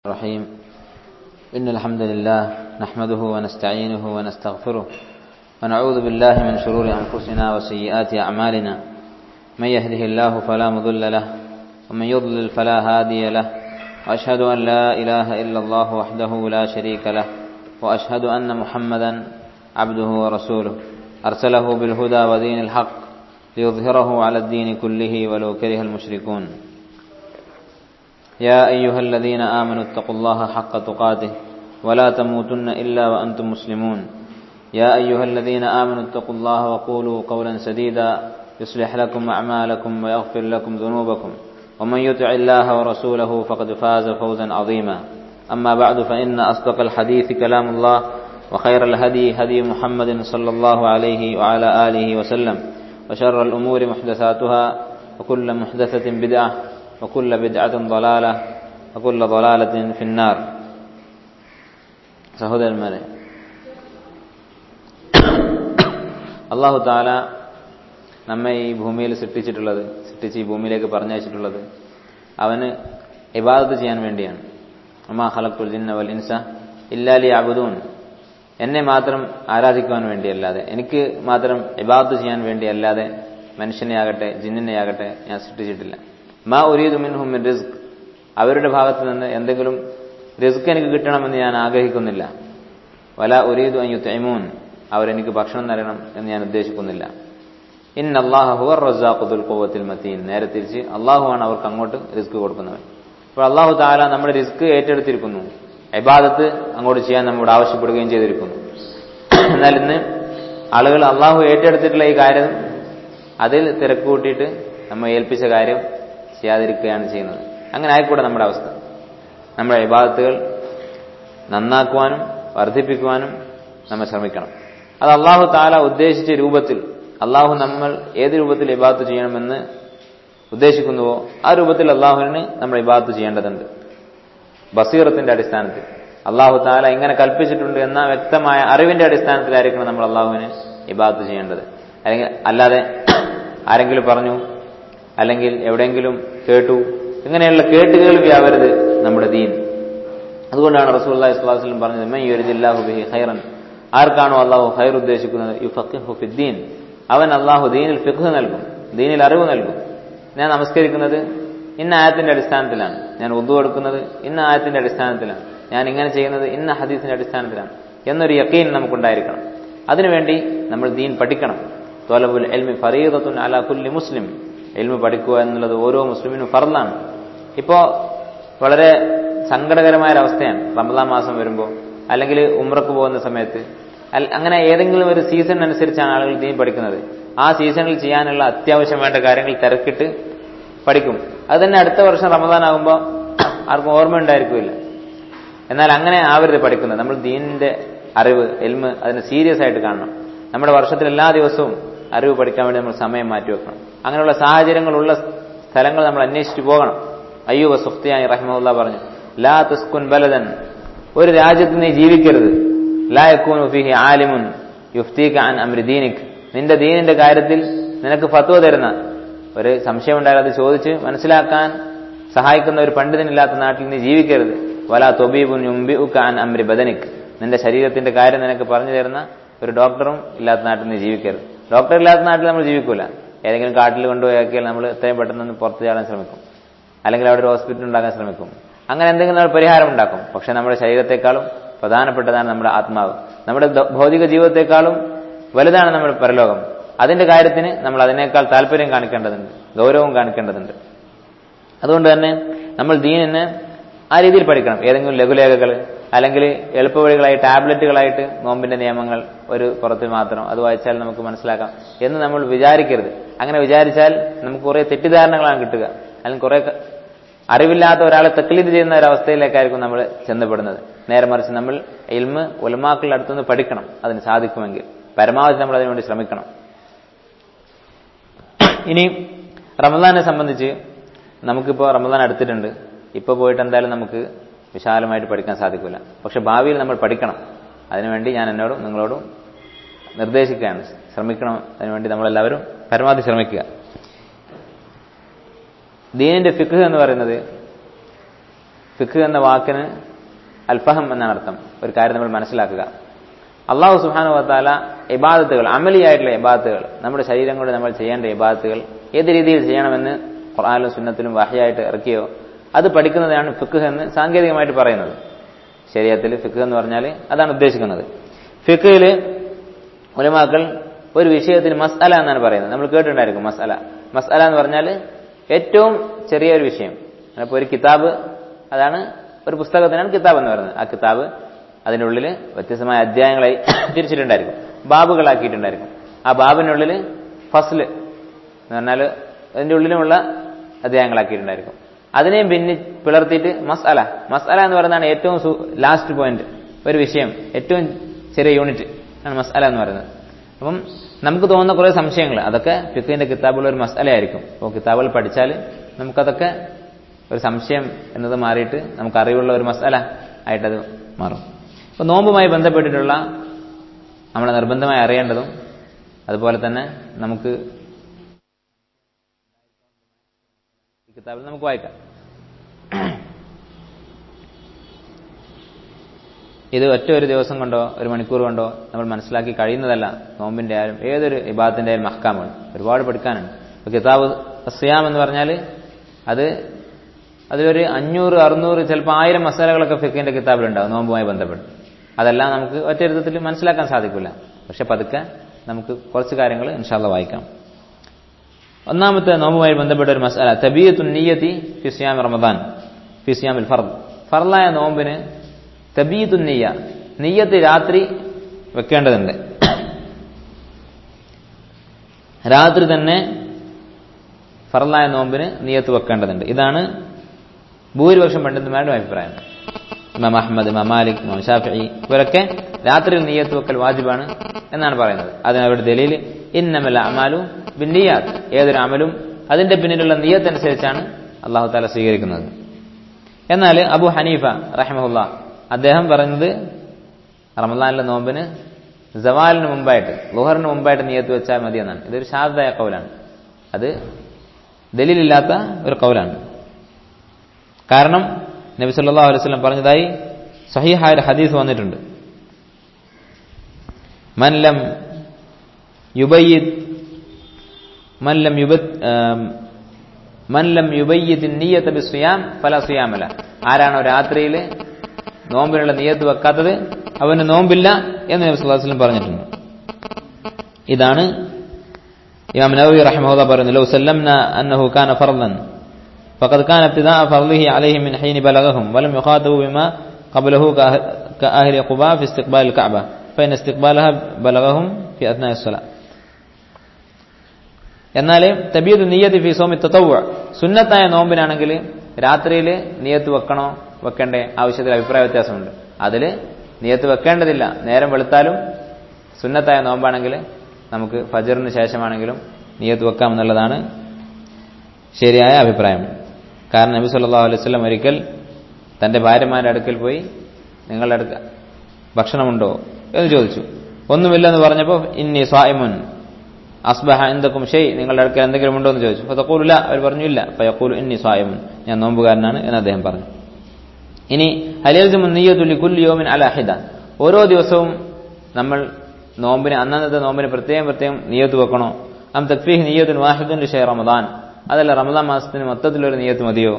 الرحيم إن الحمد لله نحمده ونستعينه ونستغفره ونعوذ بالله من شرور أنفسنا وسيئات أعمالنا من يهده الله فلا مضل له ومن يضلل فلا هادي له وأشهد أن لا إله إلا الله وحده لا شريك له وأشهد أن محمدا عبده ورسوله أرسله بالهدى ودين الحق ليظهره على الدين كله ولو كره المشركون يا أيها الذين آمنوا اتقوا الله حق تقاته ولا تموتن إلا وأنتم مسلمون يا أيها الذين آمنوا اتقوا الله وقولوا قولا سديدا يصلح لكم أعمالكم ويغفر لكم ذنوبكم ومن يطع الله ورسوله فقد فاز فوزا عظيما أما بعد فإن أصدق الحديث كلام الله وخير الهدي هدي محمد صلى الله عليه وعلى آله وسلم وشر الأمور محدثاتها وكل محدثة بدعة وكل بدعة ضلالة وكل ضلالة في النار സഹോദരന്മാരെ അള്ളാഹു താല നമ്മെ ഈ ഭൂമിയിൽ സൃഷ്ടിച്ചിട്ടുള്ളത് സൃഷ്ടിച്ച് ഈ ഭൂമിയിലേക്ക് പറഞ്ഞയച്ചിട്ടുള്ളത് അവന് ഇബാദത്ത് ചെയ്യാൻ വേണ്ടിയാണ് അമ്മാ ഹലക്കുൽ ജിന്ന വൽ ഇൻസ ഇല്ലാലി അബുദൂൻ എന്നെ മാത്രം ആരാധിക്കുവാൻ വേണ്ടിയല്ലാതെ എനിക്ക് മാത്രം ഇബാദത്ത് ചെയ്യാൻ വേണ്ടിയല്ലാതെ മനുഷ്യനെ ആകട്ടെ ജിന്നിനെ ആകട്ടെ ഞാൻ സൃഷ്ടിച്ചിട്ടില്ല മാ ഉരീദു മിൻഹും മിൻ റിസ്ക് അവരുടെ ഭാഗത്ത് നിന്ന് എന്തെങ്കിലും റിസ്ക് എനിക്ക് കിട്ടണമെന്ന് ഞാൻ ആഗ്രഹിക്കുന്നില്ല വല ഉരീദു അയ്യു തൈമൂൻ അവരെനിക്ക് ഭക്ഷണം തരണം എന്ന് ഞാൻ ഉദ്ദേശിക്കുന്നില്ല ഇൻ അള്ളാഹു ഹുവർ റസാഖുദുൽ കോവത്തിൽ മത്തീൻ നേരെ തിരിച്ച് അള്ളാഹുവാണ് അവർക്ക് അങ്ങോട്ട് റിസ്ക് കൊടുക്കുന്നവൻ അപ്പോൾ അള്ളാഹു താല നമ്മുടെ റിസ്ക് ഏറ്റെടുത്തിരിക്കുന്നു എബാദത്ത് അങ്ങോട്ട് ചെയ്യാൻ നമ്മോട് ആവശ്യപ്പെടുകയും ചെയ്തിരിക്കുന്നു എന്നാൽ ഇന്ന് ആളുകൾ അള്ളാഹു ഏറ്റെടുത്തിട്ടുള്ള ഈ കാര്യം അതിൽ തിരക്ക് കൂട്ടിയിട്ട് നമ്മെ ഏൽപ്പിച്ച കാര്യം ചെയ്യാതിരിക്കുകയാണ് ചെയ്യുന്നത് അങ്ങനെ ആയിക്കൂടെ നമ്മുടെ അവസ്ഥ നമ്മുടെ ഇബാദത്തുകൾ നന്നാക്കുവാനും വർദ്ധിപ്പിക്കുവാനും നമ്മൾ ശ്രമിക്കണം അത് അള്ളാഹു താല ഉദ്ദേശിച്ച രൂപത്തിൽ അള്ളാഹു നമ്മൾ ഏത് രൂപത്തിൽ ഇബാദത്ത് ചെയ്യണമെന്ന് ഉദ്ദേശിക്കുന്നുവോ ആ രൂപത്തിൽ അള്ളാഹുവിന് നമ്മൾ ഇബാദത്ത് ചെയ്യേണ്ടതുണ്ട് ബസീറത്തിന്റെ അടിസ്ഥാനത്തിൽ അള്ളാഹു താല ഇങ്ങനെ കൽപ്പിച്ചിട്ടുണ്ട് എന്ന വ്യക്തമായ അറിവിന്റെ അടിസ്ഥാനത്തിലായിരിക്കണം നമ്മൾ അള്ളാഹുവിന് ഇബാദത്ത് ചെയ്യേണ്ടത് അല്ലെങ്കിൽ അല്ലാതെ ആരെങ്കിലും പറഞ്ഞു അല്ലെങ്കിൽ എവിടെയെങ്കിലും കേട്ടു ഇങ്ങനെയുള്ള കേട്ടുകേൾവി ആവരുത് നമ്മുടെ ദീൻ അതുകൊണ്ടാണ് റസൂല്ലാ ഇസ്ലാസ്ലം പറഞ്ഞത് മൈ യുരിദില്ലാഹു ബിഹി ഖൈറൻ ആർക്കാണോ അള്ളാഹു ഖൈർ ഉദ്ദേശിക്കുന്നത് യു ഫഖിഹു ഫിദ്ദീൻ അവൻ അള്ളാഹു ദീനിൽ ഫിഖ് നൽകും ദീനിൽ അറിവ് നൽകും ഞാൻ നമസ്കരിക്കുന്നത് ഇന്ന ആയത്തിന്റെ അടിസ്ഥാനത്തിലാണ് ഞാൻ ഉദ്ദു എടുക്കുന്നത് ഇന്ന ആയത്തിന്റെ അടിസ്ഥാനത്തിലാണ് ഞാൻ ഇങ്ങനെ ചെയ്യുന്നത് ഇന്ന ഹദീസിന്റെ അടിസ്ഥാനത്തിലാണ് എന്നൊരു യക്കീൻ നമുക്കുണ്ടായിരിക്കണം അതിനുവേണ്ടി നമ്മൾ ദീൻ പഠിക്കണം തോലബുൽ എൽമി ഫറീദത്തുൻ അല കുല്ലി മുസ്ലിം എൽമി പഠിക്കുക എന്നുള്ളത് ഓരോ മുസ്ലിമിനും ഫർദാണ് ഇപ്പോ വളരെ സങ്കടകരമായ ഒരവസ്ഥയാണ് റമദാൻ മാസം വരുമ്പോൾ അല്ലെങ്കിൽ ഉമ്രക്ക് പോകുന്ന സമയത്ത് അങ്ങനെ ഏതെങ്കിലും ഒരു സീസൺ അനുസരിച്ചാണ് ആളുകൾ ദീൻ പഠിക്കുന്നത് ആ സീസണിൽ ചെയ്യാനുള്ള അത്യാവശ്യം വേണ്ട കാര്യങ്ങൾ തിരക്കിട്ട് പഠിക്കും അത് തന്നെ അടുത്ത വർഷം റമദാൻ ആകുമ്പോൾ ആർക്കും ഓർമ്മ ഉണ്ടായിരിക്കില്ല എന്നാൽ അങ്ങനെ ആവരുത് പഠിക്കുന്നത് നമ്മൾ ദീനിന്റെ അറിവ് എൽമ് അതിനെ സീരിയസ് ആയിട്ട് കാണണം നമ്മുടെ വർഷത്തിൽ എല്ലാ ദിവസവും അറിവ് പഠിക്കാൻ വേണ്ടി നമ്മൾ സമയം മാറ്റിവെക്കണം അങ്ങനെയുള്ള സാഹചര്യങ്ങളുള്ള സ്ഥലങ്ങൾ നമ്മൾ അന്വേഷിച്ചു പോകണം അയ്യൂബ സുഫ്തിയായി റഹ്മുല്ല പറഞ്ഞു ലാ തുസ്കുൻ ബലദൻ ഒരു രാജ്യത്ത് നീ ജീവിക്കരുത് ലാ യക്കൂൻ ഫിഹി ആലിമുൻ യുഫ്തീക അൻ അമ്രി ദീനിക് നിന്റെ ദീനിന്റെ കാര്യത്തിൽ നിനക്ക് ഫത്വ തരുന്ന ഒരു സംശയം ഉണ്ടായാൽ അത് ചോദിച്ച് മനസ്സിലാക്കാൻ സഹായിക്കുന്ന ഒരു പണ്ഡിതനില്ലാത്ത നാട്ടിൽ നീ ജീവിക്കരുത് വലാ തൊബീബുൻ യുംബി അൻ അമ്രി ബദനിക് നിന്റെ ശരീരത്തിന്റെ കാര്യം നിനക്ക് പറഞ്ഞു തരുന്ന ഒരു ഡോക്ടറും ഇല്ലാത്ത നാട്ടിൽ നീ ജീവിക്കരുത് ഡോക്ടർ ഇല്ലാത്ത നാട്ടിൽ നമ്മൾ ജീവിക്കൂല ഏതെങ്കിലും കാട്ടിൽ കൊണ്ടുപോയാക്കിയാൽ നമ്മൾ എത്രയും പെട്ടെന്ന് പുറത്തു ചാടാൻ ശ്രമിക്കും അല്ലെങ്കിൽ അവിടെ ഒരു ഹോസ്പിറ്റൽ ഉണ്ടാക്കാൻ ശ്രമിക്കും അങ്ങനെ എന്തെങ്കിലും നമ്മൾ പരിഹാരം ഉണ്ടാക്കും പക്ഷെ നമ്മുടെ ശരീരത്തെക്കാളും പ്രധാനപ്പെട്ടതാണ് നമ്മുടെ ആത്മാവ് നമ്മുടെ ഭൗതിക ജീവിതത്തെക്കാളും വലുതാണ് നമ്മുടെ പരലോകം അതിന്റെ കാര്യത്തിന് നമ്മൾ അതിനേക്കാൾ താല്പര്യം കാണിക്കേണ്ടതുണ്ട് ഗൗരവം കാണിക്കേണ്ടതുണ്ട് അതുകൊണ്ട് തന്നെ നമ്മൾ ദീനിന് ആ രീതിയിൽ പഠിക്കണം ഏതെങ്കിലും ലഘുലേഖകൾ അല്ലെങ്കിൽ എളുപ്പവഴികളായി ടാബ്ലറ്റുകളായിട്ട് നോമ്പിന്റെ നിയമങ്ങൾ ഒരു പുറത്ത് മാത്രം അത് വായിച്ചാൽ നമുക്ക് മനസ്സിലാക്കാം എന്ന് നമ്മൾ വിചാരിക്കരുത് അങ്ങനെ വിചാരിച്ചാൽ നമുക്ക് കുറെ തെറ്റിദ്ധാരണകളാണ് കിട്ടുക അല്ലെങ്കിൽ കുറെ അറിവില്ലാത്ത ഒരാളെ തക്ലീത് ചെയ്യുന്ന ഒരവസ്ഥയിലേക്കായിരിക്കും നമ്മൾ ചെന്നപ്പെടുന്നത് നേരെ മറിച്ച് നമ്മൾ ഇൽമ് ഉലമാക്കളുടെ അടുത്തുനിന്ന് പഠിക്കണം അതിന് സാധിക്കുമെങ്കിൽ പരമാവധി നമ്മൾ അതിനുവേണ്ടി ശ്രമിക്കണം ഇനി റമദാനെ സംബന്ധിച്ച് നമുക്കിപ്പോൾ റമദാൻ അടുത്തിട്ടുണ്ട് ഇപ്പോൾ പോയിട്ട് എന്തായാലും നമുക്ക് വിശാലമായിട്ട് പഠിക്കാൻ സാധിക്കില്ല പക്ഷെ ഭാവിയിൽ നമ്മൾ പഠിക്കണം അതിനുവേണ്ടി ഞാൻ എന്നോടും നിങ്ങളോടും നിർദ്ദേശിക്കുകയാണ് ശ്രമിക്കണം അതിനുവേണ്ടി നമ്മളെല്ലാവരും പരമാവധി ശ്രമിക്കുക ദീനിന്റെ ഫിഖ് എന്ന് പറയുന്നത് ഫിഖ് എന്ന വാക്കിന് അൽഫഹം എന്നാണ് അർത്ഥം ഒരു കാര്യം നമ്മൾ മനസ്സിലാക്കുക അള്ളാഹു സുഹാനു വത്താല ഇബാദത്തുകൾ അമലിയായിട്ടുള്ള ഇബാദത്തുകൾ നമ്മുടെ ശരീരം കൊണ്ട് നമ്മൾ ചെയ്യേണ്ട ഇബാദത്തുകൾ ഏത് രീതിയിൽ ചെയ്യണമെന്ന് ഖുർആാനിലും സുന്നത്തിലും വഹയായിട്ട് ഇറക്കിയോ അത് പഠിക്കുന്നതാണ് ഫിഖ് എന്ന് സാങ്കേതികമായിട്ട് പറയുന്നത് ശരീരത്തിൽ ഫിഖ് എന്ന് പറഞ്ഞാൽ അതാണ് ഉദ്ദേശിക്കുന്നത് ഫിഖിൽ ഉലമാക്കൾ ഒരു വിഷയത്തിന് മസ്അല എന്നാണ് പറയുന്നത് നമ്മൾ കേട്ടിട്ടുണ്ടായിരിക്കും മസ്അല മസ്അല എന്ന് പറഞ്ഞാൽ ഏറ്റവും ചെറിയൊരു വിഷയം അപ്പോൾ ഒരു കിതാബ് അതാണ് ഒരു പുസ്തകത്തിനാണ് കിതാബ് എന്ന് പറയുന്നത് ആ കിതാബ് അതിൻ്റെ ഉള്ളിൽ വ്യത്യസ്തമായ അധ്യായങ്ങളായി തിരിച്ചിട്ടുണ്ടായിരിക്കും ബാബുകളാക്കിയിട്ടുണ്ടായിരിക്കും ആ ബാബിനുള്ളിൽ ഫസ്ല് എന്ന് പറഞ്ഞാൽ അതിൻ്റെ ഉള്ളിലുമുള്ള അധ്യായങ്ങളാക്കിയിട്ടുണ്ടായിരിക്കും അതിനെയും പിന്നെ പിളർത്തിയിട്ട് മസ്അല മസ്അല എന്ന് പറയുന്നതാണ് ഏറ്റവും ലാസ്റ്റ് പോയിന്റ് ഒരു വിഷയം ഏറ്റവും ചെറിയ യൂണിറ്റ് ആണ് മസ്അല എന്ന് പറയുന്നത് അപ്പം നമുക്ക് തോന്നുന്ന കുറേ സംശയങ്ങൾ അതൊക്കെ ഫിഖിന്റെ കിതാബുള്ള ഒരു മസ്അല ആയിരിക്കും അപ്പോൾ കിതാബുകൾ പഠിച്ചാൽ നമുക്കതൊക്കെ ഒരു സംശയം എന്നത് മാറിയിട്ട് നമുക്ക് അറിവുള്ള ഒരു മസ്അല ആയിട്ടത് മാറും അപ്പോൾ നോമ്പുമായി ബന്ധപ്പെട്ടിട്ടുള്ള നമ്മൾ നിർബന്ധമായി അറിയേണ്ടതും അതുപോലെ തന്നെ നമുക്ക് ഈ കിതാബിൽ നമുക്ക് വായിക്കാം ഇത് ഒറ്റ ഒരു ദിവസം കൊണ്ടോ ഒരു മണിക്കൂർ കൊണ്ടോ നമ്മൾ മനസ്സിലാക്കി കഴിയുന്നതല്ല നോമ്പിന്റെ ആയാലും ഏതൊരു ഇബാദത്തിന്റെ ആയാലും മഹ്കാമാണ് ഒരുപാട് പഠിക്കാനുണ്ട് ഇപ്പോൾ കിതാബ് സിയാം എന്ന് പറഞ്ഞാൽ അത് അതിലൊരു അഞ്ഞൂറ് അറുന്നൂറ് ചിലപ്പോൾ ആയിരം മസാലകളൊക്കെ ഫിഖിന്റെ കിതാബിലുണ്ടാവും നോമ്പുമായി ബന്ധപ്പെട്ട് അതെല്ലാം നമുക്ക് ഒറ്റ ഇരുത്തത്തിൽ മനസ്സിലാക്കാൻ സാധിക്കില്ല പക്ഷെ പതുക്കെ നമുക്ക് കുറച്ച് കാര്യങ്ങൾ ഇൻഷാല്ല വായിക്കാം ഒന്നാമത്തെ നോമ്പുമായി ബന്ധപ്പെട്ട ഒരു മസാല തബീയത്തു നീയത്തി ഫിസിയാം റമദാൻ ഫിസിയാമിൽ ഫർദ് ഫർലായ നോമ്പിന് തബീയത്തു നെയ്യ നെയ്യത്ത് രാത്രി വെക്കേണ്ടതുണ്ട് രാത്രി തന്നെ ഫർലായ നോമ്പിന് നീയത്ത് വെക്കേണ്ടതുണ്ട് ഇതാണ് ഭൂരിപക്ഷം പണ്ഡിതന്മാരുടെ അഭിപ്രായം ഇമാം അഹമ്മദ് ഇമാം മാലിക് ഇമാം ഷാഫി ഇവരൊക്കെ രാത്രിയിൽ നീയത്ത് വെക്കൽ വാജിബാണ് എന്നാണ് പറയുന്നത് അതിന് അവരുടെ ദലീൽ ഇന്നമല്ല അമാലു ബിന്നിയാത്ത് ഏതൊരു അമലും അതിന്റെ പിന്നിലുള്ള നീയത്ത് അനുസരിച്ചാണ് അള്ളാഹു താല സ്വീകരിക്കുന്നത് എന്നാൽ അബു ഹനീഫ റഹ്മുല്ല അദ്ദേഹം പറയുന്നത് റമദാനിലെ നോമ്പിന് ജവാലിന് മുമ്പായിട്ട് ലുഹറിന് മുമ്പായിട്ട് നീയത്ത് വെച്ചാൽ മതി എന്നാണ് ഇതൊരു ശാന്തമായ കൗലാണ് അത് ദലീലില്ലാത്ത ഒരു കൗലാണ് കാരണം നബി സല്ലല്ലാഹു അലൈഹി വസല്ലം പറഞ്ഞതായി സഹീഹായ ഒരു ഹദീസ് വന്നിട്ടുണ്ട് മൻലം യുബയ്യിദ് മൻലം യുബത് മൻലം യുബയ്യിദ് നിയ്യത ബിസ്വിയാം ഫല സിയാമല ആരാണോ രാത്രിയിൽ നോമ്പിനുള്ള നിയത്ത് വെക്കാത്തത് അവന് നോമ്പില്ല എന്ന് നബി സല്ലല്ലാഹു അലൈഹി വസല്ലം പറഞ്ഞിട്ടുണ്ട് ഇതാണ് ഇമാം നവവി റഹിമഹുല്ലാ പറയുന്നു ലോ സല്ലംന അന്നഹു കാന ഫർളൻ فقد كان ابتداء فرضه عليهم من حين بلغهم ولم يخاطبوا بما قبله كأهل قباء في استقبال الكعبة فإن استقبالها بلغهم في أثناء الصلاة എന്നാൽ തബീദ് നിയ്യത്ത് ഫി സോമി തത്തവ്വ സുന്നത്തായ നോമ്പിനാണെങ്കിൽ രാത്രിയിൽ നിയത്ത് വെക്കണോ വെക്കണ്ടേ ആവശ്യത്തിൽ അഭിപ്രായ വ്യത്യാസമുണ്ട് അതിൽ നിയത്ത് വെക്കേണ്ടതില്ല നേരം വെളുത്താലും സുന്നത്തായ നോമ്പാണെങ്കിൽ നമുക്ക് ഫജറിന് ശേഷമാണെങ്കിലും നിയത്ത് വെക്കാം എന്നുള്ളതാണ് ശരിയായ അഭിപ്രായം കാരണം നബി സല്ലല്ലാഹു അലൈഹി വസല്ലം ഒരിക്കൽ തന്റെ ഭാര്യമാരുടെ അടുക്കൽ പോയി നിങ്ങളുടെ അടുക്ക ഭക്ഷണമുണ്ടോ എന്ന് ചോദിച്ചു ഒന്നുമില്ലെന്ന് പറഞ്ഞപ്പോൾ ഇന്നി സ്വായിമുൻ അസ്ബഹ എന്തൊക്കെ ഷെയ് നിങ്ങളുടെ അടുക്കൽ എന്തെങ്കിലും ഉണ്ടോ എന്ന് ചോദിച്ചു അപ്പോൾ തക്കൂലില്ല അവർ പറഞ്ഞു ഇല്ല അപ്പോൾ യക്കൂലു ഇന്നി സ്വായിമുൻ ഞാൻ നോമ്പുകാരനാണ് എന്ന് അദ്ദേഹം പറഞ്ഞു ഇനി ഹലിയൽജുമുൻ നീയത്തുല്ലി കുല്ലി യോമിൻ അലഹിദ ഓരോ ദിവസവും നമ്മൾ നോമ്പിന് അന്നന്നത്തെ നോമ്പിന് പ്രത്യേകം പ്രത്യേകം നീയത്ത് വെക്കണോ അം തക്ഫീഹ് നീയത്തുൻ വാഹിദുൻ ഷെയ് റമദാൻ അതല്ല റമദാൻ മാസത്തിന് മൊത്തത്തിലൊരു നീയത്ത് മതിയോ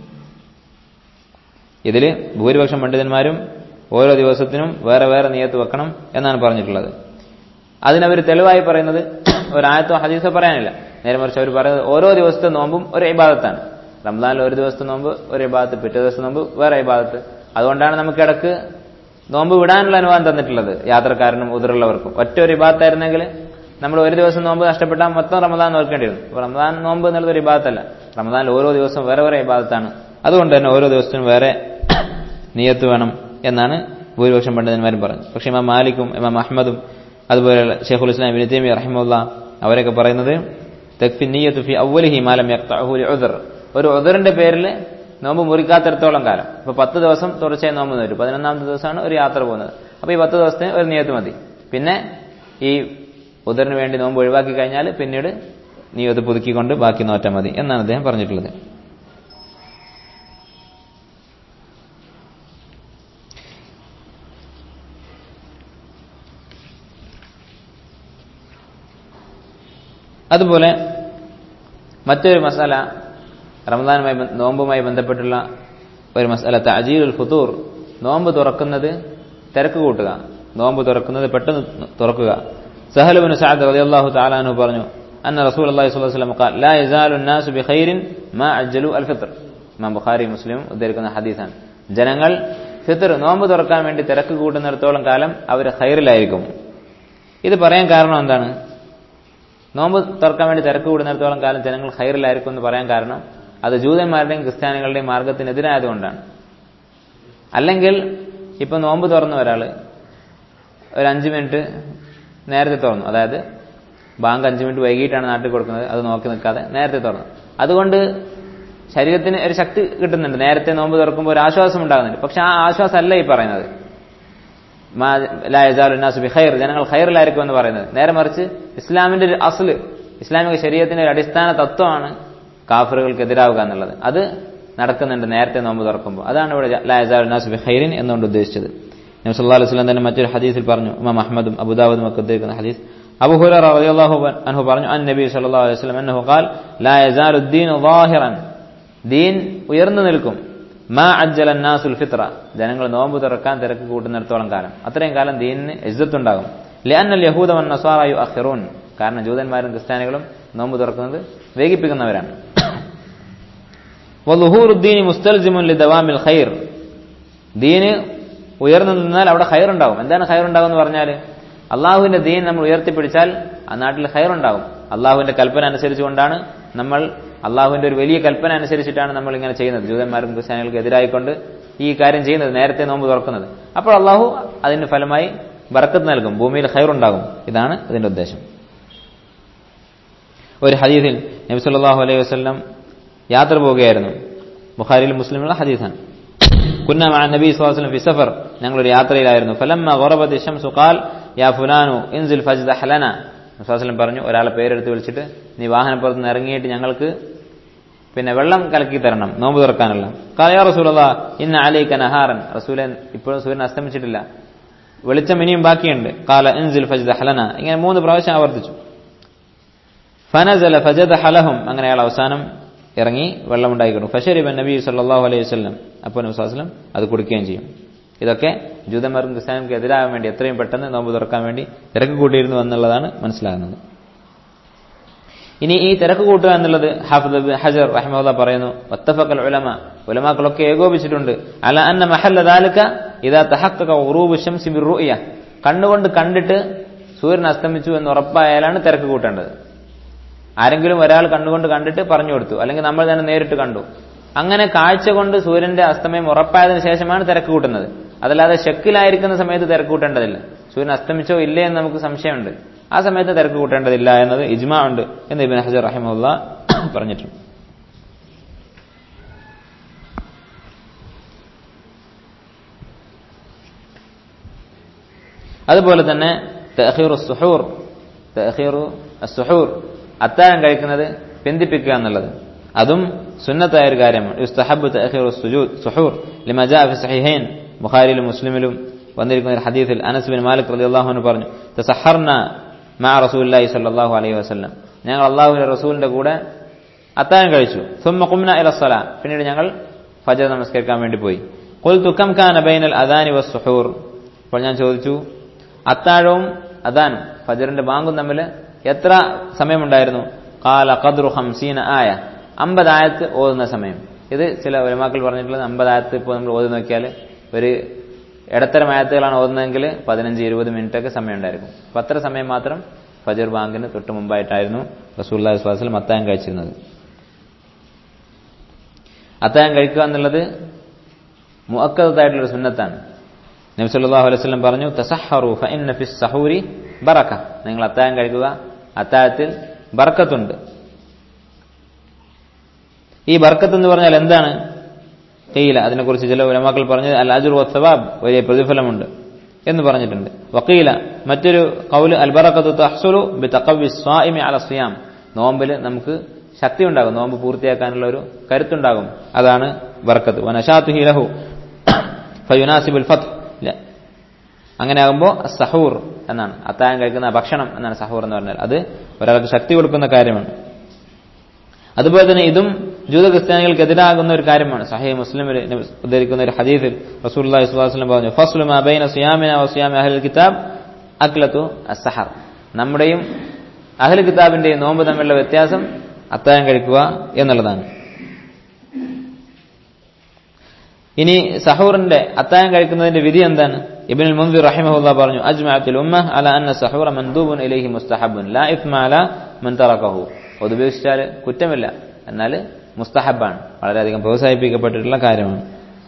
ഇതിൽ ഭൂരിപക്ഷം പണ്ഡിതന്മാരും ഓരോ ദിവസത്തിനും വേറെ വേറെ നീയത്ത് വെക്കണം എന്നാണ് പറഞ്ഞിട്ടുള്ളത് അതിനവർ തെളിവായി പറയുന്നത് ഒരായത്തോ ഹദീസോ പറയാനില്ല നേരെ മറിച്ച് അവർ പറയുന്നത് ഓരോ ദിവസത്തെ നോമ്പും ഒരു ഇബാദത്താണ് റംസാനിൽ ഒരു ദിവസത്തെ നോമ്പ് ഒരു ഇബാദത്ത് പിറ്റേ ദിവസത്തെ നോമ്പ് വേറെ ഇബാദത്ത് അതുകൊണ്ടാണ് നമുക്ക് ഇടക്ക് നോമ്പ് വിടാനുള്ള അനുവാദം തന്നിട്ടുള്ളത് യാത്രക്കാരനും ഉതിറുള്ളവർക്കും ഒറ്റ ഒരു ഇബാദത്തായിരുന്നെങ്കിൽ നമ്മൾ ഒരു ദിവസം നോമ്പ് നഷ്ടപ്പെട്ടാൽ മൊത്തം റമദാൻ നോക്കേണ്ടി വരും അപ്പോൾ റമദാൻ നോമ്പ് എന്നുള്ളത് ഒരു ഇബാദത്തല്ല റമദാനിൽ ഓരോ ദിവസവും വേറെ വേറെ ഇബാദത്താണ് അതുകൊണ്ട് തന്നെ ഓരോ ദിവസത്തിനും വേറെ നിയത്ത് വേണം എന്നാണ് ഭൂരിപക്ഷം പണ്ഡിതന്മാരും പറഞ്ഞു പക്ഷേ ഇമാം മാലിക്കും ഇമാം അഹമ്മദും അതുപോലെ ഷെയ്ഖുൽ ഇസ്ലാം ഇബിൻ തൈമിയ റഹിമുല്ല അവരൊക്കെ പറയുന്നത് തക്ഫി നീയത്ത് ഫി അവലിഹി മാലം യക്തഹുൽ ഉദർ ഒരു ഉദറിന്റെ പേരിൽ നോമ്പ് മുറിക്കാത്തിടത്തോളം കാലം ഇപ്പൊ പത്ത് ദിവസം തുടർച്ചയായി നോമ്പ് വരും പതിനൊന്നാമത്തെ ദിവസമാണ് ഒരു യാത്ര പോകുന്നത് അപ്പൊ ഈ പത്ത് ദിവസത്തിന് ഒരു നിയത്ത് മതി പിന്നെ ഈ ഉദറിന് വേണ്ടി നോമ്പ് ഒഴിവാക്കി കഴിഞ്ഞാൽ പിന്നീട് നിയത്ത് പുതുക്കിക്കൊണ്ട് ബാക്കി നോറ്റാൽ മതി എന്നാണ് അദ്ദേഹം പറഞ്ഞിട്ടുള്ളത് അതുപോലെ മറ്റൊരു മസാല റമദാനുമായി ബന്ധ- നോമ്പുമായി ബന്ധപ്പെട്ടുള്ള ഒരു മസാല തജീലുൽ ഫുതൂർ നോമ്പ് തുറക്കുന്നത് തിരക്ക് കൂട്ടുക നോമ്പ് തുറക്കുന്നത് പെട്ടെന്ന് തുറക്കുക സഹലുബിൻ സഅദ് റളിയല്ലാഹു തആല അൻഹു പറഞ്ഞു അന്ന റസൂലുള്ളാഹി സ്വല്ലല്ലാഹു അലൈഹി വസല്ലം ഖാൽ ലാ യസാലു الناس بخير ما عجلوا الفطر ഇമാം ബുഖാരി മുസ്ലിം ഉദ്ധരിക്കുന്ന ഹദീസാണ് ജനങ്ങൾ ഫിത്ർ നോമ്പ് തുറക്കാൻ വേണ്ടി തിരക്ക് കൂട്ടുന്നിടത്തോളം കാലം അവർ ഖൈറിലായിരിക്കും ഇത് പറയാൻ കാരണം എന്താണ് നോമ്പ് തുറക്കാൻ വേണ്ടി തിരക്ക് കൂടുന്നിടത്തോളം കാലം ജനങ്ങൾ ഹൈറിലായിരിക്കും എന്ന് പറയാൻ കാരണം അത് ജൂതന്മാരുടെയും ക്രിസ്ത്യാനികളുടെയും മാർഗത്തിനെതിരായതുകൊണ്ടാണ് അല്ലെങ്കിൽ ഇപ്പൊ നോമ്പ് തുറന്ന ഒരാൾ ഒരു അഞ്ച് മിനിറ്റ് നേരത്തെ തുറന്നു അതായത് ബാങ്ക് അഞ്ച് മിനിറ്റ് വൈകിട്ടാണ് നാട്ടിൽ കൊടുക്കുന്നത് അത് നോക്കി നിൽക്കാതെ നേരത്തെ തുറന്നു അതുകൊണ്ട് ശരീരത്തിന് ഒരു ശക്തി കിട്ടുന്നുണ്ട് നേരത്തെ നോമ്പ് തുറക്കുമ്പോൾ ഒരു ആശ്വാസം ഉണ്ടാകുന്നുണ്ട് പക്ഷെ ആ ആശ്വാസമല്ല ഈ പറയുന്നത് മാ ലാ യസാലു നാസു ബി ഖൈർ ജനങ്ങൾ ഖൈറിലായിരിക്കും എന്ന് പറയുന്നത് നേരെ മറിച്ച് ഇസ്ലാമിന്റെ ഒരു അസ്ല് ഇസ്ലാമിക ശരീരത്തിന്റെ ഒരു അടിസ്ഥാന തത്വമാണ് കാഫറുകൾക്ക് എതിരാവുക എന്നുള്ളത് അത് നടക്കുന്നുണ്ട് നേരത്തെ നോമ്പ് തുറക്കുമ്പോൾ അതാണ് ഇവിടെ ലാ യസാലു നാസു ബി ഖൈറിൻ എന്നുകൊണ്ട് ഉദ്ദേശിച്ചത് നബി സല്ലല്ലാഹു അലൈഹി വസല്ലം തന്നെ മറ്റൊരു ഹദീസിൽ പറഞ്ഞു ഇമാം അഹ്മദും അബൂദാവൂദും ഒക്കെ ഉദ്ധരിക്കുന്ന ഹദീസ് അബൂ ഹുറൈറ റളിയല്ലാഹു അൻഹു പറഞ്ഞു അൻ നബി സല്ലല്ലാഹു അലൈഹി വസല്ലം അന്നഹു ഖാൽ ലാ യസാലു ദീനു ളാഹിറൻ ദീൻ ഉയർന്നു നിൽക്കും മാ അജ്ജല നാസുൽ ഫിത്ര ജനങ്ങൾ നോമ്പ് തുറക്കാൻ തിരക്ക് കൂട്ടുന്നിടത്തോളം കാലം അത്രയും കാലം ദീനിന് ഇജ്ജത്തുണ്ടാകും ലിഅന്നൽ യഹൂദ വൻ നസാറ യുഅഖിറൂൻ കാരണം ജൂതന്മാരും ക്രിസ്ത്യാനികളും നോമ്പ് തുറക്കുന്നത് വേഗിപ്പിക്കുന്നവരാണ് വലുഹൂറുദ്ദീനി മുസ്തൽസിമുൻ ലിദവാമിൽ ഖൈർ ദീന് ഉയർന്നു നിന്നാൽ അവിടെ ഖൈർ ഉണ്ടാകും എന്താണ് ഖൈർ ഉണ്ടാകും എന്ന് പറഞ്ഞാൽ അള്ളാഹുവിന്റെ ദീൻ നമ്മൾ ഉയർത്തിപ്പിടിച്ചാൽ ആ നാട്ടിൽ ഖൈർ ഉണ്ടാകും അള്ളാഹുവിന്റെ കൽപ്പന അനുസരിച്ചുകൊണ്ടാണ് നമ്മൾ അള്ളാഹുവിന്റെ ഒരു വലിയ കൽപ്പന അനുസരിച്ചിട്ടാണ് നമ്മൾ ഇങ്ങനെ ചെയ്യുന്നത് ജൂതന്മാരും ക്രിസ്ത്യാനികൾക്ക് എതിരായിക്കൊണ്ട് ഈ കാര്യം ചെയ്യുന്നത് നേരത്തെ നോമ്പ് തുറക്കുന്നത് അപ്പോൾ അള്ളാഹു അതിന് ഫലമായി ബറക്കത്ത് നൽകും ഭൂമിയിൽ ഖൈർ ഉണ്ടാകും ഇതാണ് ഇതിന്റെ ഉദ്ദേശം ഒരു ഹദീസിൽ നബി സല്ലല്ലാഹു അലൈഹി വസല്ലം യാത്ര പോവുകയായിരുന്നു ബുഖാരിയിൽ മുസ്ലിമുള്ള ഹദീസാണ് കുന്ന മഅ നബി സ്വല്ലല്ലാഹു അലൈഹി വസല്ലം ഫി സഫർ ഞങ്ങൾ ഒരു യാത്രയിലായിരുന്നു ഫലമ്മ ഗറബത് ശംസു ഖാൽ യാ ഫുലാനു ഇൻസിൽ ഫജ്ദഹ് ലന നബി സ്വല്ലല്ലാഹു അലൈഹി വസല്ലം പറഞ്ഞു ഒരാളെ പേരെടുത്ത് വിളിച്ചിട്ട് നീ വാഹനപ്പുറത്ത് നിന്ന് ഇറങ്ങിയിട്ട് ഞങ്ങൾക്ക് പിന്നെ വെള്ളം കലക്കി തരണം നോമ്പ് തുറക്കാനുള്ള ഖാല യാ റസൂലല്ലാഹ് ഇന്ന അലൈക നഹാറൻ റസൂലെ ഇപ്പോഴും സൂര്യൻ അസ്തമിച്ചിട്ടില്ല വെളിച്ചം ഇനിയും ബാക്കിയുണ്ട് കാല ഇൻസിൽ ഫജ്ദഹ് ലന ഇങ്ങനെ മൂന്ന് പ്രാവശ്യം ആവർത്തിച്ചു ഫനസല ഫജദ ഹലഹും അങ്ങനെ അയാൾ അവസാനം ഇറങ്ങി വെള്ളമുണ്ടായിക്കിടും ഫഷരിബൻ നബി സല്ലല്ലാഹു അലൈഹി വസല്ലം അപ്പോൾ നബി സ്വല്ലല്ലാഹു അലൈഹി വസല്ലം അത് കുടിക്കുകയും ചെയ്യും ഇതൊക്കെ ജൂതന്മാർക്കും ക്രിസ്ത്യാനിക്കും എതിരാകാൻ വേണ്ടി എത്രയും പെട്ടെന്ന് നോമ്പ് തുറക്കാൻ വേണ്ടി തിരക്ക് കൂട്ടിയിരുന്നു എന്നുള്ളതാണ് മനസ്സിലാകുന്നത് ഇനി ഈ തിരക്ക് കൂട്ടുക എന്നുള്ളത് ഹാഫിദ് ബിൻ ഹജർ റഹ്മുല്ല പറയുന്നു വത്തഫക്കൽ ഉലമ ഉലമാക്കളൊക്കെ ഏകോപിച്ചിട്ടുണ്ട് അല അന്ന മഹല്ല ദാലിക ഇതാ തഹക്കക ഉറൂബ് ശംസി ബിർറുയ കണ്ണുകൊണ്ട് കണ്ടിട്ട് സൂര്യൻ അസ്തമിച്ചു എന്ന് ഉറപ്പായാലാണ് തിരക്ക് കൂട്ടേണ്ടത് ആരെങ്കിലും ഒരാൾ കണ്ണുകൊണ്ട് കണ്ടിട്ട് പറഞ്ഞു കൊടുത്തു അല്ലെങ്കിൽ നമ്മൾ തന്നെ നേരിട്ട് കണ്ടു അങ്ങനെ കാഴ്ച കൊണ്ട് സൂര്യന്റെ അസ്തമയം ഉറപ്പായതിനു ശേഷമാണ് തിരക്ക് കൂട്ടുന്നത് അതല്ലാതെ ഷെക്കിലായിരിക്കുന്ന സമയത്ത് തിരക്ക് കൂട്ടേണ്ടതില്ല സൂര്യൻ അസ്തമിച്ചോ ഇല്ലേ എന്ന് നമുക്ക് സംശയമുണ്ട് ആ സമയത്ത് തിരക്ക് കൂട്ടേണ്ടതില്ല എന്നത് ഇജ്മാ ഉണ്ട് എന്ന് ഇബിൻ ഹജർ റഹിമുല്ല പറഞ്ഞിട്ടുണ്ട് അതുപോലെ തന്നെ തഹീറു സുഹൂർ തഹീറു സുഹൂർ അത്താഴം കഴിക്കുന്നത് പിന്തിപ്പിക്കുക എന്നുള്ളത് അതും സുന്നത്തായ ഒരു കാര്യമാണ് യുസ്തഹബ് തഅഖീറു സുജൂദ് സുഹൂർ ലിമാ ജാഅ ഫി സഹീഹൈൻ ബുഖാരിയിലും മുസ്ലിമിലും വന്നിരിക്കുന്ന ഒരു ഹദീസിൽ അനസ് ബിൻ മാലിക് റളിയല്ലാഹു അൻഹു പറഞ്ഞു തസഹർന മഅ റസൂലുള്ളാഹി സ്വല്ലല്ലാഹു അലൈഹി വസല്ലം ഞങ്ങൾ അല്ലാഹുവിന്റെ റസൂലിന്റെ കൂടെ അത്താഴം കഴിച്ചു സുമ്മ ഖുംന ഇല സ്വലാ പിന്നീട് ഞങ്ങൾ ഫജർ നമസ്കരിക്കാൻ വേണ്ടി പോയി ഖുൽതു കം കാന ബൈനൽ അദാനി വസ്സുഹൂർ അപ്പോൾ ഞാൻ ചോദിച്ചു അത്താഴവും അദാനും ഫജറിന്റെ ബാങ്കും തമ്മിൽ എത്ര സമയമുണ്ടായിരുന്നു കാല ഖദ്റു ഹംസീന ആയ അമ്പത് ആയത്ത് ഓതുന്ന സമയം ഇത് ചില ഒരമാക്കൾ പറഞ്ഞിട്ടുള്ളത് അമ്പത് ആയത്ത് ഇപ്പോൾ നമ്മൾ ഓതി നോക്കിയാൽ ഒരു ഇടത്തരം ആയത്തുകളാണ് ഓതുന്നതെങ്കിൽ പതിനഞ്ച് ഇരുപത് മിനിറ്റ് ഒക്കെ സമയം ഉണ്ടായിരിക്കും അപ്പം അത്ര സമയം മാത്രം ഫജർ ബാങ്കിന് തൊട്ട് മുമ്പായിട്ടായിരുന്നു റസൂല്ലാ വിശ്വാസിൽ അത്തായം കഴിച്ചിരുന്നത് അത്തായം കഴിക്കുക എന്നുള്ളത് മുഅക്കദത്തായിട്ടുള്ളൊരു സുന്നത്താണ് നബി സല്ലല്ലാഹു അലൈഹി വസല്ലം പറഞ്ഞു തസഹറു ഫഇന്ന ഫിസ് സഹൂരി ബറക നിങ്ങൾ അത്തായം കഴിക്കുക അത്താഴത്തിൽ ബർക്കത്തുണ്ട് ഈ ബർക്കത്ത് എന്ന് പറഞ്ഞാൽ എന്താണ് കയ്യില അതിനെക്കുറിച്ച് ചില ഉലമാക്കൾ പറഞ്ഞത് അൽ അജുർ വസ്സവാബ് വലിയ പ്രതിഫലമുണ്ട് എന്ന് പറഞ്ഞിട്ടുണ്ട് വക്കീല മറ്റൊരു കൗല് അൽ ബറക്കത്ത് തഹ്സുലു ബി തഖവി സ്വാഇമി അല സിയാം നോമ്പിൽ നമുക്ക് ശക്തി ഉണ്ടാകും നോമ്പ് പൂർത്തിയാക്കാനുള്ള ഒരു കരുത്തുണ്ടാകും അതാണ് ബർക്കത്ത് വനഷാത്തു ഹിലഹു ഫയുനാസിബുൽ ഫത്ത് അങ്ങനെ ആകുമ്പോൾ സഹൂർ എന്നാണ് അത്താഴം കഴിക്കുന്ന ഭക്ഷണം എന്നാണ് സഹൂർ എന്ന് പറഞ്ഞാൽ അത് ഒരാൾക്ക് ശക്തി കൊടുക്കുന്ന കാര്യമാണ് അതുപോലെ തന്നെ ഇതും ജൂത ക്രിസ്ത്യാനികൾക്ക് എതിരാകുന്ന ഒരു കാര്യമാണ് സഹീ മുസ്ലിമിൽ ഉദ്ധരിക്കുന്ന ഒരു ഹദീസിൽ റസൂലുള്ളാഹി സ്വല്ലല്ലാഹു അലൈഹി വസല്ലം പറഞ്ഞു ഫസ്ലു മാ ബൈന സിയാമിന വ സിയാമി അഹ്ലുൽ കിതാബ് അക്ലത്തു അസ്സഹർ നമ്മുടെയും അഹ്ലുൽ കിതാബിന്റെയും നോമ്പ് തമ്മിലുള്ള വ്യത്യാസം അത്താഴം കഴിക്കുക എന്നുള്ളതാണ് ഇനി സഹൂറിന്റെ അത്താഴം കഴിക്കുന്നതിന്റെ വിധി എന്താണ് ഇബ്നുൽ മുൻസിർ റഹിമഹുല്ലാ പറഞ്ഞു അജ്മഅത്തുൽ ഉമ്മ അല അന്ന സഹൂറ മൻദൂബുൻ ഇലൈഹി മുസ്തഹബുൻ ലാ ഇസ്മ അല മൻ തറകഹു അത് ഉപേക്ഷിച്ചാൽ കുറ്റമില്ല എന്നാൽ മുസ്തഹബാണ് വളരെയധികം പ്രോത്സാഹിപ്പിക്കപ്പെട്ടിട്ടുള്ള കാര്യമാണ്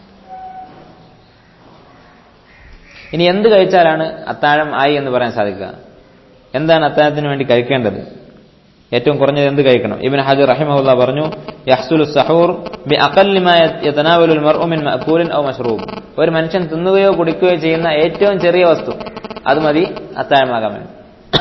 ഇനി എന്ത് കഴിച്ചാലാണ് അത്താഴം ആയി എന്ന് പറയാൻ സാധിക്കുക എന്താണ് അത്താഴത്തിന് വേണ്ടി കഴിക്കേണ്ടത് ഏറ്റവും കുറഞ്ഞത് എന്ത് കഴിക്കണം ഇബിൻ ഹജർ റഹിമഹുല്ല പറഞ്ഞു യഹ്സുലു സഹൂർ ബി അഖല്ലിമാ യതനാവലുൽ മർഉ മിൻ മഅകൂലിൻ ഔ മശ്റൂബ് ഒരു മനുഷ്യൻ തിന്നുകയോ കുടിക്കുകയോ ചെയ്യുന്ന ഏറ്റവും ചെറിയ വസ്തു അത് മതി അത്താഴമാകാൻ വേണ്ടി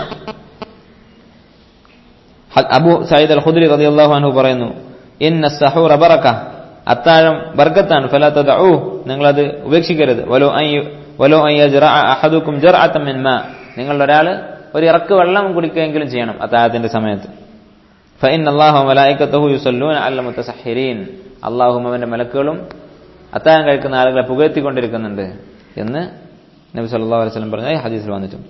അബു സയ്യിദ് അൽ ഖുദ്രി റളിയല്ലാഹു അൻഹു പറയുന്നു ഇന്ന സഹൂറ ബറക അത്താഴം ബർക്കത്താണ് ഫലാ തദഊ നിങ്ങൾ അത് ഉപേക്ഷിക്കരുത് വലോ അൻ വലോ അൻ യജ്റഅ അഹദുക്കും ജർഅതൻ മിൻ മാ നിങ്ങൾ ഒരാൾ ഒരു ഇറക്ക് വെള്ളം കുടിക്കുകയെങ്കിലും ചെയ്യണം അത്താഴത്തിന്റെ സമയത്ത് ഫഇൻ അല്ലാഹു മലായികത്തുഹു യുസല്ലൂന അലൽ മുതസഹ്ഹിരീൻ അല്ലാഹും അവന്റെ മലക്കുകളും അത്താഴം കഴിക്കുന്ന ആളുകളെ പുകഴ്ത്തിക്കൊണ്ടിരിക്കുന്നുണ്ട് എന്ന് നബി സല്ലല്ലാഹു അലൈഹി വസല്ലം പറഞ്ഞ ഹദീസിൽ വന്നിട്ടുണ്ട്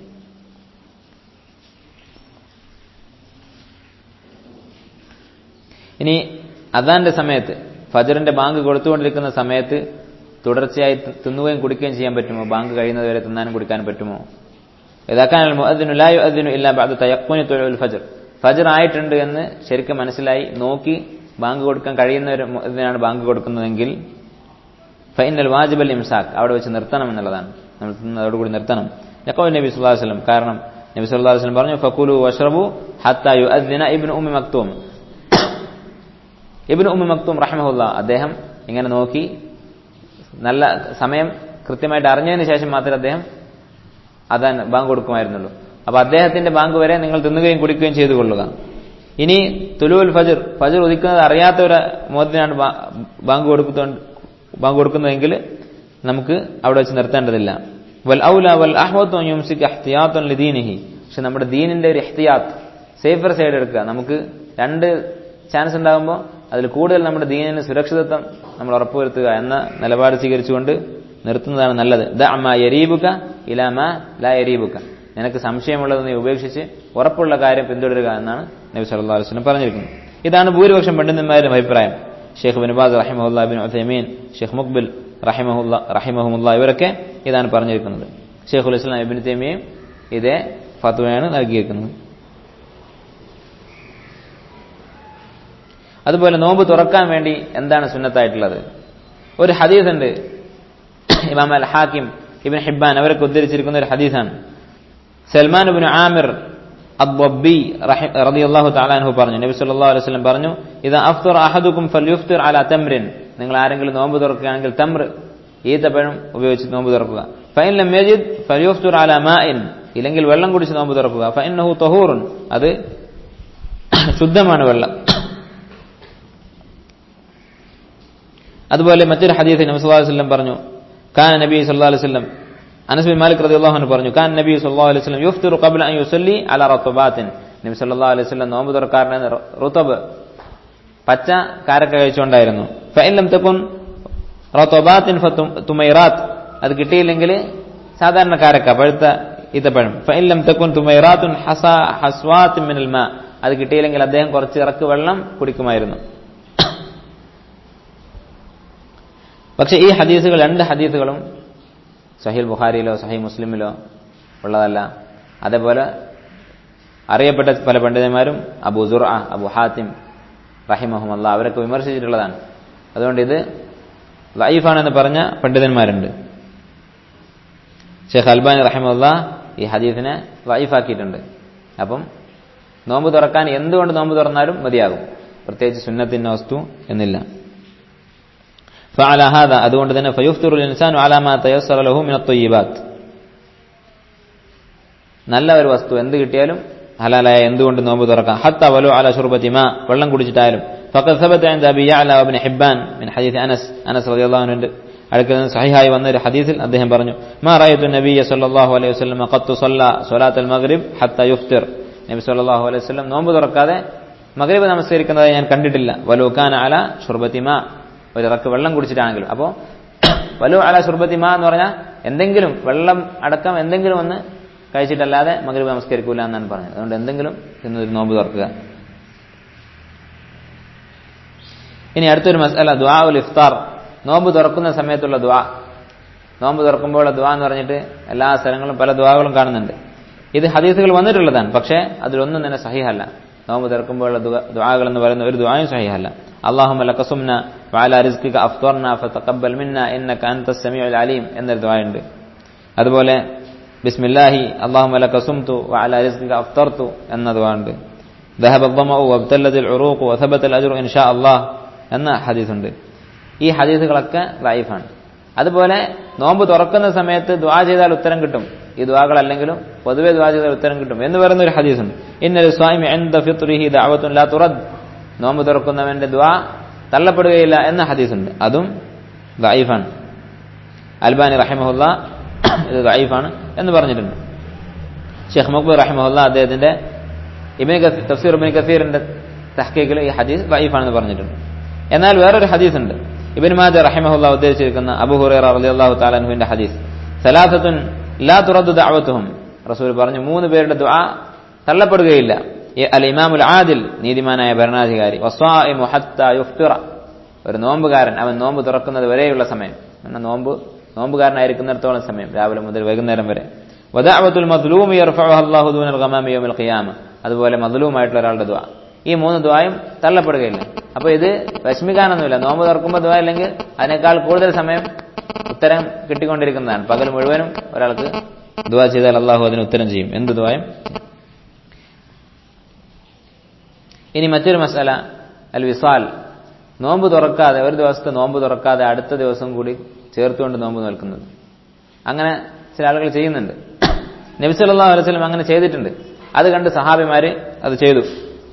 ഇനി അതാന്റെ സമയത്ത് ഫജറിന്റെ ബാങ്ക് കൊടുത്തുകൊണ്ടിരിക്കുന്ന സമയത്ത് തുടർച്ചയായി തിന്നുകയും കുടിക്കുകയും ചെയ്യാൻ പറ്റുമോ ബാങ്ക് കഴിയുന്നത് വരെ തിന്നാനും കുടിക്കാനും പറ്റുമോ ഇതാക്കാൻ ഫജർ ഫജർ ആയിട്ടുണ്ട് എന്ന് ശരിക്കും മനസ്സിലായി നോക്കി ബാങ്ക് കൊടുക്കാൻ കഴിയുന്നവർ ഇതിനാണ് ബാങ്ക് കൊടുക്കുന്നതെങ്കിൽ ഫൈനൽ വാജിബൽ ഇംസാഖ് അവിടെ വെച്ച് നിർത്തണം എന്നുള്ളതാണ് നമ്മൾ അതോടുകൂടി നിർത്തണം യക്കോ നബി സുല്ലാ വസ്ലം കാരണം നബി സുല്ലാ വസ്ലം പറഞ്ഞു ഫക്കുലു വഷ്റബു ഹത്തായു അദ്ദിന ഇബിൻ ഉമ്മി മക്തൂം ഇബിൻ ഉമ്മി മക്തൂം റഹ്മഹുല്ല അദ്ദേഹം ഇങ്ങനെ നോക്കി നല്ല സമയം കൃത്യമായിട്ട് അറിഞ്ഞതിന് ശേഷം മാത്രമേ അദ്ദേഹം അതാൻ ബാങ്ക് കൊടുക്കുമായിരുന്നുള്ളൂ അപ്പൊ അദ്ദേഹത്തിന്റെ ബാങ്ക് വരെ നിങ്ങൾ തിന്നുകയും കുടിക്കുകയും ചെയ്തു കൊള്ളുക ഇനി തുലുവൽ ഫജർ ഫജർ ഉദിക്കുന്നത് അറിയാത്ത ഒരു മോദത്തിനാണ് ബാങ്ക് കൊടുക്കുന്ന ബാങ്ക് കൊടുക്കുന്നതെങ്കിൽ നമുക്ക് അവിടെ വെച്ച് നിർത്തേണ്ടതില്ല വൽ ഔല വൽ അഹ്വത്തും യുംസിക്ക് അഹ്തിയാത്തുൻ ലിദീനിഹി പക്ഷെ നമ്മുടെ ദീനിന്റെ ഒരു എഹ്തിയാത്ത് സേഫർ സൈഡ് എടുക്കുക നമുക്ക് രണ്ട് ചാൻസ് ഉണ്ടാകുമ്പോൾ അതിൽ കൂടുതൽ നമ്മുടെ ദീനിന് സുരക്ഷിതത്വം നമ്മൾ ഉറപ്പുവരുത്തുക എന്ന നിലപാട് സ്വീകരിച്ചുകൊണ്ട് നിർത്തുന്നതാണ് നല്ലത് ദ അമ്മ യരീബുക ഇലാമ ലാ യരീബുക നിനക്ക് സംശയമുള്ളത് നീ ഉപേക്ഷിച്ച് ഉറപ്പുള്ള കാര്യം പിന്തുടരുക എന്നാണ് നബി സല്ലല്ലാഹു അലൈഹി വസല്ലം പറഞ്ഞിരിക്കുന്നത് ഇതാണ് ഭൂരിപക്ഷം പണ്ഡിതന്മാരുടെ അഭിപ്രായം ഷെയ്ഖ് ബിൻ ബാസ് റഹിമഹുല്ല ബിൻ ഉസൈമീൻ ഷെയ്ഖ് മുഖ്ബിൽ റഹിമഹുല്ല റഹിമഹുല്ല ഇവരൊക്കെ ഇതാണ് പറഞ്ഞിരിക്കുന്നത് ഷെയ്ഖുൽ ഇസ്ലാം ഇബിൻ തൈമിയും ഇതേ ഫത്വയാണ് നൽകിയിരിക്കുന്നത് അതുപോലെ നോമ്പ് തുറക്കാൻ വേണ്ടി എന്താണ് സുന്നത്തായിട്ടുള്ളത് ഒരു ഹദീസ് ഉണ്ട് ഇമാം അൽ ഹാക്കിം ഇബിൻ ഹിബാൻ അവരൊക്കെ ഉദ്ധരിച്ചിരിക്കുന്ന ഒരു ഹദീസാണ് സൽമാൻ ഇബിൻ ആമിർ അബ്ബി റളിയല്ലാഹു തആല അൻഹു പറഞ്ഞു നബി സല്ലല്ലാഹു അലൈഹി വസല്ലം പറഞ്ഞു ഇദാ അഫ്തർ അഹദുക്കും ഫൽയുഫ്തിർ അലാ തംറിൻ നിങ്ങൾ ആരെങ്കിലും നോമ്പ് തുറക്കുകയാണെങ്കിൽ തംർ ഈത്തപ്പഴം ഉപയോഗിച്ച് നോമ്പ് തുറക്കുക ഫൈൻ ലം യജിദ് ഫൽയുഫ്തിർ അലാ മാഇൻ ഇല്ലെങ്കിൽ വെള്ളം കുടിച്ച് നോമ്പ് തുറക്കുക ഫഇന്നഹു തഹൂറുൻ അത് ശുദ്ധമാണ് വെള്ളം അതുപോലെ മറ്റൊരു ഹദീസിൽ നബി സല്ലല്ലാഹു അലൈഹി വസല്ലം പറഞ്ഞു കാന നബി സല്ലല്ലാഹു അലൈഹി വസല്ലം അനസ് ബിൻ മാലിക് റളിയല്ലാഹു അൻഹു പറഞ്ഞു കാൻ നബി സല്ലല്ലാഹു അലൈഹി വസല്ലം യുഫ്തിറു ഖബ്ല അൻ യുസല്ലി അലാ റത്ബാത്തിൻ നബി സല്ലല്ലാഹു അലൈഹി വസല്ലം നോമ്പ് തുറക്കാരനെ റുതബ് പച്ച കാരക്ക കഴിച്ചുകൊണ്ടായിരുന്നു ഫഇൻ ലം തകുൻ റത്ബാത്തിൻ ഫതുമൈറാത്ത് അത് കിട്ടിയില്ലെങ്കിൽ സാധാരണ കാരക്ക പഴുത്ത ഈത്തപ്പഴം ഫഇൻ ലം തകുൻ തുമൈറാത്തുൻ ഹസ ഹസ്വാത്തിൻ മിനൽ മാ അത് കിട്ടിയില്ലെങ്കിൽ അദ്ദേഹം കുറച്ച് ഇറക്ക് വെള്ളം കുടിക്കുമായിരുന്നു പക്ഷെ ഈ ഹദീസുകൾ രണ്ട് ഹദീസുകളും സഹീൽ ബുഖാരിയിലോ സഹീ മുസ്ലിമിലോ ഉള്ളതല്ല അതേപോലെ അറിയപ്പെട്ട പല പണ്ഡിതന്മാരും അബു സുർ അബു ഹാത്തിം റഹിമഹുമല്ല അവരൊക്കെ വിമർശിച്ചിട്ടുള്ളതാണ് അതുകൊണ്ട് ഇത് ലൈഫാണെന്ന് പറഞ്ഞ പണ്ഡിതന്മാരുണ്ട് ഷെയ്ഖ് അൽബാനി റഹിമുല്ല ഈ ഹദീസിനെ ലൈഫാക്കിയിട്ടുണ്ട് അപ്പം നോമ്പ് തുറക്കാൻ എന്തുകൊണ്ട് നോമ്പ് തുറന്നാലും മതിയാകും പ്രത്യേകിച്ച് സുന്നത്തിൻ്റെ വസ്തു എന്നില്ല فعلى هذا അതുകൊണ്ട് തന്നെ فيفطر الانسان على ما تيسر له من الطيبات നല്ല ഒരു വസ്തു എന്ത് കിട്ടിയാലും ഹലാലായ എന്തുകൊണ്ട് നോമ്പ് തുറക്കാം ഹത്ത വലു അല ഷുർബത്തി മാ വെള്ളം കുടിച്ചിട്ടായാലും فقد ثبت عند ابي يعلى وابن حبان من حديث انس انس رضي الله عنه അടുക്കൽ നിന്ന് സഹിഹായി വന്ന ഒരു ഹദീസിൽ അദ്ദേഹം പറഞ്ഞു മാ റഅയ്തു നബിയ സല്ലല്ലാഹു അലൈഹി വസല്ലം ഖത്തു സല്ല സ്വലാത്തുൽ മഗ്രിബ് ഹത്ത യുഫ്തിർ നബി സല്ലല്ലാഹു അലൈഹി വസല്ലം നോമ്പ് തുറക്കാതെ മഗ്രിബ് നമസ്കരിക്കുന്നതായി ഞാൻ കണ്ടിട്ടില്ല വലൂക്കാൻ അല ഷുർബത്തിമ ഒരു ഇറക്ക് വെള്ളം കുടിച്ചിട്ടാണെങ്കിലും അപ്പോൾ വലു അല ഷുർബത്തിമ എന്ന് പറഞ്ഞാൽ എന്തെങ്കിലും വെള്ളം അടക്കം എന്തെങ്കിലും ഒന്ന് കഴിച്ചിട്ടല്ലാതെ മഗ്രിബ് നമസ്കരിക്കൂല എന്നാണ് പറഞ്ഞത് അതുകൊണ്ട് എന്തെങ്കിലും ഇന്നൊരു നോമ്പ് തുറക്കുക ഇനി അടുത്തൊരു മസല ദുആ ഉൽ ഇഫ്താർ നോമ്പ് തുറക്കുന്ന സമയത്തുള്ള ദുആ നോമ്പ് തുറക്കുമ്പോൾ ദുആ എന്ന് പറഞ്ഞിട്ട് എല്ലാ സ്ഥലങ്ങളും പല ദുആകളും കാണുന്നുണ്ട് ഇത് ഹദീസുകൾ വന്നിട്ടുള്ളതാണ് പക്ഷേ അതിലൊന്നും തന്നെ സഹിഹല്ല നോമ്പ് തുറക്കുമ്പോഴുള്ള ദുആകൾ എന്ന് പറയുന്ന ഒരു ദുആയും സഹിഹല്ല അല്ലാഹുമ്മ ലക സുംന വഅലാ റിസ്ഖിക അഫ്തർന ഫതഖബ്ബൽ മിന്ന ഇന്നക അൻതസ് സമീഉൽ അലീം എന്നൊരു ദുആയുണ്ട് അതുപോലെ ബിസ്മില്ലാഹി അല്ലാഹുമ്മ ലക സുംതു വഅലാ റിസ്ഖിക അഫ്തർതു എന്ന ദുആയുണ്ട് ذهب الظمأ وابتلت العروق وثبت الأجر إن شاء الله എന്ന ഹദീസുണ്ട് ഈ ഹദീസുകളൊക്കെ ലൈഫാണ് അതുപോലെ നോമ്പ് തുറക്കുന്ന സമയത്ത് ദ്വാ ചെയ്താൽ ഉത്തരം കിട്ടും ഈ ദ്വാകളല്ലെങ്കിലും പൊതുവെ ദ്വാ ചെയ്താൽ ഉത്തരം കിട്ടും എന്ന് പറയുന്ന ഒരു ഹദീസുണ്ട് ഇന്നൊരു സ്വാമി എന്ത ഫിത്രിഹി ദഅവത്തുൻ ലാ തുറദ് നോമ്പ് തുറക്കുന്നവന്റെ ദ്വാ തള്ളപ്പെടുകയില്ല എന്ന ഹദീസുണ്ട് അതും ദൈഫാണ് അൽബാനി റഹിമഹുല്ല ഇത് ദൈഫാണ് എന്ന് പറഞ്ഞിട്ടുണ്ട് ഷെയ്ഖ് മക്ബൂർ റഹിമഹുല്ല അദ്ദേഹത്തിന്റെ ഇബിൻ തഫ്സീർ ഇബിൻ കസീറിന്റെ തഹ്ക്കീക്കിൽ ഈ ഹദീസ് ദൈഫാണെന്ന് പറഞ്ഞിട്ടുണ്ട് എന്നാൽ വേറൊരു ഹദീസ് ഉണ്ട് ഇബിൻ മാജ റഹിമഹുല്ല ഉദ്ദേശിച്ചിരിക്കുന്ന അബു ഹുറൈറ റളിയല്ലാഹു തആലാൻഹുവിന്റെ ഹദീസ് സലാസത്തുൻ ലാ തുറദ്ദു ദഅവത്തുഹും റസൂൽ പറഞ്ഞു മൂന്ന് പേരുടെ ദുആ തള്ളപ്പെടുകയില്ല അൽ ഇമാമുൽ ആദിൽ നീതിമാനായ ഭരണാധികാരി വസ്വാഇമു ഹത്താ യുഫ്തിറ ഒരു നോമ്പുകാരൻ അവൻ നോമ്പ് തുറക്കുന്നത് വരെയുള്ള സമയം എന്നാൽ നോമ്പ് നോമ്പുകാരനായിരിക്കുന്നിടത്തോളം സമയം രാവിലെ മുതൽ വൈകുന്നേരം വരെ വദഅവത്തുൽ മദ്ലൂമി യർഫഉഹ അല്ലാഹു ദൂനൽ ഗമാമി യൗമിൽ ഖിയാമ അതുപോലെ മദ്ലൂമായിട്ടുള്ള ഒരാളുടെ ദുആ ഈ മൂന്ന് ദ്വായും തള്ളപ്പെടുകയില്ല അപ്പൊ ഇത് വിഷമിക്കാനൊന്നുമില്ല നോമ്പ് തുറക്കുമ്പോൾ ദ്വാ അല്ലെങ്കിൽ അതിനേക്കാൾ കൂടുതൽ സമയം ഉത്തരം കിട്ടിക്കൊണ്ടിരിക്കുന്നതാണ് പകൽ മുഴുവനും ഒരാൾക്ക് ദുവാ ചെയ്താൽ അള്ളാഹു അതിന് ഉത്തരം ചെയ്യും എന്ത് ദ്വായും ഇനി മറ്റൊരു മസാല അൽ വിസാൽ നോമ്പ് തുറക്കാതെ ഒരു ദിവസത്തെ നോമ്പ് തുറക്കാതെ അടുത്ത ദിവസം കൂടി ചേർത്തുകൊണ്ട് നോമ്പ് നിൽക്കുന്നത് അങ്ങനെ ചില ആളുകൾ ചെയ്യുന്നുണ്ട് നബി സല്ലല്ലാഹു അലൈഹി വസല്ലം അങ്ങനെ ചെയ്തിട്ടുണ്ട് അത് കണ്ട് സഹാബിമാര് അത് ചെയ്തു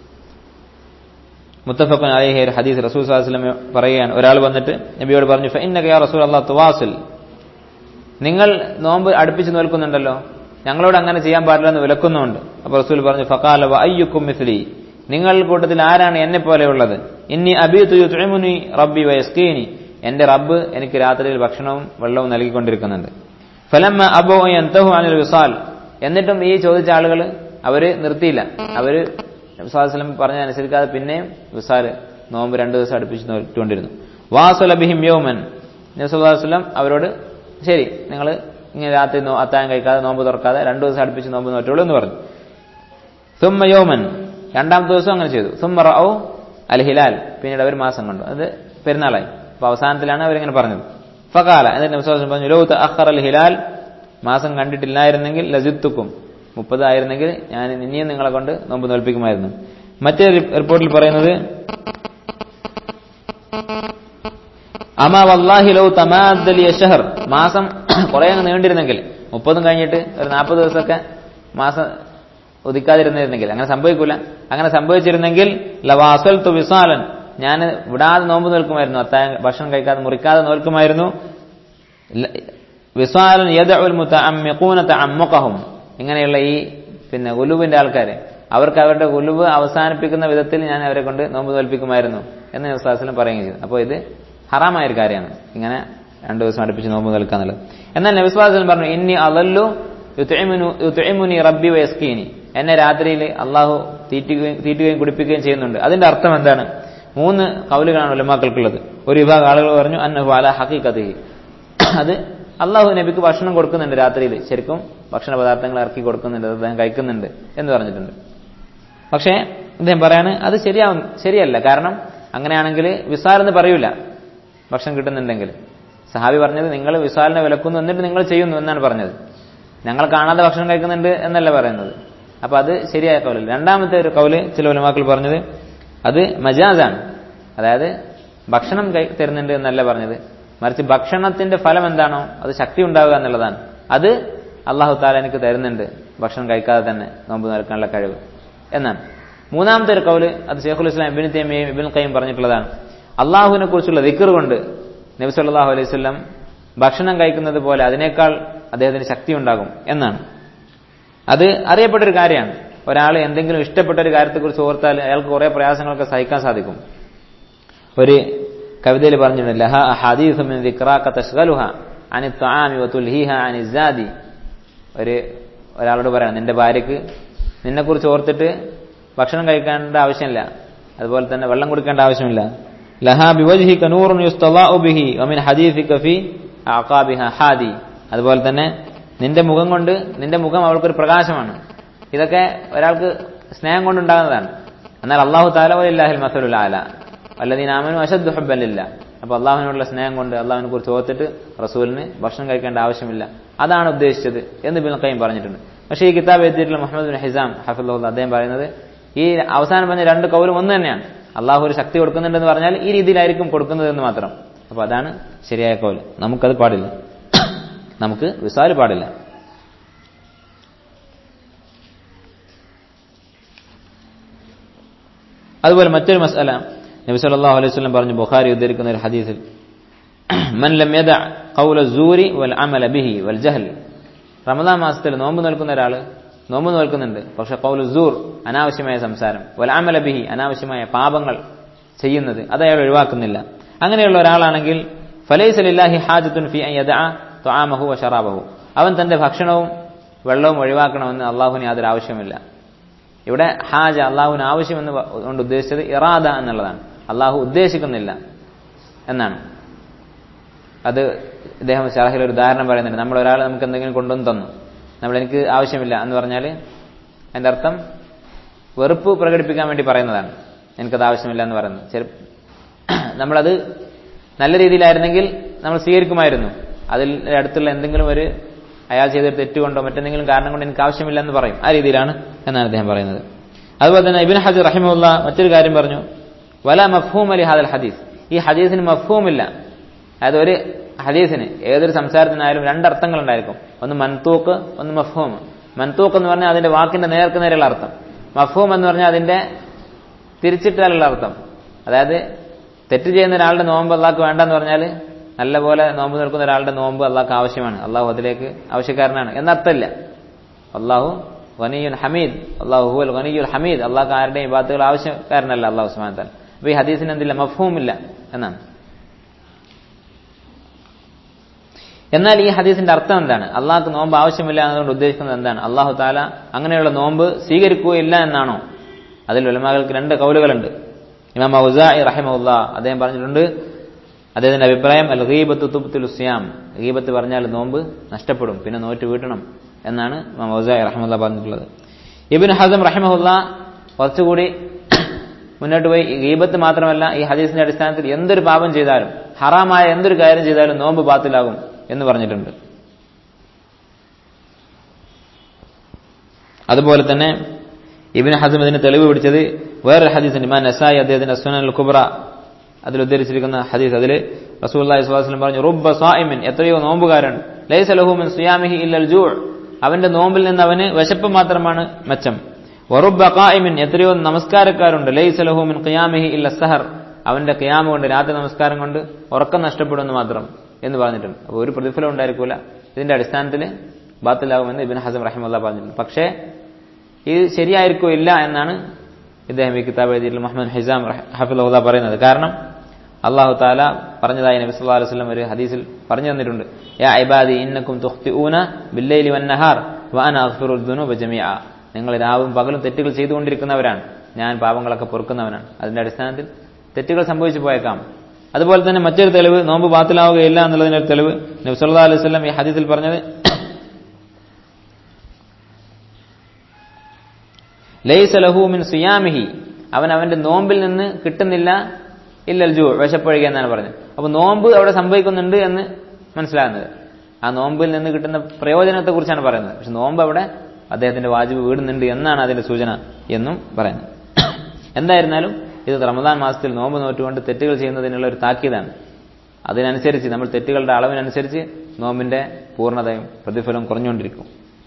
മുത്തഫഖൻ അലൈഹി ഒരു ഹദീസ് റസൂൽ സ്വല്ലല്ലാഹു അലൈഹി വസല്ലം പറയുകയാണ് ഒരാൾ വന്നിട്ട് നബിയോട് പറഞ്ഞു ഫഇന്നക യാ റസൂൽ അല്ലാഹ് തുവാസിൽ നിങ്ങൾ നോമ്പ് അടുപ്പിച്ച് നോൽക്കുന്നുണ്ടല്ലോ ഞങ്ങളോട് അങ്ങനെ ചെയ്യാൻ പാടില്ല എന്ന് വിലക്കുന്നുണ്ട് അപ്പോൾ റസൂൽ പറഞ്ഞു ഫഖാല വ അയ്യുക്കും മിസ്ലി നിങ്ങൾ കൂട്ടത്തിൽ ആരാണ് എന്നെ പോലെയുള്ളത് ഇന്നി അബീതു യുത്ഇമുനി റബ്ബി വയസ്കീനി എന്റെ റബ്ബ് എനിക്ക് രാത്രിയിൽ ഭക്ഷണവും വെള്ളവും നൽകിക്കൊണ്ടിരിക്കുന്നുണ്ട് ഫലമ്മ അബോ യന്തഹു അനിൽ വിസാൽ എന്നിട്ടും ഈ ചോദിച്ച ആളുകൾ അവര് നിർത്തിയില്ല അവര് നബ്സാസ്ലം പറഞ്ഞ അനുസരിക്കാതെ പിന്നെയും വിസാല് നോമ്പ് രണ്ടു ദിവസം അടുപ്പിച്ച് നോക്കിക്കൊണ്ടിരുന്നു വാസുലബിഹിം യോമൻ നബ്സുല്ലാസ്ലം അവരോട് ശരി നിങ്ങൾ ഇങ്ങനെ രാത്രി അത്താഴം കഴിക്കാതെ നോമ്പ് തുറക്കാതെ രണ്ടു ദിവസം അടുപ്പിച്ച് നോമ്പ് നോറ്റുള്ളൂ എന്ന് പറഞ്ഞു സുമ്മ യോമൻ രണ്ടാമത്തെ ദിവസം അങ്ങനെ ചെയ്തു സുമ്മ റൌ അൽ ഹിലാൽ പിന്നീട് അവർ മാസം കണ്ടു അത് പെരുന്നാളായി അപ്പൊ അവസാനത്തിലാണ് അവരിങ്ങനെ പറഞ്ഞത് ഫകാല എന്നിട്ട് നബ്സാസ്ലം പറഞ്ഞു ലോ അഖർ അൽ ഹിലാൽ മാസം കണ്ടിട്ടില്ലായിരുന്നെങ്കിൽ ലജിത്തുക്കും മുപ്പതായിരുന്നെങ്കിൽ ഞാൻ ഇനിയും നിങ്ങളെ കൊണ്ട് നോമ്പ് നോൽപ്പിക്കുമായിരുന്നു മറ്റേ റിപ്പോർട്ടിൽ പറയുന്നത് അമാ വല്ലാഹി ലൗ തമാദലിയ ഷഹർ മാസം കുറെ അങ്ങ് നീണ്ടിരുന്നെങ്കിൽ മുപ്പതും കഴിഞ്ഞിട്ട് ഒരു നാൽപ്പത് ദിവസമൊക്കെ മാസം ഉദിക്കാതിരുന്നിരുന്നെങ്കിൽ അങ്ങനെ സംഭവിക്കൂല അങ്ങനെ സംഭവിച്ചിരുന്നെങ്കിൽ ലവാസൽ തു വിസാലൻ ഞാൻ വിടാതെ നോമ്പ് നിൽക്കുമായിരുന്നു അത്താഴം ഭക്ഷണം കഴിക്കാതെ മുറിക്കാതെ നോൽക്കുമായിരുന്നു വിസാലൻ യദഉൽ മുതഅമ്മിഖൂന തഅമ്മുഖഹും ഇങ്ങനെയുള്ള ഈ പിന്നെ ഉലുവിന്റെ ആൾക്കാർ അവർക്ക് അവരുടെ ഉലുവ് അവസാനിപ്പിക്കുന്ന വിധത്തിൽ ഞാൻ അവരെ കൊണ്ട് നോമ്പ് തോൽപ്പിക്കുമായിരുന്നു എന്ന് വിശ്വാസത്തിലും പറയുകയും ചെയ്തു അപ്പോൾ ഇത് ഹറാമായ ഒരു കാര്യമാണ് ഇങ്ങനെ രണ്ടു ദിവസം അടുപ്പിച്ച് നോമ്പ് നിൽക്കാന്നുള്ളത് എന്നാൽ നബിസ്വാസം പറഞ്ഞു ഇന്നി അതല്ലു യുത്ഇമുനി റബ്ബി വയസ്കീനി എന്നെ രാത്രിയിൽ അള്ളാഹു തീറ്റുകയും തീറ്റുകയും കുടിപ്പിക്കുകയും ചെയ്യുന്നുണ്ട് അതിന്റെ അർത്ഥം എന്താണ് മൂന്ന് കൗലുകളാണ് ഉലമാക്കൾക്കുള്ളത് ഒരു വിഭാഗം ആളുകൾ പറഞ്ഞു അന്നഹു അല ഹക്കീക്കത്തി അത് അള്ളാഹു നബിക്ക് ഭക്ഷണം കൊടുക്കുന്നുണ്ട് രാത്രിയിൽ ശരിക്കും ഭക്ഷണ പദാർത്ഥങ്ങൾ ഇറക്കി കൊടുക്കുന്നുണ്ട് അത് അദ്ദേഹം കഴിക്കുന്നുണ്ട് എന്ന് പറഞ്ഞിട്ടുണ്ട് പക്ഷേ അദ്ദേഹം പറയാണ് അത് ശരിയാവും ശരിയല്ല കാരണം അങ്ങനെയാണെങ്കിൽ വിസാലെന്ന് പറയൂല ഭക്ഷണം കിട്ടുന്നുണ്ടെങ്കിൽ സഹാബി പറഞ്ഞത് നിങ്ങൾ വിസാലിനെ വിലക്കുന്നു എന്നിട്ട് നിങ്ങൾ ചെയ്യുന്നു എന്നാണ് പറഞ്ഞത് ഞങ്ങൾ കാണാതെ ഭക്ഷണം കഴിക്കുന്നുണ്ട് എന്നല്ല പറയുന്നത് അപ്പൊ അത് ശരിയായ കൗലല്ല രണ്ടാമത്തെ ഒരു കൗല് ചില ഉലമാക്കൾ പറഞ്ഞത് അത് മജാസാണ് അതായത് ഭക്ഷണം തരുന്നുണ്ട് എന്നല്ല പറഞ്ഞത് മറിച്ച് ഭക്ഷണത്തിന്റെ ഫലം എന്താണോ അത് ശക്തി ഉണ്ടാവുക എന്നുള്ളതാണ് അത് അള്ളാഹു താല എനിക്ക് തരുന്നുണ്ട് ഭക്ഷണം കഴിക്കാതെ തന്നെ നോമ്പ് നിൽക്കാനുള്ള കഴിവ് എന്നാണ് മൂന്നാമത്തെ ഒരു കൗല് അത് ഷെയ്ഖുൽ ഇസ്ലാം ഇബിൻ തേമിയും ഇബിൻ കയ്യും പറഞ്ഞിട്ടുള്ളതാണ് അള്ളാഹുവിനെ കുറിച്ചുള്ള ദിക്കർ കൊണ്ട് നബി സല്ലാഹു അലൈഹി സ്വല്ലം ഭക്ഷണം കഴിക്കുന്നത് പോലെ അതിനേക്കാൾ അദ്ദേഹത്തിന് ശക്തി ഉണ്ടാകും എന്നാണ് അത് അറിയപ്പെട്ടൊരു കാര്യമാണ് ഒരാൾ എന്തെങ്കിലും ഇഷ്ടപ്പെട്ട ഒരു കാര്യത്തെക്കുറിച്ച് ഓർത്താൽ അയാൾക്ക് കുറേ പ്രയാസങ്ങളൊക്കെ സഹിക്കാൻ സാധിക്കും ഒരു കവിതയിൽ പറഞ്ഞിട്ടുണ്ട് ലഹ ഹദീസു മിൻ ദിക്റാക തശ്ഗലുഹ അനി ത്വാമി വതുൽഹിഹ അനി സാദി ഒരു ഒരാളോട് പറയാം നിന്റെ ഭാര്യക്ക് നിന്നെക്കുറിച്ച് ഓർത്തിട്ട് ഭക്ഷണം കഴിക്കേണ്ട ആവശ്യമില്ല അതുപോലെ തന്നെ വെള്ളം കുടിക്കേണ്ട ആവശ്യമില്ല ലഹ ബിവജ്ഹിക നൂറുൻ യുസ്തളാഉ ബിഹി വമിൻ ഹദീസിക ഫി അഖാബിഹ ഹാദി അതുപോലെ തന്നെ നിന്റെ മുഖം കൊണ്ട് നിന്റെ മുഖം അവൾക്കൊരു പ്രകാശമാണ് ഇതൊക്കെ ഒരാൾക്ക് സ്നേഹം കൊണ്ടുണ്ടാകുന്നതാണ് എന്നാൽ അള്ളാഹു താല വലില്ലാഹിൽ മസലുൽ ആല അല്ലദീന ആമനു അശദ് ഹബ്ബലില്ല അപ്പൊ അള്ളാഹുവിനോടുള്ള സ്നേഹം കൊണ്ട് അള്ളാഹുവിനെ കുറിച്ച് ഓർത്തിട്ട് റസൂലിന് ഭക്ഷണം കഴിക്കേണ്ട ആവശ്യമില്ല അതാണ് ഉദ്ദേശിച്ചത് എന്ന് ബിൻ ഖയ്യം പറഞ്ഞിട്ടുണ്ട് പക്ഷേ ഈ കിതാബ് എഴുതിയിട്ടുള്ള മുഹമ്മദ് ബിൻ ഹിസാം ഹഫിദുല്ല അദ്ദേഹം പറയുന്നത് ഈ അവസാനം പറഞ്ഞ രണ്ട് കൗലും ഒന്ന് തന്നെയാണ് അള്ളാഹു ഒരു ശക്തി കൊടുക്കുന്നുണ്ടെന്ന് പറഞ്ഞാൽ ഈ രീതിയിലായിരിക്കും കൊടുക്കുന്നതെന്ന് മാത്രം അപ്പൊ അതാണ് ശരിയായ കൗല് നമുക്കത് പാടില്ല നമുക്ക് വിസാല് പാടില്ല അതുപോലെ മറ്റൊരു മസല നബി സല്ലല്ലാഹു അലൈഹി വസല്ലം പറഞ്ഞു ബുഖാരി ഉദ്ധരിക്കുന്ന ഒരു ഹദീസിൽ മൻ ലം യദ ഖൗല സൂരി വൽ അമല ബിഹി വൽ ജഹൽ റമദാൻ മാസത്തിൽ നോമ്പ് നിൽക്കുന്ന ഒരാൾ നോമ്പ് നോൽക്കുന്നുണ്ട് പക്ഷെ കൗലു സൂർ അനാവശ്യമായ സംസാരം വൽ അമല ബിഹി അനാവശ്യമായ പാപങ്ങൾ ചെയ്യുന്നത് അത് അയാൾ ഒഴിവാക്കുന്നില്ല അങ്ങനെയുള്ള ഒരാളാണെങ്കിൽ ഫലൈസ ലില്ലാഹി ഹാജത്തുൻ ഫി അൻ യദഅ ത്വആമഹു വ ശറാബഹു അവൻ തന്റെ ഭക്ഷണവും വെള്ളവും ഒഴിവാക്കണമെന്ന് അള്ളാഹുവിന് യാതൊരു ആവശ്യമില്ല ഇവിടെ ഹാജ അള്ളാഹുവിന് ആവശ്യമെന്ന് കൊണ്ട് ഉദ്ദേശിച്ചത് ഇറാദ എന്നുള്ളതാണ് അള്ളാഹു ഉദ്ദേശിക്കുന്നില്ല എന്നാണ് അത് ഇദ്ദേഹം ഷറഹിൽ ഒരു ഉദാഹരണം പറയുന്നുണ്ട് നമ്മൾ ഒരാൾ നമുക്ക് എന്തെങ്കിലും കൊണ്ടുവന്ന് തന്നു നമ്മൾ എനിക്ക് ആവശ്യമില്ല എന്ന് പറഞ്ഞാൽ അതിൻ്റെ അർത്ഥം വെറുപ്പ് പ്രകടിപ്പിക്കാൻ വേണ്ടി പറയുന്നതാണ് എനിക്കത് ആവശ്യമില്ല എന്ന് പറയുന്നത് ചെറു നമ്മളത് നല്ല രീതിയിലായിരുന്നെങ്കിൽ നമ്മൾ സ്വീകരിക്കുമായിരുന്നു അതിൽ അടുത്തുള്ള എന്തെങ്കിലും ഒരു അയാൾ ചെയ്തൊരു തെറ്റുകൊണ്ടോ മറ്റെന്തെങ്കിലും കാരണം കൊണ്ട് എനിക്ക് ആവശ്യമില്ല എന്ന് പറയും ആ രീതിയിലാണ് എന്നാണ് അദ്ദേഹം പറയുന്നത് അതുപോലെ തന്നെ ഇബിൻ ഹജർ റഹിമുള്ള മറ്റൊരു കാര്യം പറഞ്ഞു വല മഫ്ഹൂം അലി ഹാദൽ ഹദീസ് ഈ ഹദീസിന് മഫ്ഹൂമില്ല അതായത് ഒരു ഹദീസിന് ഏതൊരു സംസാരത്തിനായാലും രണ്ടർത്ഥങ്ങൾ ഉണ്ടായിരിക്കും ഒന്ന് മൻതൂക്ക് ഒന്ന് മഫ്ഹൂം മൻതൂക്ക് എന്ന് പറഞ്ഞാൽ അതിന്റെ വാക്കിന്റെ നേർക്ക് നേരെയുള്ള അർത്ഥം മഫ്ഹൂം എന്ന് പറഞ്ഞാൽ അതിന്റെ തിരിച്ചിട്ടാലുള്ള അർത്ഥം അതായത് തെറ്റ് ചെയ്യുന്ന ഒരാളുടെ നോമ്പ് അള്ളാഹ്ക്ക് വേണ്ടെന്ന് പറഞ്ഞാൽ നല്ലപോലെ നോമ്പ് നിൽക്കുന്ന ഒരാളുടെ നോമ്പ് അള്ളാഹ്ക്ക് ആവശ്യമാണ് അള്ളാഹു അതിലേക്ക് ആവശ്യക്കാരനാണ് എന്നർത്ഥമില്ല അള്ളാഹു ഗനിയുൽ ഹമീദ് അള്ളാഹു ഹുവൽ ഗനിയുൽ ഹമീദ് അള്ളാഹ് ആരുടെയും ബാത്തുകൾ ആവശ്യക്കാരനല്ല അള്ളാഹു സുമാൻ താൽ അപ്പൊ ഈ ഹദീസിന് എന്തില്ല മഫ്ഹൂമില്ല എന്നാണ് എന്നാൽ ഈ ഹദീസിന്റെ അർത്ഥം എന്താണ് അള്ളാഹ്ക്ക് നോമ്പ് ആവശ്യമില്ല എന്നതുകൊണ്ട് ഉദ്ദേശിക്കുന്നത് എന്താണ് അള്ളാഹു താല അങ്ങനെയുള്ള നോമ്പ് സ്വീകരിക്കുകയില്ല എന്നാണോ അതിൽ ഉലമാകൾക്ക് രണ്ട് കൗലുകളുണ്ട് ഇമാം ഔസായി റഹിമുല്ല അദ്ദേഹം പറഞ്ഞിട്ടുണ്ട് അദ്ദേഹത്തിന്റെ അഭിപ്രായം അൽ ഗീബത്ത് തുബ്തുൽ സിയാം ഗീബത്ത് പറഞ്ഞാൽ നോമ്പ് നഷ്ടപ്പെടും പിന്നെ നോറ്റ് വീട്ടണം എന്നാണ് ഇമാം ഔസായി റഹിമുല്ല പറഞ്ഞിട്ടുള്ളത് ഇബിൻ ഹസം റഹിമഹുല്ല കുറച്ചുകൂടി മുന്നോട്ട് പോയി ഗീബത്ത് മാത്രമല്ല ഈ ഹദീസിന്റെ അടിസ്ഥാനത്തിൽ എന്തൊരു പാപം ചെയ്താലും ഹറാമായ എന്തൊരു കാര്യം ചെയ്താലും നോമ്പ് ബാത്തിലാകും എന്ന് പറഞ്ഞിട്ടുണ്ട് അതുപോലെ തന്നെ ഇബിൻ ഹസം ഇതിന് തെളിവ് പിടിച്ചത് വേറൊരു ഹദീസ് ഇമാൻ നസായി അദ്ദേഹത്തിന്റെ സുനൽ കുബ്ര അതിൽ ഉദ്ധരിച്ചിരിക്കുന്ന ഹദീസ് അതിൽ റസൂല്ലി സ്വലാസ്ലം പറഞ്ഞു റുബ്ബ സ്വായിമിൻ എത്രയോ നോമ്പുകാരൻ ലൈസ ലഹുമിൻ സുയാമിഹി ഇല്ലൽ ജൂ അവന്റെ നോമ്പിൽ നിന്ന് അവന് വിശപ്പ് മാത്രമാണ് മെച്ചം വറുബ്ബ ഖായിമിൻ എത്രയോ നമസ്കാരക്കാരുണ്ട് ലൈസ ലഹുമിൻ ഖിയാമിഹി ഇല്ല സഹർ അവന്റെ ഖിയാമ കൊണ്ട് രാത്രി നമസ്കാരം കൊണ്ട് ഉറക്കം നഷ്ടപ്പെടുമെന്ന് മാത്രം എന്ന് പറഞ്ഞിട്ടുണ്ട് അപ്പോൾ ഒരു പ്രതിഫലം ഉണ്ടായിരിക്കില്ല ഇതിന്റെ അടിസ്ഥാനത്തിൽ ബാത്തിലാകുമെന്ന് ഇബിൻ ഹസം റഹിമുല്ല പറഞ്ഞിട്ടുണ്ട് പക്ഷേ ഇത് ശരിയായിരിക്കോ ഇല്ല എന്നാണ് ഇദ്ദേഹം ഈ കിതാബ് എഴുതിയിട്ടുള്ള മുഹമ്മദ് ഹിസാം ഹഫിദുല്ല പറയുന്നത് കാരണം അള്ളാഹു താല പറഞ്ഞതായി നബി സല്ലല്ലാഹു അലൈഹി വസല്ലം ഒരു ഹദീസിൽ പറഞ്ഞു തന്നിട്ടുണ്ട് യാ ഇബാദി ഇന്നക്കും തുഖ്തിഊന ബില്ലൈലി വന്നഹാർ വഅന അഗ്ഫിറുൽ ദുനൂബ ജമീഅ നിങ്ങൾ രാവും പകലും തെറ്റുകൾ ചെയ്തുകൊണ്ടിരിക്കുന്നവരാണ് ഞാൻ പാപങ്ങളൊക്കെ പൊറുക്കുന്നവനാണ് അതിന്റെ അടിസ്ഥാനത്തിൽ തെറ്റുകൾ സംഭവിച്ചു പോയേക്കാം അതുപോലെ തന്നെ മറ്റൊരു തെളിവ് നോമ്പ് ബാത്തിലാവുകയില്ല എന്നുള്ളതിന്റെ ഒരു തെളിവ് നബി സല്ലല്ലാഹു അലൈഹി വസല്ലം ഈ ഹദീസിൽ പറഞ്ഞത് ലൈസ ലഹു മിൻ സിയാമിഹി അവൻ അവന്റെ നോമ്പിൽ നിന്ന് കിട്ടുന്നില്ല ഇല്ലൽ ജൂ വിശപ്പൊഴുക എന്നാണ് പറഞ്ഞത് അപ്പൊ നോമ്പ് അവിടെ സംഭവിക്കുന്നുണ്ട് എന്ന് മനസ്സിലാകുന്നത് ആ നോമ്പിൽ നിന്ന് കിട്ടുന്ന പ്രയോജനത്തെ കുറിച്ചാണ് പറയുന്നത് പക്ഷെ നോമ്പ് അവിടെ അദ്ദേഹത്തിന്റെ വാജിബ് വീടുന്നുണ്ട് എന്നാണ് അതിന്റെ സൂചന എന്നും പറയുന്നത് എന്തായിരുന്നാലും ഇത് റമദാൻ മാസത്തിൽ നോമ്പ് നോറ്റുകൊണ്ട് തെറ്റുകൾ ചെയ്യുന്നതിനുള്ള ഒരു താക്കീതാണ് അതിനനുസരിച്ച് നമ്മൾ തെറ്റുകളുടെ അളവിനനുസരിച്ച് നോമ്പിന്റെ പൂർണ്ണതയും പ്രതിഫലവും കുറഞ്ഞുകൊണ്ടിരിക്കും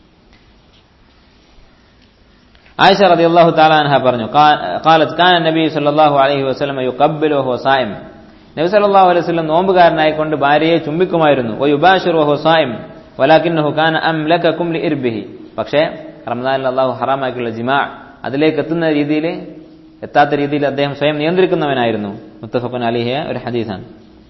ആയിഷ റളിയല്ലാഹു തആല അൻഹ പറഞ്ഞു قالت كان النبي صلى الله عليه وسلم يقبل وهو صائم നബി സല്ലല്ലാഹു അലൈഹി വസല്ലം നോമ്പുകാരനായിക്കൊണ്ട് ഭാര്യയെ ചുംബിക്കുമായിരുന്നു ഓ യുബാഷിറുഹു സായിം വലാകിന്നഹു കാന അംലകകും ലിഇർബിഹി പക്ഷേ റമദാനിൽ അള്ളാഹു ഹറാമാക്കിയുള്ള ജിമാ അതിലേക്ക് എത്തുന്ന രീതിയിൽ എത്താത്ത രീതിയിൽ അദ്ദേഹം സ്വയം നിയന്ത്രിക്കുന്നവനായിരുന്നു മുത്തഫഖുൻ അലിഹിയ ഒരു ഹദീസാണ്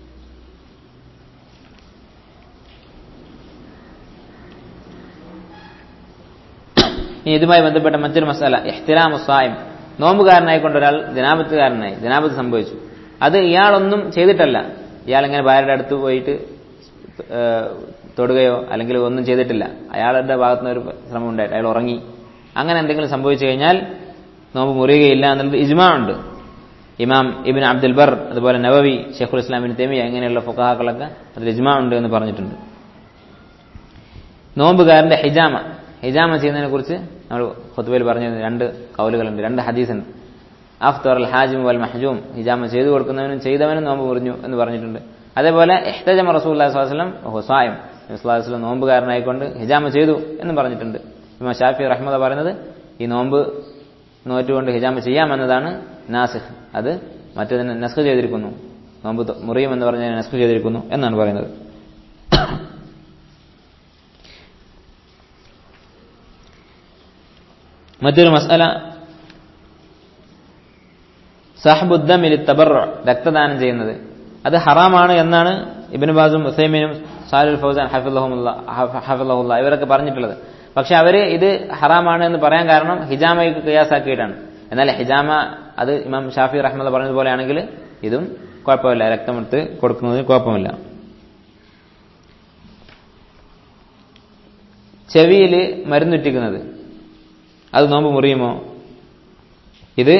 ഇനി ഇതുമായി ബന്ധപ്പെട്ട മറ്റൊരു മസാല ഇഹ്തിലാമു സായിം നോമ്പുകാരനായിക്കൊണ്ട് ഒരാൾ ജനാപത്തുകാരനായി ജനാപത്ത് സംഭവിച്ചു അത് ഇയാളൊന്നും ചെയ്തിട്ടല്ല ഇയാൾ ഇങ്ങനെ ഭാര്യയുടെ അടുത്ത് പോയിട്ട് ഏഹ്, തൊടുകയോ അല്ലെങ്കിൽ ഒന്നും ചെയ്തിട്ടില്ല അയാളുടെ ഭാഗത്തുനിന്ന് ഒരു ശ്രമം ഉണ്ടായിട്ട് അയാൾ ഉറങ്ങി അങ്ങനെ എന്തെങ്കിലും സംഭവിച്ചു കഴിഞ്ഞാൽ നോമ്പ് മുറിയുകയില്ല എന്നുള്ളത് ഇജ്മാ ഉണ്ട് ഇമാം ഇബിൻ അബ്ദുൽ ബർ അതുപോലെ നവവി ഷെഖുൽ ഇസ്ലാമിൻ തെമിയ ഇങ്ങനെയുള്ള ഫുഖാക്കളൊക്കെ അതിൽ ഇജ്മാ ഉണ്ട് എന്ന് പറഞ്ഞിട്ടുണ്ട് നോമ്പുകാരന്റെ ഹിജാമ ഹിജാമ ചെയ്യുന്നതിനെ കുറിച്ച് നമ്മൾ ഖുത്ബയിൽ പറഞ്ഞ രണ്ട് കൗലുകളുണ്ട് രണ്ട് ഹദീസുണ്ട് അഫ്തർ അൽ ഹാജിം വൽ മഹജൂം ഹിജാമ ചെയ്തു കൊടുക്കുന്നവനും ചെയ്തവനും നോമ്പ് മുറിഞ്ഞു എന്ന് പറഞ്ഞിട്ടുണ്ട് അതേപോലെ ഇഹ്തജമ റസൂല്ലാ സ്വലം ഹുസായം വസ്ലം നോമ്പുകാരനായിക്കൊണ്ട് ഹിജാമ ചെയ്തു എന്നും പറഞ്ഞിട്ടുണ്ട് ഇമാം ഷാഫി റഹ്മദ പറയുന്നത് ഈ നോമ്പ് നോറ്റുകൊണ്ട് ഹിജാമ ചെയ്യാമെന്നതാണ് നാസിഖ് അത് മറ്റേതിനെ നസ്ഖ് ചെയ്തിരിക്കുന്നു നോമ്പ് തൊ- മുറിയുമെന്ന് പറഞ്ഞതിനെ നസ്ഖ് ചെയ്തിരിക്കുന്നു എന്നാണ് പറയുന്നത് മറ്റൊരു മസാല സഹബുദ്ദമിൽ തബറ രക്തദാനം ചെയ്യുന്നത് അത് ഹറാമാണ് എന്നാണ് ഇബിൻ ബാസും ഉസൈമിനും സാലുൽ ഫൗസാൻ ഹഫിള്ളഹുല്ല ഹഫിള്ളഹുല്ല ഇവരൊക്കെ പറഞ്ഞിട്ടുള്ളത് പക്ഷെ അവര് ഇത് ഹറാമാണ് എന്ന് പറയാൻ കാരണം ഹിജാമയ്ക്ക് കിയാസാക്കിയിട്ടാണ് എന്നാൽ ഹിജാമ അത് ഇമാം ഷാഫി റഹ്മദ് പറഞ്ഞതുപോലെ ആണെങ്കിൽ ഇതും കുഴപ്പമില്ല രക്തമെടുത്ത് കൊടുക്കുന്നതിന് കുഴപ്പമില്ല ചെവിയിൽ മരുന്നുറ്റിക്കുന്നത് അത് നോമ്പ് മുറിയുമോ ഇത്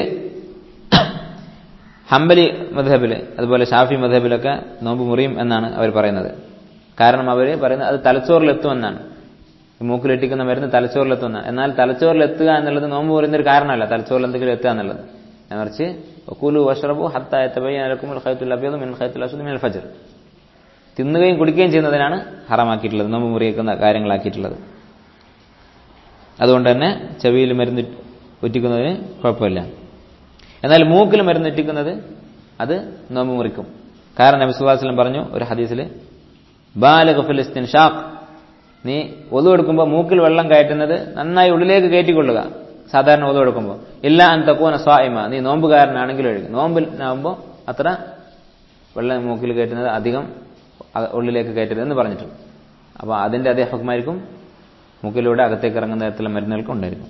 ഹംബലി മധബില് അതുപോലെ ഷാഫി മധബിലൊക്കെ നോമ്പ് മുറിയും എന്നാണ് അവർ പറയുന്നത് കാരണം അവർ പറയുന്നത് അത് തലച്ചോറിലെത്തുമെന്നാണ് മൂക്കിലിട്ടിക്കുന്ന മരുന്ന് തലച്ചോറിലെത്തുമെന്നാണ് എന്നാൽ തലച്ചോറിലെത്തുക എന്നുള്ളത് നോമ്പ് മുറിയുന്ന ഒരു കാരണമല്ല തലച്ചോറിൽ എന്തെങ്കിലും എത്തുക എന്നുള്ളത് മറിച്ച് ഒക്കൂലു വഷറബു ഹത്തായത്തബയ്യനക്കും ഖൈത്തുൽ അബിയത് മിൻ ഖൈത്തുൽ അസ്വദ് മിൻ ഫജർ തിന്നുകയും കുടിക്കുകയും ചെയ്യുന്നതിനാണ് ഹറാമാക്കിയിട്ടുള്ളത് നോമ്പ് മുറിയിക്കുന്ന കാര്യങ്ങളാക്കിയിട്ടുള്ളത് അതുകൊണ്ട് തന്നെ ചെവിയിൽ മരുന്ന് ഒറ്റിക്കുന്നതിന് കുഴപ്പമില്ല എന്നാൽ മൂക്കിൽ മരുന്ന് ഒറ്റിക്കുന്നത് അത് നോമ്പ് മുറിക്കും കാരണം നബി സുല്ലാസ്ലം പറഞ്ഞു ഒരു ഹദീസിൽ ബാലക ഫിലിസ്തീൻ ഷാഖ് നീ ഒതു എടുക്കുമ്പോൾ മൂക്കിൽ വെള്ളം കയറ്റുന്നത് നന്നായി ഉള്ളിലേക്ക് കയറ്റിക്കൊള്ളുക സാധാരണ ഒതു എടുക്കുമ്പോൾ ഇല്ല അൻ തക്കൂന സ്വായ്മ നീ നോമ്പുകാരനാണെങ്കിൽ ഒഴുകും നോമ്പിലാകുമ്പോൾ അത്ര വെള്ളം മൂക്കിൽ കയറ്റുന്നത് അധികം അ- ഉള്ളിലേക്ക് കയറ്റരുത് എന്ന് പറഞ്ഞിട്ടുണ്ട് അപ്പോൾ അതിന്റെ അതേ ഹുക്കുമായിരിക്കും മൂക്കിലൂടെ അകത്തേക്ക് ഇറങ്ങുന്ന തരത്തിലുള്ള മരുന്നുകൾക്ക് ഉണ്ടായിരിക്കും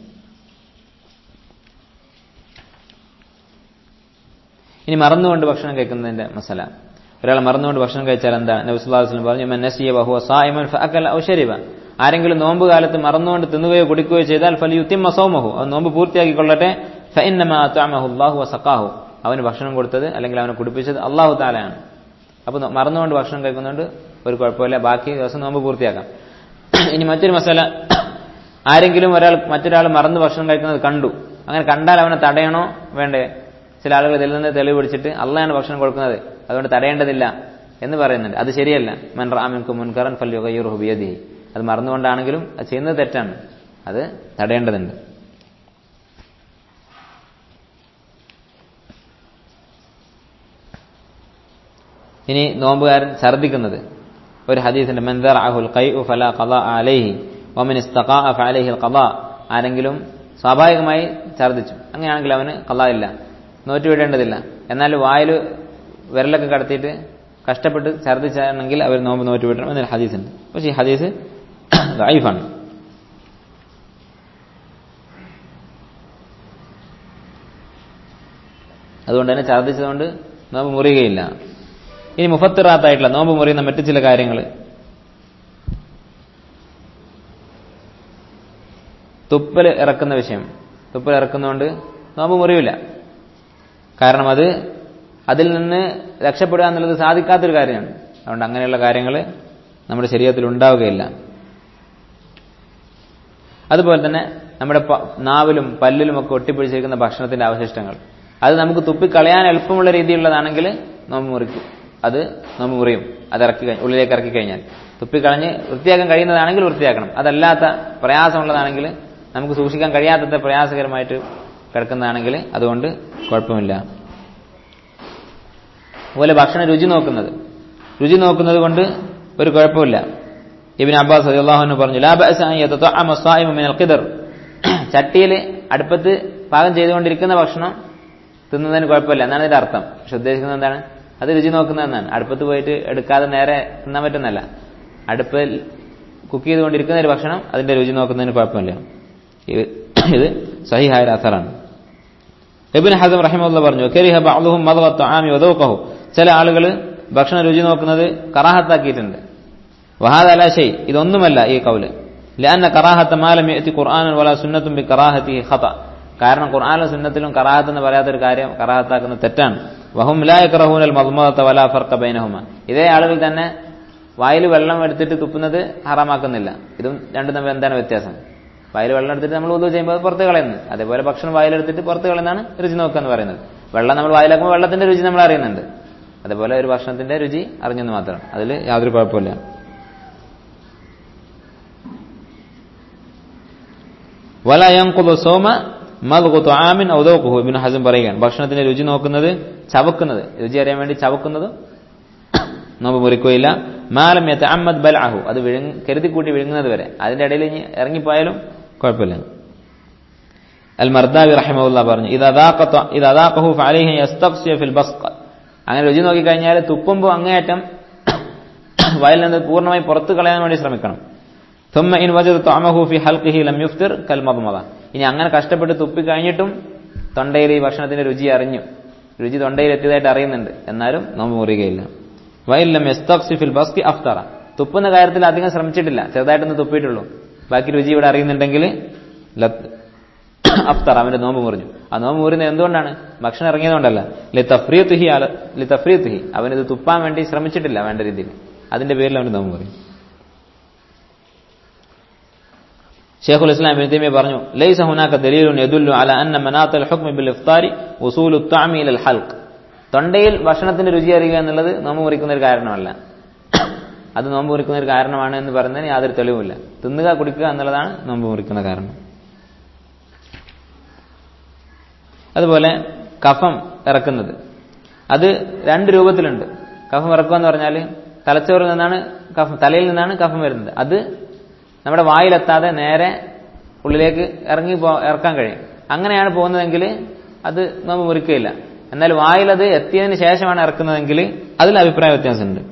ഇനി മറന്നുകൊണ്ട് ഭക്ഷണം കഴിക്കുന്നതിന്റെ മസല ഒരാൾ മറന്നുകൊണ്ട് ഭക്ഷണം കഴിച്ചാൽ എന്താ നബിസ്വല്ലാസ്ലം പറഞ്ഞു "മൻ നസിയ വഹുവ സായിമൻ ഫഅക്കല ഔ ശരിബ ആരെങ്കിലും നോമ്പ് കാലത്ത് മറന്നുകൊണ്ട് തിന്നുകയോ കുടിക്കുകയോ ചെയ്താൽ ഫലിയുത്തിം സൗമഹു അവൻ നോമ്പ് പൂർത്തിയാക്കിക്കൊള്ളട്ടെ ഫഇന്നമാ അത്അമഹു അല്ലാഹു വസഖാഹു അവന് ഭക്ഷണം കൊടുത്തത് അല്ലെങ്കിൽ അവനെ കുടിപ്പിച്ചത് അള്ളാഹു താലയാണ് അപ്പോൾ നോ- മറന്നുകൊണ്ട് ഭക്ഷണം കഴിക്കുന്നതുകൊണ്ട് ഒരു കുഴപ്പമില്ല ബാക്കി ദിവസം നോമ്പ് പൂർത്തിയാക്കാം ഇനി മറ്റൊരു മസാല ആരെങ്കിലും ഒരാൾ മറ്റൊരാൾ മറന്ന് ഭക്ഷണം കഴിക്കുന്നത് കണ്ടു അങ്ങനെ കണ്ടാൽ അവനെ തടയണോ വേണ്ടേ ചില ആളുകൾ ഇതിൽ നിന്ന് തെളിവ് പിടിച്ചിട്ട് അള്ളയാണ് ഭക്ഷണം കൊടുക്കുന്നത് അതുകൊണ്ട് തടയേണ്ടതില്ല എന്ന് പറയുന്നുണ്ട് അത് ശരിയല്ല മൻ റാമിൻകു മുൻകറൻ ഫല്യുഗയ്യുറുഹു ബിയദിഹി അത് മറന്നുകൊണ്ടാണെങ്കിലും അത് ചെയ്യുന്നത് തെറ്റാണ് അത് തടയേണ്ടതുണ്ട് ഇനി നോമ്പുകാരൻ ഛർദ്ദിക്കുന്നത് ഒരു ഹദീസിന്റെ മൻദർ അഹുൽ ഖൈഉ ഫലാ ഖളാ അലൈഹി വമൻ ഇസ്തഖാ ഫഅലൈഹി അൽ ഖളാ ആരെങ്കിലും സ്വാഭാവികമായി ഛർദ്ദിച്ചു അങ്ങനെയാണെങ്കിൽ അവന് ഖളാ ഇല്ല നോറ്റുവിടേണ്ടതില്ല എന്നാൽ വായിൽ വിരലൊക്കെ കടത്തിയിട്ട് കഷ്ടപ്പെട്ട് ഛർദ്ദിച്ചാണെങ്കിൽ അവർ നോമ്പ് നോറ്റുവിടണം എന്നൊരു ഹദീസുണ്ട് പക്ഷേ ഈ ഹദീസ് ദൈഫാണ് അതുകൊണ്ട് തന്നെ ഛർദ്ദിച്ചതുകൊണ്ട് നോമ്പ് മുറിയുകയില്ല ഇനി മുഫത്തിറാത്തായിട്ടുള്ള നോമ്പ് മുറിയുന്ന മറ്റു ചില കാര്യങ്ങൾ തുപ്പൽ ഇറക്കുന്ന വിഷയം തുപ്പൽ ഇറക്കുന്നതുകൊണ്ട് നോമ്പ് മുറിയില്ല കാരണം അത് അതിൽ നിന്ന് രക്ഷപ്പെടുക എന്നുള്ളത് സാധിക്കാത്തൊരു കാര്യമാണ് അതുകൊണ്ട് അങ്ങനെയുള്ള കാര്യങ്ങൾ നമ്മുടെ ശരീരത്തിൽ ഉണ്ടാവുകയില്ല അതുപോലെ തന്നെ നമ്മുടെ പ- നാവിലും പല്ലിലും ഒക്കെ ഒട്ടിപ്പിടിച്ചിരിക്കുന്ന ഭക്ഷണത്തിന്റെ അവശിഷ്ടങ്ങൾ അത് നമുക്ക് തുപ്പിക്കളയാൻ എളുപ്പമുള്ള രീതിയിലുള്ളതാണെങ്കിൽ നോമ്പ് മുറിക്കും അത് നോമ്പ് മുറിയും അത് ഇറക്കി കഴി- ഉള്ളിലേക്ക് ഇറക്കി കഴിഞ്ഞാൽ തുപ്പിക്കളഞ്ഞ് വൃത്തിയാക്കാൻ കഴിയുന്നതാണെങ്കിൽ വൃത്തിയാക്കണം അതല്ലാത്ത പ്രയാസമുള്ളതാണെങ്കിൽ നമുക്ക് സൂക്ഷിക്കാൻ കഴിയാത്തത്ര പ്രയാസകരമായിട്ട് കിടക്കുന്നതാണെങ്കിൽ അതുകൊണ്ട് കുഴപ്പമില്ല അതുപോലെ ഭക്ഷണ രുചി നോക്കുന്നത് രുചി നോക്കുന്നത് കൊണ്ട് ഒരു കുഴപ്പമില്ല ഇബിൻ അബ്ബാസ് അള്ളാഹുനു പറഞ്ഞു ലാ ബഅസ അൻ യതതഅമ الصائم من القدر ചട്ടിയിൽ അടുപ്പത്ത് പാകം ചെയ്തുകൊണ്ടിരിക്കുന്ന ഭക്ഷണം തിന്നുന്നതിന് കുഴപ്പമില്ല എന്നാണ് ഇതിന്റെ അർത്ഥം പക്ഷെ ഉദ്ദേശിക്കുന്നത് എന്താണ് അത് രുചി നോക്കുന്നതെന്നാണ് അടുപ്പത്ത് പോയിട്ട് എടുക്കാതെ നേരെ തിന്നാൻ പറ്റുന്നല്ല അടുപ്പിൽ കുക്ക് ചെയ്തുകൊണ്ടിരിക്കുന്ന ഒരു ഭക്ഷണം അതിന്റെ രുചി നോക്കുന്നതിന് കുഴപ്പമില്ല ഇത് ഇത് സഹിഹായ അസറാണ് ഇബിൻ ഹസം റഹിമുള്ള പറഞ്ഞു കരിഹ ബഅ്ദുഹും മദ്വ തആമി വദൗഖഹു ചില ആളുകൾ ഭക്ഷണ രുചി നോക്കുന്നത് കറാഹത്താക്കിയിട്ടുണ്ട് വഹാദ അലാ ഷൈ ഇതൊന്നുമല്ല ഈ കൗല് ലഅന്ന കറാഹത്ത മാലം യഅതി ഖുർആനൻ വലാ സുന്നത്തും ബി കറാഹത്തിഹി ഖത കാരണം ഖുർആനിലും സുന്നത്തിലും കറാഹത്ത് എന്ന് പറയാത്തൊരു കാര്യം കറാഹത്താക്കുന്ന തെറ്റാണ് വഹും ലാ യക്റഹൂനൽ മദ്മദത വലാ ഫർഖ ബൈനഹുമ ഇതേ ആളുകൾ തന്നെ വായിൽ വെള്ളം എടുത്തിട്ട് തുപ്പുന്നത് ഹറാമാക്കുന്നില്ല ഇതും രണ്ടും തമ്മിൽ എന്താണ് വ്യത്യാസം വായിൽ വെള്ളം എടുത്തിട്ട് നമ്മൾ ഉദു ചെയ്യുമ്പോൾ അത് പുറത്ത് കളയുന്നു അതേപോലെ ഭക്ഷണം വായിലെടുത്തിട്ട് പുറത്ത് കളയുന്നതാണ് രുചി നോക്കുക എന്ന് പറയുന്നത് വെള്ളം നമ്മൾ വായിലാക്കുമ്പോൾ വെള്ളത്തിന്റെ രുചി നമ്മൾ അറിയുന്നുണ്ട് അതേപോലെ ഒരു ഭക്ഷണത്തിന്റെ രുചി അറിഞ്ഞെന്ന് മാത്രം അതിൽ യാതൊരു കുഴപ്പമില്ല വല യൻഖുദു സൗമ മദ്ഗു തുആമിൻ ഔ ദൗഖുഹു ഇബ്നു ഹസം പറയുകയാണ് ഭക്ഷണത്തിന്റെ രുചി നോക്കുന്നത് ചവക്കുന്നത് രുചി അറിയാൻ വേണ്ടി ചവക്കുന്നത് നോമ്പ് മുറിക്കുകയില്ല മാലം യതഅമ്മദ് ബൽഅഹു അത് വിഴുങ്ങ കരുതി കൂട്ടി വിഴുങ്ങുന്നത് വരെ അതിന്റെ ഇടയിൽ ഇനി ഇറങ്ങിപ്പോയാലും കുഴപ്പമില്ല അൽ മർദാവി റഹിമഹുല്ല പറഞ്ഞു ഇത് അദാഖത ഇത് അദാഖഹു ഫഅലൈഹി യസ്തഖ്സിയ ഫിൽ ബസ്ഖ അങ്ങനെ രുചി നോക്കി കഴിഞ്ഞാൽ തുപ്പുമ്പോൾ അങ്ങേയറ്റം വയലിൽ നിന്ന് പൂർണ്ണമായി പുറത്തു കളയാൻ വേണ്ടി ശ്രമിക്കണം ثم إن وجد طعمه في حلقه لم يفطر كالمضمضة ഇനി അങ്ങനെ കഷ്ടപ്പെട്ട് തുപ്പി കഴിഞ്ഞിട്ടും തൊണ്ടയിൽ ഈ ഭക്ഷണത്തിന്റെ രുചി അറിഞ്ഞു രുചി തൊണ്ടയിൽ എത്തിയതായിട്ട് അറിയുന്നുണ്ട് എന്നാലും നോമ്പ് മുറിയുകയില്ല വൈലം ഫിൽ ബസ്കി അഫ്തറ തുപ്പുന്ന കാര്യത്തിൽ അധികം ശ്രമിച്ചിട്ടില്ല ചെറുതായിട്ടൊന്ന് തുപ്പിയിട്ടുള്ളൂ ബാക്കി രുചി ഇവിടെ അറിയുന്നുണ്ടെങ്കിൽ അഫ്തർ അവന്റെ നോമ്പ് മുറിഞ്ഞു ആ നോമ്പ് മുറിയുന്നത് എന്തുകൊണ്ടാണ് ഭക്ഷണം ഇറങ്ങിയതുകൊണ്ടല്ല ലിത്തഫ്രിയത്തുഹി ലിത്തഫ്രിയത്തുഹി അവനിത് തുപ്പാൻ വേണ്ടി ശ്രമിച്ചിട്ടില്ല വേണ്ട രീതിയിൽ അതിന്റെ പേരിൽ അവന് നോമ്പ് മുറിയും ഷെയ്ഖുൽ ഇസ്ലാം ഇബ്നു തൈമിയ പറഞ്ഞു ലൈസ ഹുനാക ദലീലുൻ യദുല്ലു അല അന്ന മനാത്തൽ ഹുക്മ ബിൽ ഇഫ്താരി ഉസൂലു തഅമി ഇലൽ ഹൽഖ് തൊണ്ടയിൽ ഭക്ഷണത്തിന്റെ രുചി അറിയുക എന്നുള്ളത് നോമ്പ് മുറിക്കുന്ന ഒരു കാരണമല്ല അത് നോമ്പ് മുറിക്കുന്ന ഒരു കാരണമാണ് എന്ന് പറയുന്നതിന് യാതൊരു തെളിവുമില്ല തിന്നുക കുടിക്കുക എന്നുള്ളതാണ് നോമ്പ് മുറിക്കുന്ന കാരണം അതുപോലെ കഫം ഇറക്കുന്നത് അത് രണ്ട് രൂപത്തിലുണ്ട് കഫം ഇറക്കുക എന്ന് പറഞ്ഞാൽ തലച്ചോറിൽ നിന്നാണ് കഫം തലയിൽ നിന്നാണ് കഫം വരുന്നത് അത് നമ്മുടെ വായിലെത്താതെ നേരെ ഉള്ളിലേക്ക് ഇറങ്ങി പോ ഇറക്കാൻ കഴിയും അങ്ങനെയാണ് പോകുന്നതെങ്കിൽ അത് നോമ്പ് മുറിക്കുകയില്ല എന്നാൽ വായിലത് എത്തിയതിന് ശേഷമാണ് ഇറക്കുന്നതെങ്കിൽ അതിൽ അഭിപ്രായ വ്യത്യാസമുണ്ട്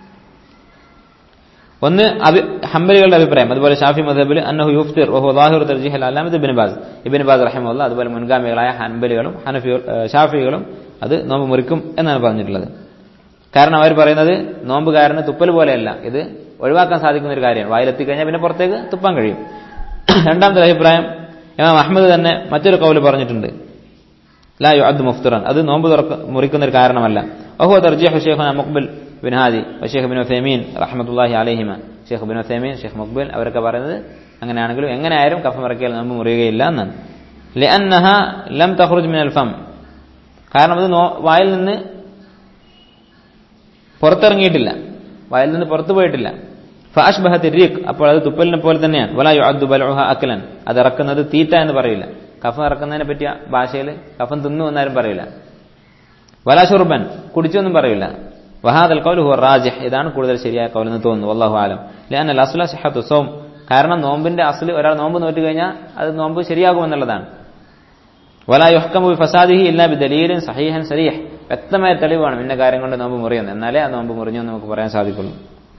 ഒന്ന് അഭി ഹംബലികളുടെ അഭിപ്രായം അതുപോലെ ഷാഫി മദബിൽ അന്നഹു യുഫ്തിർ ഓഹോ ദാഹിർ തർജിഹൽ അല്ലാമത് ഇബിൻ ബാസ് ഇബിൻ ബാസ് റഹിമുള്ള അതുപോലെ മുൻഗാമികളായ ഹൻബലികളും ഹനഫി ഷാഫികളും അത് നോമ്പ് മുറിക്കും എന്നാണ് പറഞ്ഞിട്ടുള്ളത് കാരണം അവർ പറയുന്നത് നോമ്പുകാരന് തുപ്പൽ പോലെയല്ല ഇത് ഒഴിവാക്കാൻ സാധിക്കുന്ന ഒരു കാര്യമാണ് വായിലെത്തിക്കഴിഞ്ഞാൽ പിന്നെ പുറത്തേക്ക് തുപ്പാൻ കഴിയും രണ്ടാമത്തെ അഭിപ്രായം ഇമാം അഹമ്മദ് തന്നെ മറ്റൊരു കൗല് പറഞ്ഞിട്ടുണ്ട് ലാ യു അദ് മുഫ്തുറാൻ അത് നോമ്പ് തുറക്ക മുറിക്കുന്ന ഒരു കാരണമല്ല അഹു തർജിഹു ഷെയ്ഖുന Muqbil bin Hadi Sheikh bin Uthaymeen റഹ്മത്തുല്ലാഹി അലഹിമ Sheikh bin Uthaymeen Sheikh Muqbil അവരൊക്കെ പറയുന്നത് അങ്ങനെയാണെങ്കിലും എങ്ങനെയായാലും കഫം ഇറക്കിയാൽ നോമ്പ് മുറിയുകയില്ല എന്നാണ് ലഅന്നഹ ലം തഖ്റുജ് മിനൽ ഫം കാരണം അത് വായിൽ നിന്ന് പുറത്തിറങ്ങിയിട്ടില്ല വായിൽ നിന്ന് പുറത്തു പോയിട്ടില്ല ഫാഷ്ബഹത്ത് റീഖ് അപ്പോൾ അത് തുപ്പലിനെ പോലെ തന്നെയാണ് വലായു അദ്ദു ബലുഹ അക്കലൻ അത് ഇറക്കുന്നത് തീറ്റ എന്ന് പറയില്ല കഫം ഇറക്കുന്നതിനെ പറ്റിയ ഭാഷയിൽ കഫം തിന്നു എന്നാരും പറയില്ല വലാ ഷുർബൻ കുടിച്ചൊന്നും പറയില്ല വഹാദൽ കൗൽ ഹുവ റാജിഹ് ഇതാണ് കൂടുതൽ ശരിയായ കൗൽ എന്ന് തോന്നുന്നു വല്ലാഹു ആലം ലാൻ അൽ അസ്ല സിഹത്തു സോം കാരണം നോമ്പിന്റെ അസ്ല് ഒരാൾ നോമ്പ് നോറ്റ് കഴിഞ്ഞാൽ അത് നോമ്പ് ശരിയാകുമെന്നുള്ളതാണ് വലാ യുഹ്കമു ബി ഫസാദിഹി ഇല്ലാ ബി ദലീലിൻ സഹീഹൻ സരീഹ് വ്യക്തമായ തെളിവാണ് ഇന്ന കാര്യം കൊണ്ട് നോമ്പ് മുറിയുന്നത് എന്നാലേ ആ നോമ്പ് മുറിഞ്ഞു എന്ന് നമുക്ക് പറയാൻ സാധിക്കുള്ളൂ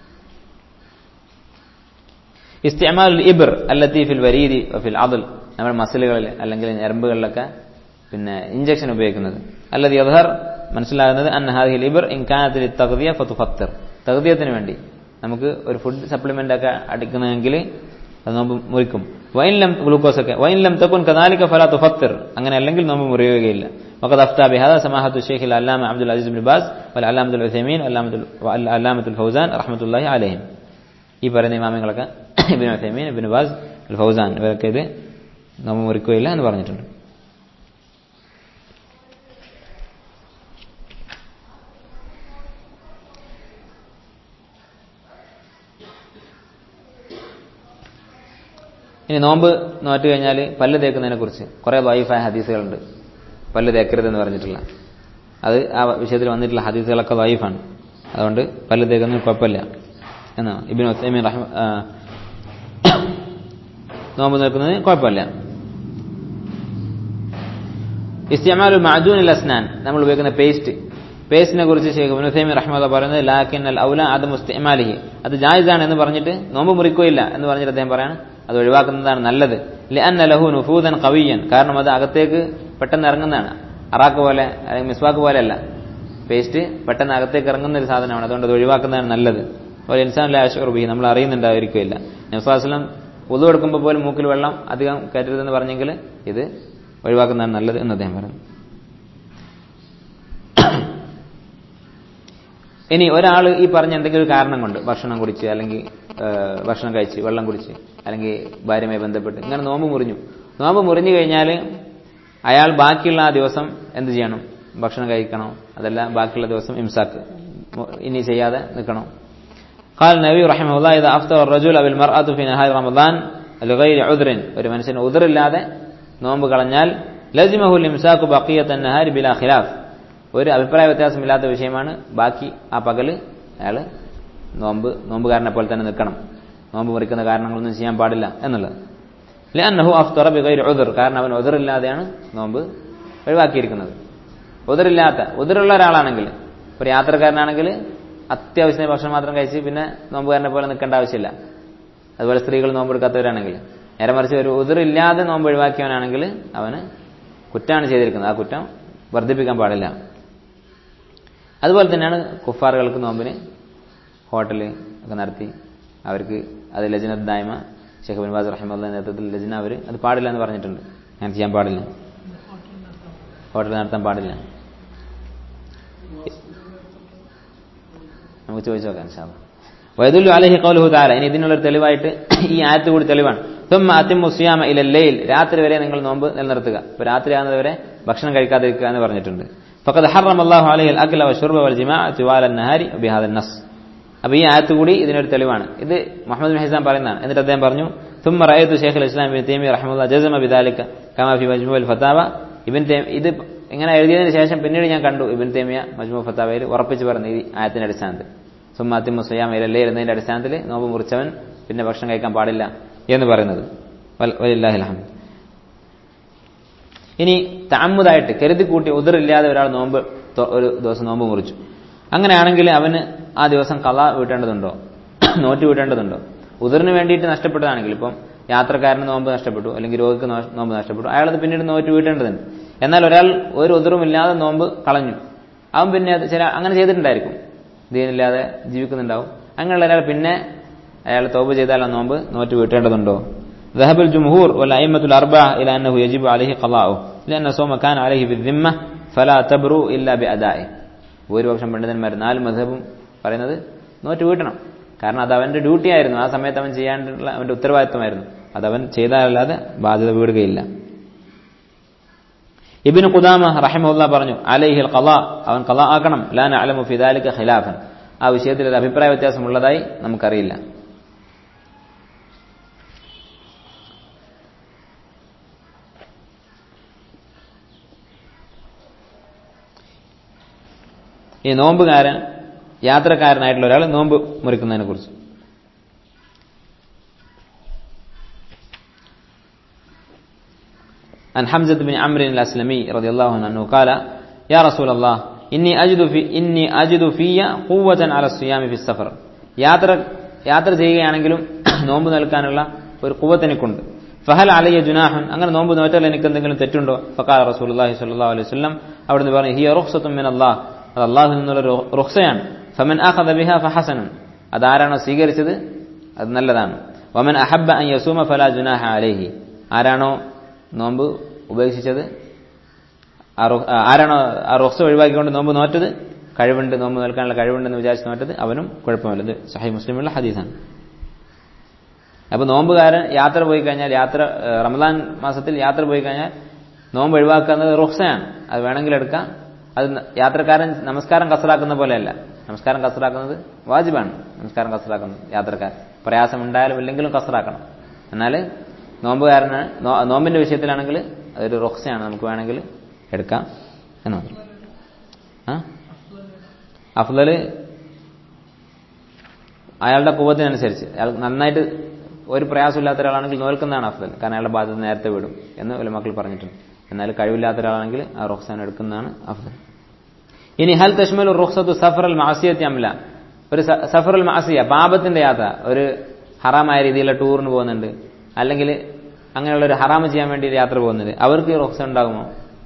ഇസ്തിഅമാൽ ഇബർ അല്ലത്തി ഫിൽ വരീദി ഫിൽ അദൽ നമ്മൾ മസിലുകളിൽ അല്ലെങ്കിൽ ഞരമ്പുകളിലൊക്കെ പിന്നെ ഇഞ്ചക്ഷൻ ഉപയോഗിക്കുന്നത് അല്ലത് യദ്ഹർ മനസ്സിലാകുന്നത് അൻ ഹാദിഹിൽ ഇബർ ഇൻകാനത്തിൽ തകതിയ ഫത്തുഫത്തർ തകതിയത്തിന് വേണ്ടി നമുക്ക് ഒരു ഫുഡ് സപ്ലിമെന്റ് ഒക്കെ അടിക്കണമെങ്കിൽ അത് നോമ്പ് മുറിക്കും വൈൻലം ഗ്ലൂക്കോസ് ഒക്കെ വൈൻലം തക്കുൻ കനാലിക ഫല തുഫത്തർ അങ്ങനെ അല്ലെങ്കിൽ നോമ്പ് മുറിയുകയില്ല وقد أفتى بهذا سماحة الشيخ العلامة عبد العزيز بن باز والعلامة العثيمين والعلامة الفوزان رحمة الله عليهم ഈ പറയുന്ന ഇമാമങ്ങളൊക്കെ ibn Uthaymeen ibn Baz al Fawzan ഇവരൊക്കെ ഇത് നോമ്പ് മുറിക്കുകയില്ല എന്ന് പറഞ്ഞിട്ടുണ്ട് ഇനി നോമ്പ് നോറ്റ് കഴിഞ്ഞാൽ പല്ല് തേക്കുന്നതിനെ കുറിച്ച് കുറെ വൈഫായ ഹദീസുകളുണ്ട് പല്ല് തേക്കരുതെന്ന് പറഞ്ഞിട്ടുള്ള അത് ആ വിഷയത്തിൽ വന്നിട്ടുള്ള ഹദീസുകളൊക്കെ വൈഫാണ് അതുകൊണ്ട് പല്ല് തേക്കുന്നതിന് കുഴപ്പമില്ല എന്നാ ഇബിൻ ഒസൈമീൻ റഹ്മ ആ, നോമ്പ് നിൽക്കുന്നതിന് കുഴപ്പമില്ല ഇസ്തിമാലു മഅജൂൻ അസ്നാൻ നമ്മൾ ഉപയോഗിക്കുന്ന പേസ്റ്റ് പേസ്റ്റിനെ കുറിച്ച് ഷെയ്ഖ് മുനസൈമി റഹ്മദ പറയുന്നത് ലാക്കിൻ അൽ ഔല അത് മുസ്തിമാലിഹി അത് ജായിസാണ് എന്ന് പറഞ്ഞിട്ട് നോമ്പ് മുറിക്കുകയില്ല എന്ന് പറഞ്ഞിട്ട് അദ്ദേഹം പറയാണ് അത് ഒഴിവാക്കുന്നതാണ് നല്ലത് ലിഅന്ന ലഹു നുഫൂദൻ കവിയൻ കാരണം അത് അകത്തേക്ക് പെട്ടെന്ന് ഇറങ്ങുന്നതാണ് അറാക്ക് പോലെ അല്ലെങ്കിൽ മിസ്വാക്ക് പോലെയല്ല പേസ്റ്റ് പെട്ടെന്ന് അകത്തേക്ക് ഇറങ്ങുന്ന ഒരു സാധനമാണ് അതുകൊണ്ട് അത് ഒഴിവാക്കുന്നതാണ് നല്ലത് ഒരു ഇൻസാൻ ലാഷുർബി നമ്മൾ അറിയുന്നുണ്ടായിരിക്കില്ല നബ്സാസ്ലം ഉതു എടുക്കുമ്പോൾ പോലും മൂക്കിൽ വെള്ളം അധികം കയറ്റരുതെന്ന് പറഞ്ഞെങ്കിൽ ഇത് ഒഴിവാക്കുന്നതാണ് നല്ലത് എന്ന് അദ്ദേഹം പറഞ്ഞു ഇനി ഒരാൾ ഈ പറഞ്ഞ എന്തെങ്കിലും ഒരു കാരണം കൊണ്ട് ഭക്ഷണം കുടിച്ച് അല്ലെങ്കിൽ ഏഹ്, ഭക്ഷണം കഴിച്ച് വെള്ളം കുടിച്ച് അല്ലെങ്കിൽ ഭാര്യയുമായി ബന്ധപ്പെട്ട് ഇങ്ങനെ നോമ്പ് മുറിഞ്ഞു നോമ്പ് മുറിഞ്ഞു കഴിഞ്ഞാൽ അയാൾ ബാക്കിയുള്ള ആ ദിവസം എന്ത് ചെയ്യണം ഭക്ഷണം കഴിക്കണം അതല്ല ബാക്കിയുള്ള ദിവസം ഇംസാക്ക് മു- ഇനി ചെയ്യാതെ നിൽക്കണം قال النبي رحمه الله إذا أفطر الرجل أو المرأة في نهار رمضان لغير عذر ഒരു മനുഷ്യന് ഉദറില്ലാതെ നോമ്പ് കളഞ്ഞാൽ ലസിമഹു ലിംസാഖു ബഖിയത്ത് നഹാരി ബിലാ ഖിലാഫ് ഒരു അഭിപ്രായ വ്യത്യാസമില്ലാത്ത വിഷയമാണ് ബാക്കി ആ പകല് അയാൾ നോമ്പ് നോമ്പുകാരനെ പോലെ തന്നെ നിൽക്കണം നോമ്പ് മുറിക്കുന്ന കാരണങ്ങളൊന്നും ചെയ്യാൻ പാടില്ല എന്നുള്ളത് ലഅന്നഹു അഫ്തറ ബിഗൈരി ഉദർ കാരണം അവൻ ഉദറില്ലാതെയാണ് നോമ്പ് ഒഴിവാക്കിയിരിക്കുന്നത് ഉദറില്ലാത്ത ഉദറുള്ള ഒരാളാണെങ്കിൽ ഒരു യാത്രക്കാരനാണെങ്കിൽ അത്യാവശ്യത്തിന് ഭക്ഷണം മാത്രം കഴിച്ച് പിന്നെ നോമ്പുകാരനെ പോലെ നിൽക്കേണ്ട ആവശ്യമില്ല അതുപോലെ സ്ത്രീകൾ നോമ്പെടുക്കാത്തവരാണെങ്കിൽ നേരെ മറിച്ച് ഒരു ഉതിറില്ലാതെ നോമ്പ് ഒഴിവാക്കിയവനാണെങ്കിൽ അവന് കുറ്റമാണ് ചെയ്തിരിക്കുന്നത് ആ കുറ്റം വർദ്ധിപ്പിക്കാൻ പാടില്ല അതുപോലെ തന്നെയാണ് കുഫാറുകൾക്ക് നോമ്പിന് ഹോട്ടൽ ഒക്കെ നടത്തി അവർക്ക് അത് ലജ്നത്ത് ദായ്മ ഷെയ്ഖ് ബിൻ ബാസ് റഹ്മുള്ള നേതൃത്വത്തിൽ ലജ്ന അവർ അത് പാടില്ല എന്ന് പറഞ്ഞിട്ടുണ്ട് അങ്ങനെ ചെയ്യാൻ പാടില്ല ഹോട്ടൽ നടത്താൻ പാടില്ല നമുക്ക് ചോദിച്ചു നോക്കാം ഇൻഷാ അല്ലാ. വയദുല്ലു അലഹി കൗലുഹു താല ഇനി ഇതിനുള്ളൊരു തെളിവായിട്ട് ഈ ആയത്ത് കൂടി തെളിവാണ് തുമ്മ അതിമു സിയാമ ഇലല്ലയിൽ രാത്രി വരെ നിങ്ങൾ നോമ്പ് നിലനിർത്തുക ഇപ്പൊ രാത്രി ആകുന്നത് വരെ ഭക്ഷണം കഴിക്കാതിരിക്കുക എന്ന് പറഞ്ഞിട്ടുണ്ട് ഫഖദ് ഹറം അല്ലാഹു അലൈഹി അൽ അക്ല വശുർബ വൽ ജിമാ തിവാല നഹാരി ബിഹാദ നസ് അപ്പൊ ഈ ആയത്ത് കൂടി ഇതിനൊരു തെളിവാണ് ഇത് മുഹമ്മദ് ബിൻ ഹിസാം പറയുന്നതാണ് എന്നിട്ട് അദ്ദേഹം പറഞ്ഞു തുമ്മ റഅയ്തു ഷെയ്ഖ് ഇസ്ലാം ബിൻ തൈമി റഹ്മുല്ല ജസമ ബിദാലിക കമാ ഫി മജ്മു അൽ ഫതാവ ഇബൻ തൈം ഇത് ഇങ്ങനെ എഴുതിയതിനു ശേഷം പിന്നീട് ഞാൻ കണ്ടു ഇബൻ തൈമിയ മജ്മു ഫത്താവയിൽ ഉറപ്പിച്ച് പറഞ്ഞു ഈ ആയത്തിന്റെ അടിസ്ഥാനത്തിൽ സുമ്മാത്തി മുസ്ലിയാം ഇരല്ലേ എന്നതിന്റെ അടിസ്ഥാനത്തിൽ നോമ്പ് മുറിച്ചവൻ പിന്നെ ഭക്ഷണം കഴിക്കാൻ പാടില്ല എന്ന് പറയുന്നത് വൽ- വലില്ലാഹിൽ ഹംദ്. ഇനി താമുതായിട്ട് കരുതി കൂട്ടി ഉതിറില്ലാതെ ഒരാൾ നോമ്പ് തൊ- ഒരു ദിവസം നോമ്പ് മുറിച്ചു അങ്ങനെയാണെങ്കിൽ അവന് ആ ദിവസം കള വീട്ടേണ്ടതുണ്ടോ നോറ്റ് വീട്ടേണ്ടതുണ്ടോ ഉതിറിന് വേണ്ടിയിട്ട് നഷ്ടപ്പെട്ടതാണെങ്കിൽ ഇപ്പം യാത്രക്കാരന് നോമ്പ് നഷ്ടപ്പെട്ടു അല്ലെങ്കിൽ രോഗിക്ക് നോ- നോമ്പ് നഷ്ടപ്പെട്ടു അയാളത് പിന്നീട് നോറ്റ് വീട്ടേണ്ടതുണ്ട് എന്നാൽ ഒരാൾ ഒരു ഉതിറുമില്ലാതെ നോമ്പ് കളഞ്ഞു അവൻ പിന്നെ അത് ചില അങ്ങനെ ചെയ്തിട്ടുണ്ടായിരിക്കും ദീനില്ലാതെ ജീവിക്കുന്നുണ്ടാവും അങ്ങനെയുള്ള ഒരാൾ പിന്നെ അയാൾ തോപ് ചെയ്താൽ ആ നോമ്പ് നോറ്റ് വീട്ടേണ്ടതുണ്ടോ ذهب الجمهور والأئمة الأربعة إلى أنه يجب عليه قضاؤه لأن صوم كان عليه بالذمة فلا تبرو إلا بأدائه ഭൂരിപക്ഷം പണ്ഡിതന്മാർ നാല് മധബും പറയുന്നത് നോറ്റ് വീട്ടണം കാരണം അത് അവന്റെ ഡ്യൂട്ടി ആയിരുന്നു ആ സമയത്ത് അവൻ ചെയ്യാണ്ടുള്ള അവന്റെ ഉത്തരവാദിത്വമായിരുന്നു അത് അവൻ ചെയ്താലല്ലാതെ ബാധ്യത വീടുകയില്ല ഇബിന് ഖുദാമ റഹിമുല്ല പറഞ്ഞു അലൈഹിൽ ഖള അവൻ ഖള ആക്കണം ലാ നഅലമു ഫി ദാലിക ഖിലാഫൻ ആ വിഷയത്തിൽ ഒരു അഭിപ്രായ വ്യത്യാസമുള്ളതായി നമുക്കറിയില്ല ഈ നോമ്പുകാരൻ യാത്രക്കാരനായിട്ടുള്ള ഒരാൾ നോമ്പ് മുറിക്കുന്നതിനെ കുറിച്ച് عن حمزة بن عمرو الأسلمي رضي الله عنه قال يا رسول الله إني أجد في إني أجد في قوة على الصيام في السفر യാത്ര യാത്ര ചെയ്യുകയാണെങ്കിലും നോമ്പ് നിൽക്കാനുള്ള ഒരു കുവത്ത് എനിക്കുണ്ട് ഫഹൽ അലയ്യ ജുനാഹൻ അങ്ങനെ നോമ്പ് നോറ്റാൽ എനിക്ക് എന്തെങ്കിലും തെറ്റുണ്ടോ ഫക്കാൽ റസൂലുള്ളാഹി സ്വല്ലല്ലാഹു അലൈഹി വസല്ലം അവിടുന്ന് പറഞ്ഞു ഹിയ റുഖ്സത്തും മിൻ അല്ലാഹ് അത് അള്ളാഹുവിൽ നിന്നുള്ള ഒരു റുഖ്സയാണ് ഫമൻ അഖദ ബിഹ ഫഹസനൻ അതാരാണോ സ്വീകരിച്ചത് അത് നല്ലതാണ് വമൻ അഹബ്ബ അൻ യസൂമ ഫലാ ജുനാഹ അലൈഹി ആരാണോ നോമ്പ് ഉപേക്ഷിച്ചത് ആ റു- ആ ആരാണോ ആ റൊക്സ് ഒഴിവാക്കിക്കൊണ്ട് നോമ്പ് നോറ്റത് കഴിവുണ്ട് നോമ്പ് നിൽക്കാനുള്ള കഴിവുണ്ടെന്ന് വിചാരിച്ച് നോറ്റത് അവനും കുഴപ്പമില്ല ഇത് സഹി മുസ്ലിമുള്ള ഹദീസാണ് അപ്പൊ നോമ്പുകാരൻ യാത്ര പോയി കഴിഞ്ഞാൽ യാത്ര ഏഹ് റമദാൻ മാസത്തിൽ യാത്ര പോയി കഴിഞ്ഞാൽ നോമ്പ് ഒഴിവാക്കുന്നത് റുക്സയാണ് അത് വേണമെങ്കിൽ എടുക്കാം അത് ന- യാത്രക്കാരൻ നമസ്കാരം കസറാക്കുന്ന പോലെയല്ല നമസ്കാരം കസറാക്കുന്നത് വാജിബാണ് നമസ്കാരം കസറാക്കുന്നത് യാത്രക്കാരൻ പ്രയാസം ഉണ്ടായാലും ഇല്ലെങ്കിലും കസറാക്കണം എന്നാൽ നോമ്പുകാരന് നോ- നോമ്പിന്റെ വിഷയത്തിലാണെങ്കിൽ അതൊരു റുക്സയാണ് നമുക്ക് വേണമെങ്കിൽ എടുക്കാം എന്ന് പറഞ്ഞു ആ അഫ്ദൽ അയാളുടെ കുവത്തിനനുസരിച്ച് അയാൾ നന്നായിട്ട് ഒരു പ്രയാസമില്ലാത്ത ഒരാളാണെങ്കിൽ നോൽക്കുന്നതാണ് അഫ്ദൽ കാരണം അയാളുടെ ബാധ്യത നേരത്തെ വിടും എന്ന് ഒരു മക്കൾ പറഞ്ഞിട്ടുണ്ട് എന്നാൽ കഴിവില്ലാത്ത ഒരാളാണെങ്കിൽ ആ റുഖ്സാൻ എടുക്കുന്നതാണ് അഫ്ദൽ ഇനി ഹൽ തഷ്മൽ റുഖ്സത്തു സഫറൽ മാസിയത്തി അമല ഒരു സഫറുൽ മാസിയ പാപത്തിന്റെ യാത്ര ഒരു ഹറാമായ രീതിയിലുള്ള ടൂറിന് പോകുന്നുണ്ട് അല്ലെങ്കിൽ അങ്ങനെയുള്ള ഒരു ഹറാമ് ചെയ്യാൻ വേണ്ടി യാത്ര പോകുന്നത് അവർക്ക് ഈ റുഖ്സ ഉണ്ടാകുമോ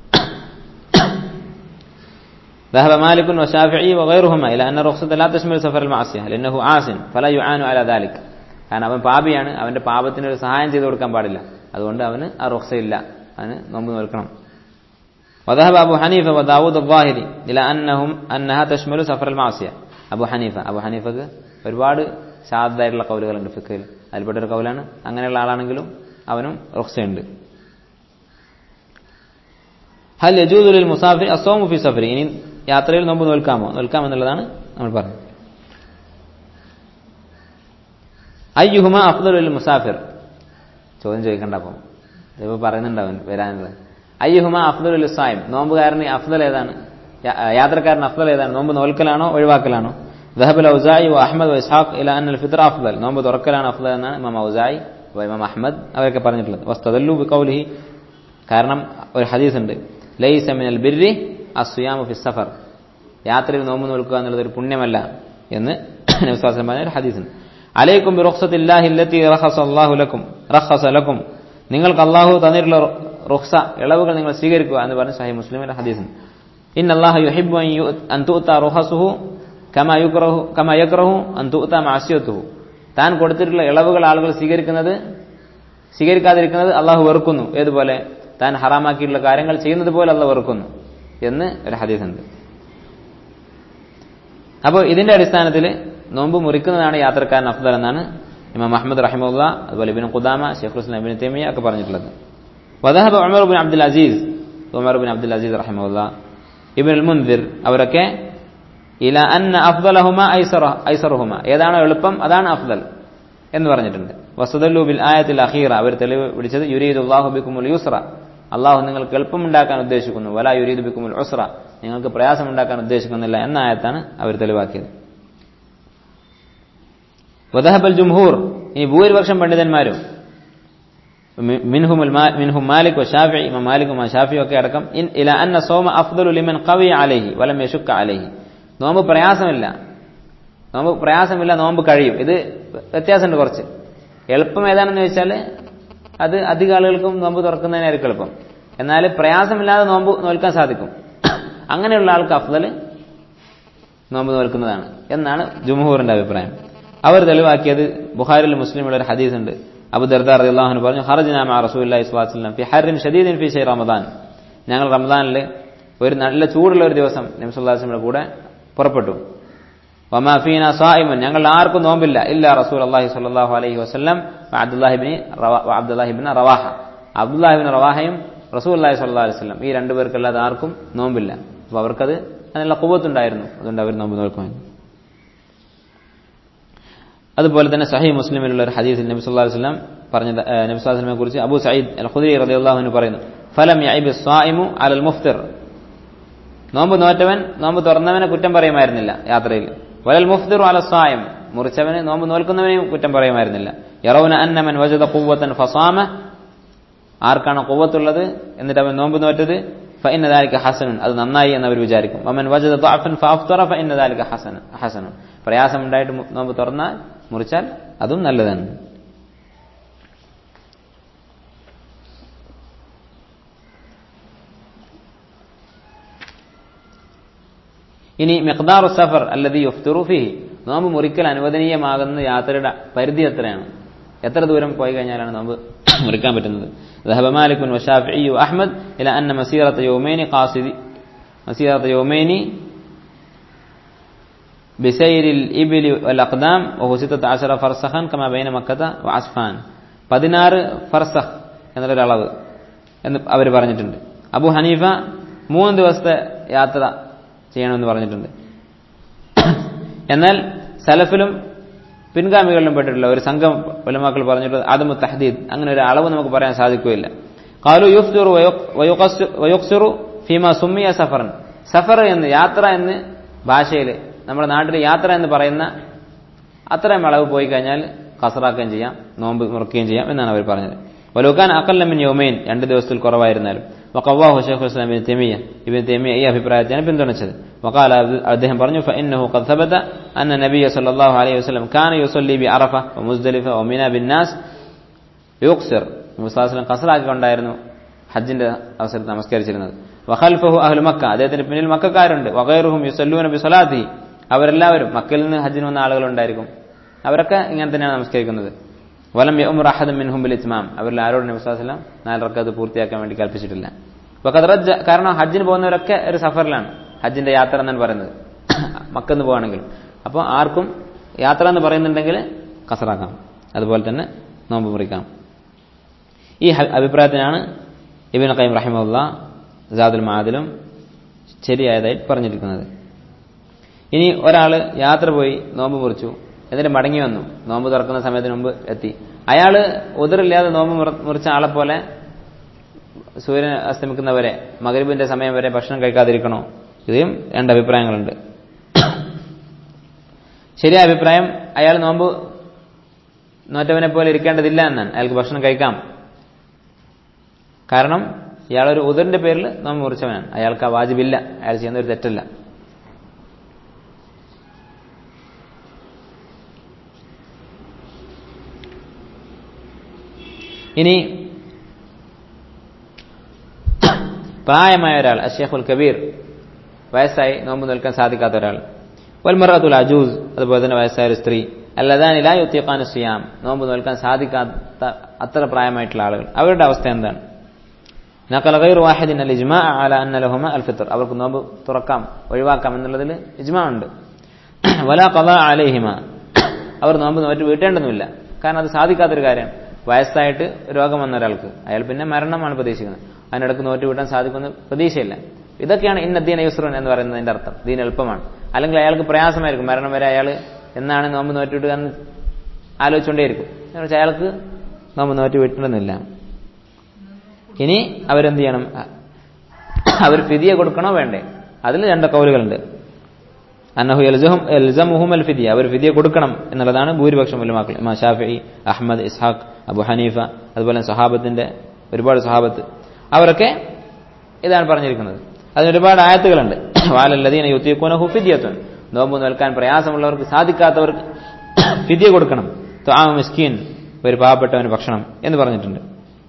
ذهب مالك والشافعي وغيرهما إلى أن الرخصة لا تشمل سفر المعصية لأنه عاص فلا يعان على ذلك കാരണം അവൻ പാപിയാണ് അവന്റെ പാപത്തിന് ഒരു സഹായം ചെയ്തു കൊടുക്കാൻ പാടില്ല അതുകൊണ്ട് അവന് ആ റുഖ്സയില്ല അവന് നോമ്പ് നോൽക്കണം وذهب أبو حنيفة وداود الظاهري إلى أنهم أنها تشمل سفر المعصية അബു ഹനീഫ അബു ഹനീഫക്ക് ഒരുപാട് ശാദായിട്ടുള്ള കൗലുകളുണ്ട് ഫിക്കയിൽ അതിൽപ്പെട്ട ഒരു കൗലാണ് അങ്ങനെയുള്ള ആളാണെങ്കിലും അവനും റുഖ്സയുണ്ട് ഹൽ യജൂദുലിൽ മുസാഫിർ അസോമു ഫി സഫരി ഇനി യാത്രയിൽ നോമ്പ് നോൽക്കാമോ നോൽക്കാമെന്നുള്ളതാണ് നമ്മൾ പറഞ്ഞത് അയ്യുഹുമ അഫ്ദലുൽ മുസാഫിർ ചോദ്യം ചോദിക്കണ്ട അപ്പം ഇതിപ്പോൾ പറയുന്നുണ്ട് അവൻ വരാനുള്ളത് അയ്യുഹുമ അഫ്ദലുൽ സായം നോമ്പുകാരന് അഫ്ദൽ ഏതാണ് യാത്രക്കാരൻ അഫ്ദൽ ഏതാണ് നോമ്പ് നോൽക്കലാണോ ഒഴിവാക്കലാണോ ذهب الأوزاعي وأحمد وإسحاق إلى أن الفطر أفضل നോമ്പ് തുറക്കലാണ് അഫ്ദൽ എന്നാണ് ഇമാം ഔസായി ഇമാം അഹമ്മദ് അവരൊക്കെ പറഞ്ഞിട്ടുള്ളത് വസ്തദല്ലു ബിഖൗലിഹി കാരണം ഒരു ഹദീസ് ഉണ്ട് ലൈസ മിനൽ ബിർരി അസ്യാമു ഫി സഫർ യാത്രയിൽ നോമ്പ് നോൽക്കുക എന്നുള്ളത് ഒരു പുണ്യമല്ല എന്ന് നബിസ്വാസം പറഞ്ഞ ഒരു ഹദീസ് ഉണ്ട് അലൈക്കും ബി റുഖ്സത്തില്ലാഹി അല്ലത്തി റഖസ അല്ലാഹു ലക്കും റഖസ ലക്കും നിങ്ങൾക്ക് അല്ലാഹു തന്നിട്ടുള്ള റുഖ്സ ഇളവുകൾ നിങ്ങൾ സ്വീകരിക്കുക എന്ന് പറഞ്ഞ സഹീഹ് മുസ്ലിമിന്റെ ഹദീസ് ഉണ്ട് ഇൻ അല്ലാഹു യുഹിബ്ബു അൻ തുഅത റുഖസുഹു കമാ യുക്റഹു കമാ യക്റഹു അൻ തുഅത മഅസിയതുഹു താൻ കൊടുത്തിട്ടുള്ള ഇളവുകൾ ആളുകൾ സ്വീകരിക്കുന്നത് സ്വീകരിക്കാതിരിക്കുന്നത് അള്ളാഹു വെറുക്കുന്നു ഏതുപോലെ താൻ ഹറാമാക്കിയിട്ടുള്ള കാര്യങ്ങൾ ചെയ്യുന്നത് പോലെ അള്ള വെറുക്കുന്നു എന്ന് ഒരു ഹദീസ് ഉണ്ട് അപ്പോൾ ഇതിന്റെ അടിസ്ഥാനത്തിൽ നോമ്പ് മുറിക്കുന്നതാണ് യാത്രക്കാരൻ അഫ്ദൽ എന്നാണ് ഇമാം അഹമ്മദ് റഹിമുല്ല അതുപോലെ ഇബിൻ ഖുദാമ ഷെയ്ഖ് ഹുസ്ലാം ഇബിൻ തേമിയ ഒക്കെ പറഞ്ഞിട്ടുള്ളത് വദഹബ് Umar bin Abdul Aziz Umar bin Abdul Aziz റഹിമുല്ല ഇബിൻ അൽ മുൻദിർ അവരൊക്കെ ഇല അന്ന അഫ്ദലഹുമ ഐസറ ഐസറുഹുമ ഏതാണോ എളുപ്പം അതാണ് അഫ്ദൽ എന്ന് പറഞ്ഞിട്ടുണ്ട് വസദല്ലു ബിൽ ആയത്തിൽ അഖീറ അവർ തെളിവ് പിടിച്ചത് യുരീദ് അള്ളാഹു ബിക്കുമുൽ യുസ്ര അള്ളാഹു നിങ്ങൾക്ക് എളുപ്പമുണ്ടാക്കാൻ ഉദ്ദേശിക്കുന്നു വല യുരീദ് ബിക്കുമുൽ ഉസ്ര നിങ്ങൾക്ക് പ്രയാസമുണ്ടാക്കാൻ ഉദ്ദേശിക്കുന്നില്ല എന്ന ആയത്താണ് അവർ തെളിവാക്കിയത് വദഹബൽ ജുംഹൂർ ഇനി ഭൂരിപക്ഷം പണ്ഡിതന്മാരും മിൻഹും മാലിക് ഷാഫി ഇമാം മാലിക്കും ഷാഫിയും ഒക്കെ അടക്കം ഇല അന്ന സോമ അഫ്ദലു ലിമൻ കവി അലഹി വലം യഷുക്ക അലഹി നോമ്പ് പ്രയാസമില്ല നോമ്പ് പ്രയാസമില്ല നോമ്പ് കഴിയും ഇത് വ്യത്യാസമുണ്ട് കുറച്ച് എളുപ്പം ഏതാണെന്ന് ചോദിച്ചാൽ അത് അധിക ആളുകൾക്കും നോമ്പ് തുറക്കുന്നതിനായിരിക്കും എളുപ്പം എന്നാൽ പ്രയാസമില്ലാതെ നോമ്പ് നോൽക്കാൻ സാധിക്കും അങ്ങനെയുള്ള ആൾക്ക് അഫ്ദൽ നോമ്പ് നോൽക്കുന്നതാണ് എന്നാണ് ജുംഹൂറിന്റെ അഭിപ്രായം അവർ തെളിവാക്കിയത് ബുഖാരിൽ മുസ്ലിമുള്ള ഒരു ഹദീസ് ഉണ്ട് അബു ദർദാർ അള്ളാഹുന് പറഞ്ഞു ഹർജനാമ റസൂല്ലി സ്വലാസ്ലം ഫി ഹറിൻ ഷദീദിൻ ഫി ഷെയ് റമദാൻ ഞങ്ങൾ റമദാനിൽ ഒരു നല്ല ചൂടുള്ള ഒരു ദിവസം നബ്സുല്ലാസ്ലമിയുടെ കൂടെ പുറപ്പെട്ടു വമാഫീന സായിമൻ ഞങ്ങൾ ആർക്കും നോമ്പില്ല ഇല്ല റസൂൽ അള്ളാഹി സ്വല്ലല്ലാഹു അലൈഹി വസല്ലം അബ്ദുല്ലാഹിബിന് അബ്ദുല്ലാഹിബിന് റവാഹ അബ്ദുല്ലാഹിബിന് റവാഹയും റസൂൽ അള്ളാഹി സ്വല്ലാ അലൈഹി വസല്ലം ഈ രണ്ടുപേർക്കല്ലാതെ ആർക്കും നോമ്പില്ല അപ്പോൾ അവർക്കത് അതിനുള്ള കുവത്തുണ്ടായിരുന്നു അതുകൊണ്ട് അവർ നോമ്പ് നോക്കുമായിരുന്നു അതുപോലെ തന്നെ സഹി മുസ്ലിമിലുള്ള ഒരു ഹദീസിൽ നബി സല്ലല്ലാഹു അലൈഹി വസല്ലം പറഞ്ഞ നബി സല്ലല്ലാഹു അലൈഹി കുറിച്ച് അബൂ സഈദ് അൽ ഖുദരി റളിയല്ലാഹു അൻഹു പറയുന്നു ഫലം യഅബ് സ്വായിമു അലൽ മുഫ്തിർ നോമ്പ് നോറ്റവൻ നോമ്പ് തുറന്നവനെ കുറ്റം പറയുമായിരുന്നില്ല യാത്രയിൽ വലൽ മുഫ്തിറു അല സ്വായം മുറിച്ചവന് നോമ്പ് നോൽക്കുന്നവനെയും കുറ്റം പറയുമായിരുന്നില്ല യറൗന അന്നമൻ വജദ ഖുവ്വത്തൻ ഫസാമ ആർക്കാണ് ഖുവ്വത്തുള്ളത് എന്നിട്ട് അവൻ നോമ്പ് നോറ്റത് ഫഇന്ന ദാലിക ഹസനുൻ അത് നന്നായി എന്ന് അവർ വിചാരിക്കും വമൻ വജദ ദഅഫൻ ഫഅഫ്തറ ഫഇന്ന ദാലിക ഹസന ഹസനുൻ പ്രയാസമുണ്ടായിട്ട് നോമ്പ് തുറന്നാൽ മുറിച്ചാൽ അതും നല്ലതാണ് ഇനി മിഖ്ദാറു സഫർ അല്ലതി യുഫ്തിറു ഫിഹി നോമ്പ് മുറിക്കൽ അനുവദനീയമാകുന്ന യാത്രയുടെ പരിധി എത്രയാണ് എത്ര ദൂരം പോയി കഴിഞ്ഞാലാണ് നോമ്പ് മുറിക്കാൻ പറ്റുന്നത് ذهب مالك والشافعي وأحمد إلى أن مسيرة يومين قاصد مسيرة يومين بسير الإبل والأقدام وهو ستة عشر فرسخا كما بين مكة وعسفان പതിനാറ് ഫർസഖ് എന്നുള്ളൊരു അളവ് എന്ന് അവർ പറഞ്ഞിട്ടുണ്ട് അബു ഹനീഫ മൂന്ന് ദിവസത്തെ യാത്ര ചെയ്യണമെന്ന് പറഞ്ഞിട്ടുണ്ട് എന്നാൽ സലഫിലും പിൻഗാമികളിലും പെട്ടിട്ടുള്ള ഒരു സംഘം ഉലമാക്കൾ പറഞ്ഞിട്ടുള്ളത് ആദമു തഹദീദ് അങ്ങനെ ഒരു അളവ് നമുക്ക് പറയാൻ സാധിക്കുകയില്ല കാലു യുഫ്തുറു വയുക്സിറു ഫീമ സുമ്മിയ സഫറൻ സഫർ എന്ന് യാത്ര എന്ന് ഭാഷയിൽ നമ്മുടെ നാട്ടിൽ യാത്ര എന്ന് പറയുന്ന അത്രയും അളവ് പോയി കഴിഞ്ഞാൽ കസറാക്കുകയും ചെയ്യാം നോമ്പ് മുറിക്കുകയും ചെയ്യാം എന്നാണ് അവർ പറഞ്ഞത് വലുക്കാൻ അക്കല്ലമിൻ യോമൈൻ രണ്ട് ദിവസത്തിൽ കുറവായിരുന്നാലും വഖവാഹു ഷെയ്ഖുൽ ഇസ്ലാം ഇബ്നു തൈമിയ്യ ഇബ്നു തൈമിയ്യ ഈ അഭിപ്രായത്തെയാണ് പിന്തുണച്ചത് വഖാല അദ്ദേഹം പറഞ്ഞു ഫഇന്നഹു ഖദ് ثبت അന്ന നബിയ സല്ലല്ലാഹു അലൈഹി വസല്ലം കാന യുസല്ലി ബി അറഫ വമുസ്ദലിഫ വമിന ബിന്നാസ് യുക്സിർ മുസ്താസ്ലം കസറാക്കിക്കൊണ്ടായിരുന്നു ഹജ്ജിന്റെ അവസരത്തിൽ നമസ്കരിച്ചിരുന്നത് വഖൽഫഹു അഹ്ലു മക്ക അദ്ദേഹത്തിന്റെ പിന്നിൽ മക്കാരുണ്ട് വഗൈറുഹും യുസല്ലൂന ബി സ്വലാത്തി അവരെല്ലാവരും മക്കയിൽ നിന്ന് ഹജ്ജിന് വന്ന ആളുകളുണ്ടായിരിക്കും അവരൊക്കെ ഇങ്ങനെ തന്നെയാണ് നമസ്കരിക്കുന്നത് വലം യഉമർ അഹദൻ മിൻഹും ബിൽ ഇത്മാം അവരിൽ ആരോടും നബി സ്വല്ലല്ലാഹു അലൈഹി വസല്ലം നാല് റക്കഅത്ത് പൂർത്തിയാക്കാൻ വേണ്ടി കൽപ്പിച്ചിട്ടില്ല വഖദ് റജ്ജ കാരണം ഹജ്ജിന് പോകുന്നവരൊക്കെ ഒരു സഫറിലാണ് ഹജ്ജിന്റെ യാത്ര എന്നാണ് പറയുന്നത് മക്കെന്ന് പോവാണെങ്കിൽ അപ്പോൾ ആർക്കും യാത്ര എന്ന് പറയുന്നുണ്ടെങ്കിൽ കസറാക്കാം അതുപോലെ തന്നെ നോമ്പ് മുറിക്കാം ഈ അഭിപ്രായത്തിനാണ് ഇബിൻ ഖൈം റഹിമുല്ല ജാദുൽ മാദിലും ശരിയായതായി പറഞ്ഞിരിക്കുന്നത് ഇനി ഒരാൾ യാത്ര പോയി നോമ്പ് മുറിച്ചു എന്നിട്ട് മടങ്ങി വന്നു നോമ്പ് തുറക്കുന്ന സമയത്തിന് മുമ്പ് എത്തി അയാൾ ഉതിറില്ലാതെ നോമ്പ് മുറിച്ച ആളെ പോലെ സൂര്യൻ അസ്തമിക്കുന്നവരെ മകരുവിന്റെ സമയം വരെ ഭക്ഷണം കഴിക്കാതിരിക്കണോ ഇതും രണ്ട് അഭിപ്രായങ്ങളുണ്ട് ശരിയായ അഭിപ്രായം അയാൾ നോമ്പ് നോറ്റവനെ പോലെ ഇരിക്കേണ്ടതില്ല എന്നാണ് അയാൾക്ക് ഭക്ഷണം കഴിക്കാം കാരണം ഇയാളൊരു ഉദറിന്റെ പേരിൽ നോമ്പ് മുറിച്ചവനാണ് അയാൾക്ക് ആ വാജിബില്ല അയാൾ ചെയ്യുന്ന ഒരു തെറ്റല്ല ഇനി പ്രായമായ ഒരാൾ അഷേഖുൽ കബീർ വയസ്സായി നോമ്പ് നിൽക്കാൻ സാധിക്കാത്ത ഒരാൾ വൽമറത്തുൽ അജൂസ് അതുപോലെ തന്നെ വയസ്സായ ഒരു സ്ത്രീ അല്ലതാനില യുത്തിയഖാൻ സിയാം നോമ്പ് നോൽക്കാൻ സാധിക്കാത്ത അത്ര പ്രായമായിട്ടുള്ള ആളുകൾ അവരുടെ അവസ്ഥ എന്താണ് നക്കൽ ഗൈർ വാഹിദിൻ അൽ ഇജ്മാ അല അന്ന ലഹുമ അൽ ഫിത്ർ അവർക്ക് നോമ്പ് തുറക്കാം ഒഴിവാക്കാം എന്നുള്ളതിൽ ഇജ്മാ ഉണ്ട് വല കഥ അലഹിമ അവർ നോമ്പ് നോറ്റ് വീട്ടേണ്ടതുമില്ല കാരണം അത് സാധിക്കാത്തൊരു കാര്യം വയസ്സായിട്ട് രോഗം വന്ന ഒരാൾക്ക് അയാൾ പിന്നെ മരണമാണ് പ്രതീക്ഷിക്കുന്നത് അതിനിടക്ക് നോറ്റ് വീട്ടാൻ സാധിക്കുന്ന പ്രതീക്ഷയില്ല ഇതൊക്കെയാണ് ഇന്നദ്ദീന യുസ്രുൻ എന്ന് പറയുന്നതിന്റെ അർത്ഥം ദീൻ എളുപ്പമാണ് അല്ലെങ്കിൽ അയാൾക്ക് പ്രയാസമായിരിക്കും മരണം വരെ അയാൾ എന്നാണ് നോമ്പ് നോറ്റിട്ട് എന്ന് ആലോചിച്ചുകൊണ്ടേയിരിക്കും എന്നുവെച്ചാൽ അയാൾക്ക് നോമ്പ് നോറ്റ് വീട്ടണമെന്നില്ല ഇനി അവരെന്ത് ചെയ്യണം അവർ ഫിദിയ കൊടുക്കണോ വേണ്ടേ അതിൽ രണ്ട് കൗലുകളുണ്ട് അന്നഹു എൽസമുഹും അൽ ഫിദിയ അവർ ഫിദിയ കൊടുക്കണം എന്നുള്ളതാണ് ഭൂരിപക്ഷം വലുമാക്കൾ ഇമാ ഷാഫി അഹമ്മദ് ഇസ്ഹാഖ് അബു ഹനീഫ അതുപോലെ സഹാബത്തിന്റെ ഒരുപാട് സഹാബത്ത് അവരൊക്കെ ഇതാണ് പറഞ്ഞിരിക്കുന്നത് അതിന് ഒരുപാട് ആയത്തുകളുണ്ട് വാലല്ലതീന യുത്തിയക്കൂനഹു ഫിദിയത്തുൻ നോമ്പ് നിൽക്കാൻ പ്രയാസമുള്ളവർക്ക് സാധിക്കാത്തവർക്ക് ഫിദിയ കൊടുക്കണം ആ മിസ്കീൻ ഒരു പാവപ്പെട്ടവന് ഭക്ഷണം എന്ന് പറഞ്ഞിട്ടുണ്ട്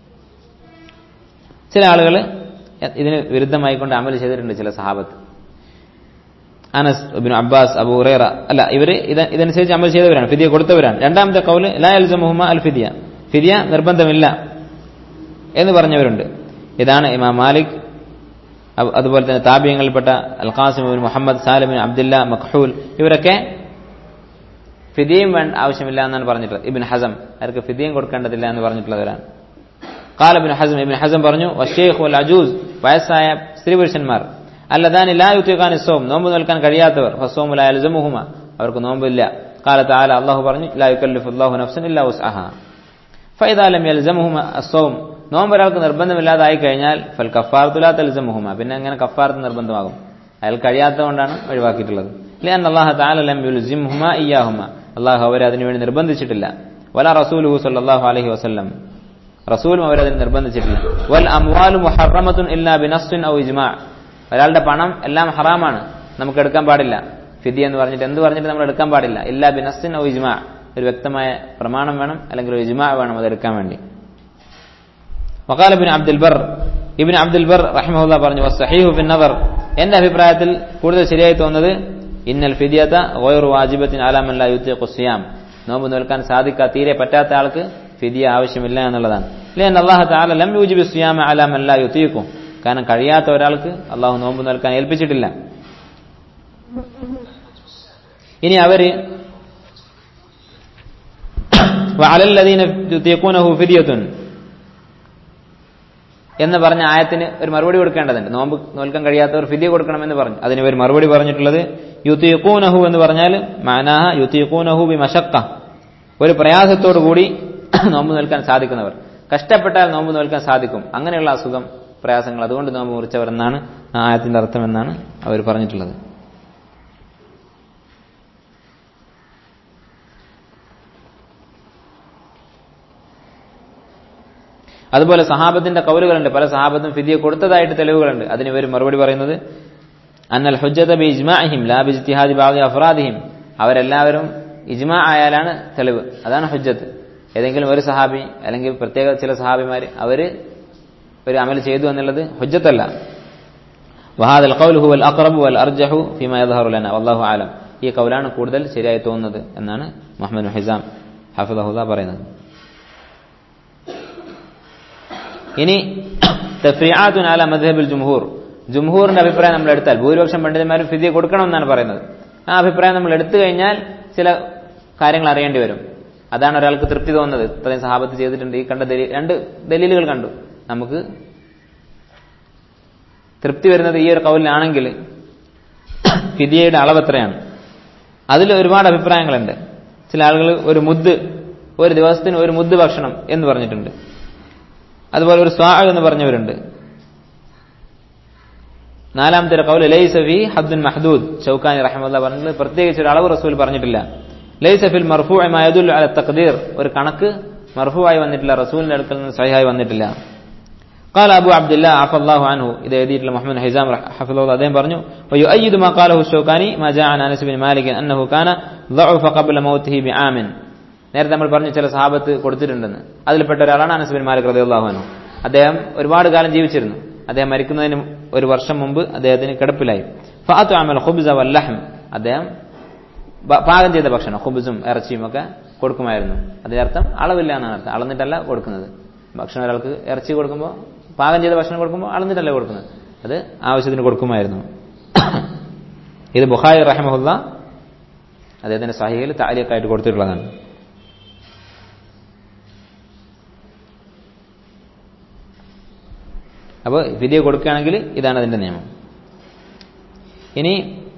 ചില ആളുകൾ ഇതിന് വിരുദ്ധമായിക്കൊണ്ട് അമൽ ചെയ്തിട്ടുണ്ട് ചില സഹാബത്ത് Anas bin Abbas Abu Huraira അല്ല ഇവര് ഇതനുസരിച്ച് അമൽ ചെയ്തവരാണ് ഫിദിയ കൊടുത്തവരാണ് രണ്ടാമത്തെ കൗല് ലാ അൽസമുഹമ്മ അൽ ഫിദിയ ഫിദിയ നിർബന്ധമില്ല എന്ന് പറഞ്ഞവരുണ്ട് ഇതാണ് ഇമാം മാലിക് അതുപോലെ തന്നെ താപ്യങ്ങളിൽപ്പെട്ട അൽ ഖാസിം ബിൻ മുഹമ്മദ് സാലിബിൻ അബ്ദുല്ല മഖ്ഹൂൽ ഇവരൊക്കെ ഫിദിയും വേണ്ട ആവശ്യമില്ല എന്നാണ് പറഞ്ഞിട്ടുള്ളത് ഇബിൻ ഹസം അവർക്ക് ഫിദിയും കൊടുക്കേണ്ടതില്ല എന്ന് പറഞ്ഞിട്ടുള്ളവരാണ് قال ابن حزم ابن حزم പറഞ്ഞു والشيخ والعجوز വയസ്സായ സ്ത്രീ പുരുഷന്മാർ അല്ലതാൻ ലാ യുത്തിഖാൻ സോം നോമ്പ് നിൽക്കാൻ കഴിയാത്തവർ ഫസോമു ലാ യൽസമുഹുമ അവർക്ക് നോമ്പില്ല قال تعالى അല്ലാഹു പറഞ്ഞു لا يكلف الله نفسا الا وسعها فاذا لم يلزمهما الصوم നോമ്പ് ഒരാൾക്ക് നിർബന്ധമില്ലാതായി കഴിഞ്ഞാൽ ഫൽ കഫാറത്തു ലാ തൽസമുഹുമ പിന്നെ അങ്ങനെ കഫാറത്ത് നിർബന്ധമാകും അയാൾ കഴിയാത്തതുകൊണ്ടാണ് ഒഴിവാക്കിയിട്ടുള്ളത് لأن الله تعالى لم يلزمهما إياهما അള്ളാഹു അവരെ അതിനുവേണ്ടി നിർബന്ധിച്ചിട്ടില്ല വല റസൂലുഹു സല്ലല്ലാഹു അലൈഹി വസല്ലം റസൂലും അവരതിന് നിർബന്ധിച്ചിട്ടില്ല വൽ അംവാലു മുഹറമത്തുൻ ഇല്ലാ ബിനസ്സുൻ ഔ ഇജ്മാ ഒരാളുടെ പണം എല്ലാം ഹറാമാണ് നമുക്ക് എടുക്കാൻ പാടില്ല ഫിദി എന്ന് പറഞ്ഞിട്ട് എന്ത് പറഞ്ഞിട്ട് നമ്മൾ എടുക്കാൻ പാടില്ല ഇല്ലാ ബിനസ്സുൻ ഔ ഇജ്മാ ഒരു വ്യക്തമായ പ്രമാണം വേണം അല്ലെങ്കിൽ ഒരു ഇജ്മാ വേണം അത് എടുക്കാൻ വേണ്ടി വക്കാല bin Abdul Barr ibn Abdul Barr റഹിമഹുല്ല പറഞ്ഞു സഹീഹു ബിൻ നദർ എന്റെ അഭിപ്രായത്തിൽ കൂടുതൽ ശരിയായി തോന്നുന്നത് ഇന്നൽ ഫിദിയത ഗൈറു വാജിബത്തിൻ അലാമല്ല യുത്തിഖു സിയാം നോമ്പ് നിൽക്കാൻ സാധിക്കാ തീരെ പറ്റാത്ത ആൾക്ക് ഫിദിയ ആവശ്യമില്ല എന്നുള്ളതാണ് ലൻ അള്ളാഹു താല ലം യൂജിബ് സിയാമ അലാമല്ല യുത്തിഖു കാരണം കഴിയാത്ത ഒരാൾക്ക് അള്ളാഹു നോമ്പ് നിൽക്കാൻ ഏൽപ്പിച്ചിട്ടില്ല ഇനി അവര് വഅലല്ലദീന യുതീഖൂനഹു ഫിദിയത്തുൻ എന്ന് പറഞ്ഞ ആയത്തിന് ഒരു മറുപടി കൊടുക്കേണ്ടതുണ്ട് നോമ്പ് നോൽക്കാൻ കഴിയാത്തവർ ഫിദിയ കൊടുക്കണമെന്ന് പറഞ്ഞു അതിന് ഒരു മറുപടി പറഞ്ഞിട്ടുള്ളത് യുത്തീഖൂനഹു എന്ന് പറഞ്ഞാൽ മാനാഹ യുത്തീഖൂനഹു ബി മഷക്ക ഒരു പ്രയാസത്തോടു കൂടി നോമ്പ് നിൽക്കാൻ സാധിക്കുന്നവർ കഷ്ടപ്പെട്ടാൽ നോമ്പ് നിൽക്കാൻ സാധിക്കും അങ്ങനെയുള്ള അസുഖം പ്രയാസങ്ങൾ അതുകൊണ്ട് നോമ്പ് മുറിച്ചവർ എന്നാണ് ആ ആയത്തിന്റെ അർത്ഥം എന്നാണ് അവർ പറഞ്ഞിട്ടുള്ളത് അതുപോലെ സഹാബത്തിന്റെ കൗലുകളുണ്ട് പല സഹാബത്തും ഫിദിയ കൊടുത്തതായിട്ട് തെളിവുകളുണ്ട് അതിന് ഇവർ മറുപടി പറയുന്നത് അന്നൽ ഹുജ്ജത ബി ഇജ്മാഹിം ലാ ബി ഇജ്തിഹാദി ബാദി അഫ്രാദിഹിം അവരെല്ലാവരും ഇജ്മാ ആയാലാണ് തെളിവ് അതാണ് ഹുജ്ജത്ത് ഏതെങ്കിലും ഒരു സഹാബി അല്ലെങ്കിൽ പ്രത്യേക ചില സഹാബിമാർ അവര് ഒരു അമൽ ചെയ്തു എന്നുള്ളത് ഹുജ്ജത്തല്ല വഹാദ് അൽ ഖൗൽ ഹുവൽ അഖറബു വൽ അർജഹു ഫീമ യദ്ഹറു ലന വല്ലാഹു ആലം ഈ കൗലാണ് കൂടുതൽ ശരിയായി തോന്നുന്നത് എന്നാണ് മുഹമ്മദ് ഹിസാം ഹഫിദഹുല്ല പറയുന്നത് ഇനി തഫ്രിയാത്തുൻ അല മദ്ഹബിൽ ജുംഹൂർ ജുംഹൂറിന്റെ അഭിപ്രായം നമ്മൾ എടുത്താൽ ഭൂരിപക്ഷം പണ്ഡിതന്മാരും ഫിദിയ കൊടുക്കണമെന്നാണ് പറയുന്നത് ആ അഭിപ്രായം നമ്മൾ എടുത്തു കഴിഞ്ഞാൽ ചില കാര്യങ്ങൾ അറിയേണ്ടി വരും അതാണ് ഒരാൾക്ക് തൃപ്തി തോന്നുന്നത് ഇത്രയും സഹാബത്ത് ചെയ്തിട്ടുണ്ട് ഈ കണ്ട ദലീൽ രണ്ട് ദലീലുകൾ കണ്ടു നമുക്ക് തൃപ്തി വരുന്നത് ഈ ഒരു കൗലിലാണെങ്കിൽ ഫിദിയയുടെ അളവ് എത്രയാണ് അതിൽ ഒരുപാട് അഭിപ്രായങ്ങളുണ്ട് ചില ആളുകൾ ഒരു മുദ്ദ് ഒരു ദിവസത്തിന് ഒരു മുദ്ദ് ഭക്ഷണം എന്ന് പറഞ്ഞിട്ടുണ്ട് അതുപോലെ ഒരു സ്വാ എന്ന് പറഞ്ഞവരുണ്ട് നാലാമത്തെ കൗല് ലൈസഫി ഹബ്ദുൻ മഹദൂദ് ഷൗക്കാനി റഹ്മുല്ല പറഞ്ഞത് പ്രത്യേകിച്ച് ഒരു അളവ് റസൂൽ പറഞ്ഞിട്ടില്ല ലൈസഫിൽ മർഫു മയദുൽ അല തഖ്ദീർ ഒരു കണക്ക് മർഫുവായി വന്നിട്ടില്ല റസൂലിന്റെ അടുക്കൽ നിന്ന് സഹിഹായി വന്നിട്ടില്ല قال أبو عبد الله عفى الله عنه إذا يدير محمد حزام حفظه الله دين برنو ويؤيد ما قاله الشوكاني ما جاء عن أنس بن مالك أنه كان ضعف قبل موته بعام നേരത്തെ നമ്മൾ പറഞ്ഞു ചില സഹാബത്ത് കൊടുത്തിട്ടുണ്ടെന്ന് അതിൽപ്പെട്ട ഒരാളാണ് അനസ് ബിൻ മാലിക് റളിയല്ലാഹു അൻഹു അദ്ദേഹം ഒരുപാട് കാലം ജീവിച്ചിരുന്നു അദ്ദേഹം മരിക്കുന്നതിന് ഒരു വർഷം മുമ്പ് അദ്ദേഹത്തിന് കിടപ്പിലായി ഫാത്തു അമൽ ഖുബ്സ വല്ലഹം അദ്ദേഹം പാകം ചെയ്ത ഭക്ഷണം ഖുബ്സും ഇറച്ചിയും ഒക്കെ കൊടുക്കുമായിരുന്നു അതിന്റെ അർത്ഥം അളവില്ല എന്നാണ് അർത്ഥം അളന്നിട്ടല്ല കൊടുക്കുന്നത് ഭക്ഷണം ഒരാൾക്ക് ഇറച്ചി കൊടുക്കുമ്പോൾ പാകം ചെയ്ത ഭക്ഷണം കൊടുക്കുമ്പോൾ അളന്നിട്ടല്ല കൊടുക്കുന്നത് അത് ആവശ്യത്തിന് കൊടുക്കുമായിരുന്നു ഇത് ബുഖാരി റഹമുല്ല അദ്ദേഹത്തിന്റെ സഹിയിൽ താലിയൊക്കെ കൊടുത്തിട്ടുള്ളതാണ് അപ്പോൾ ഫിദിയ കൊടുക്കുകയാണെങ്കിൽ ഇതാണ് അതിന്റെ നിയമം ഇനി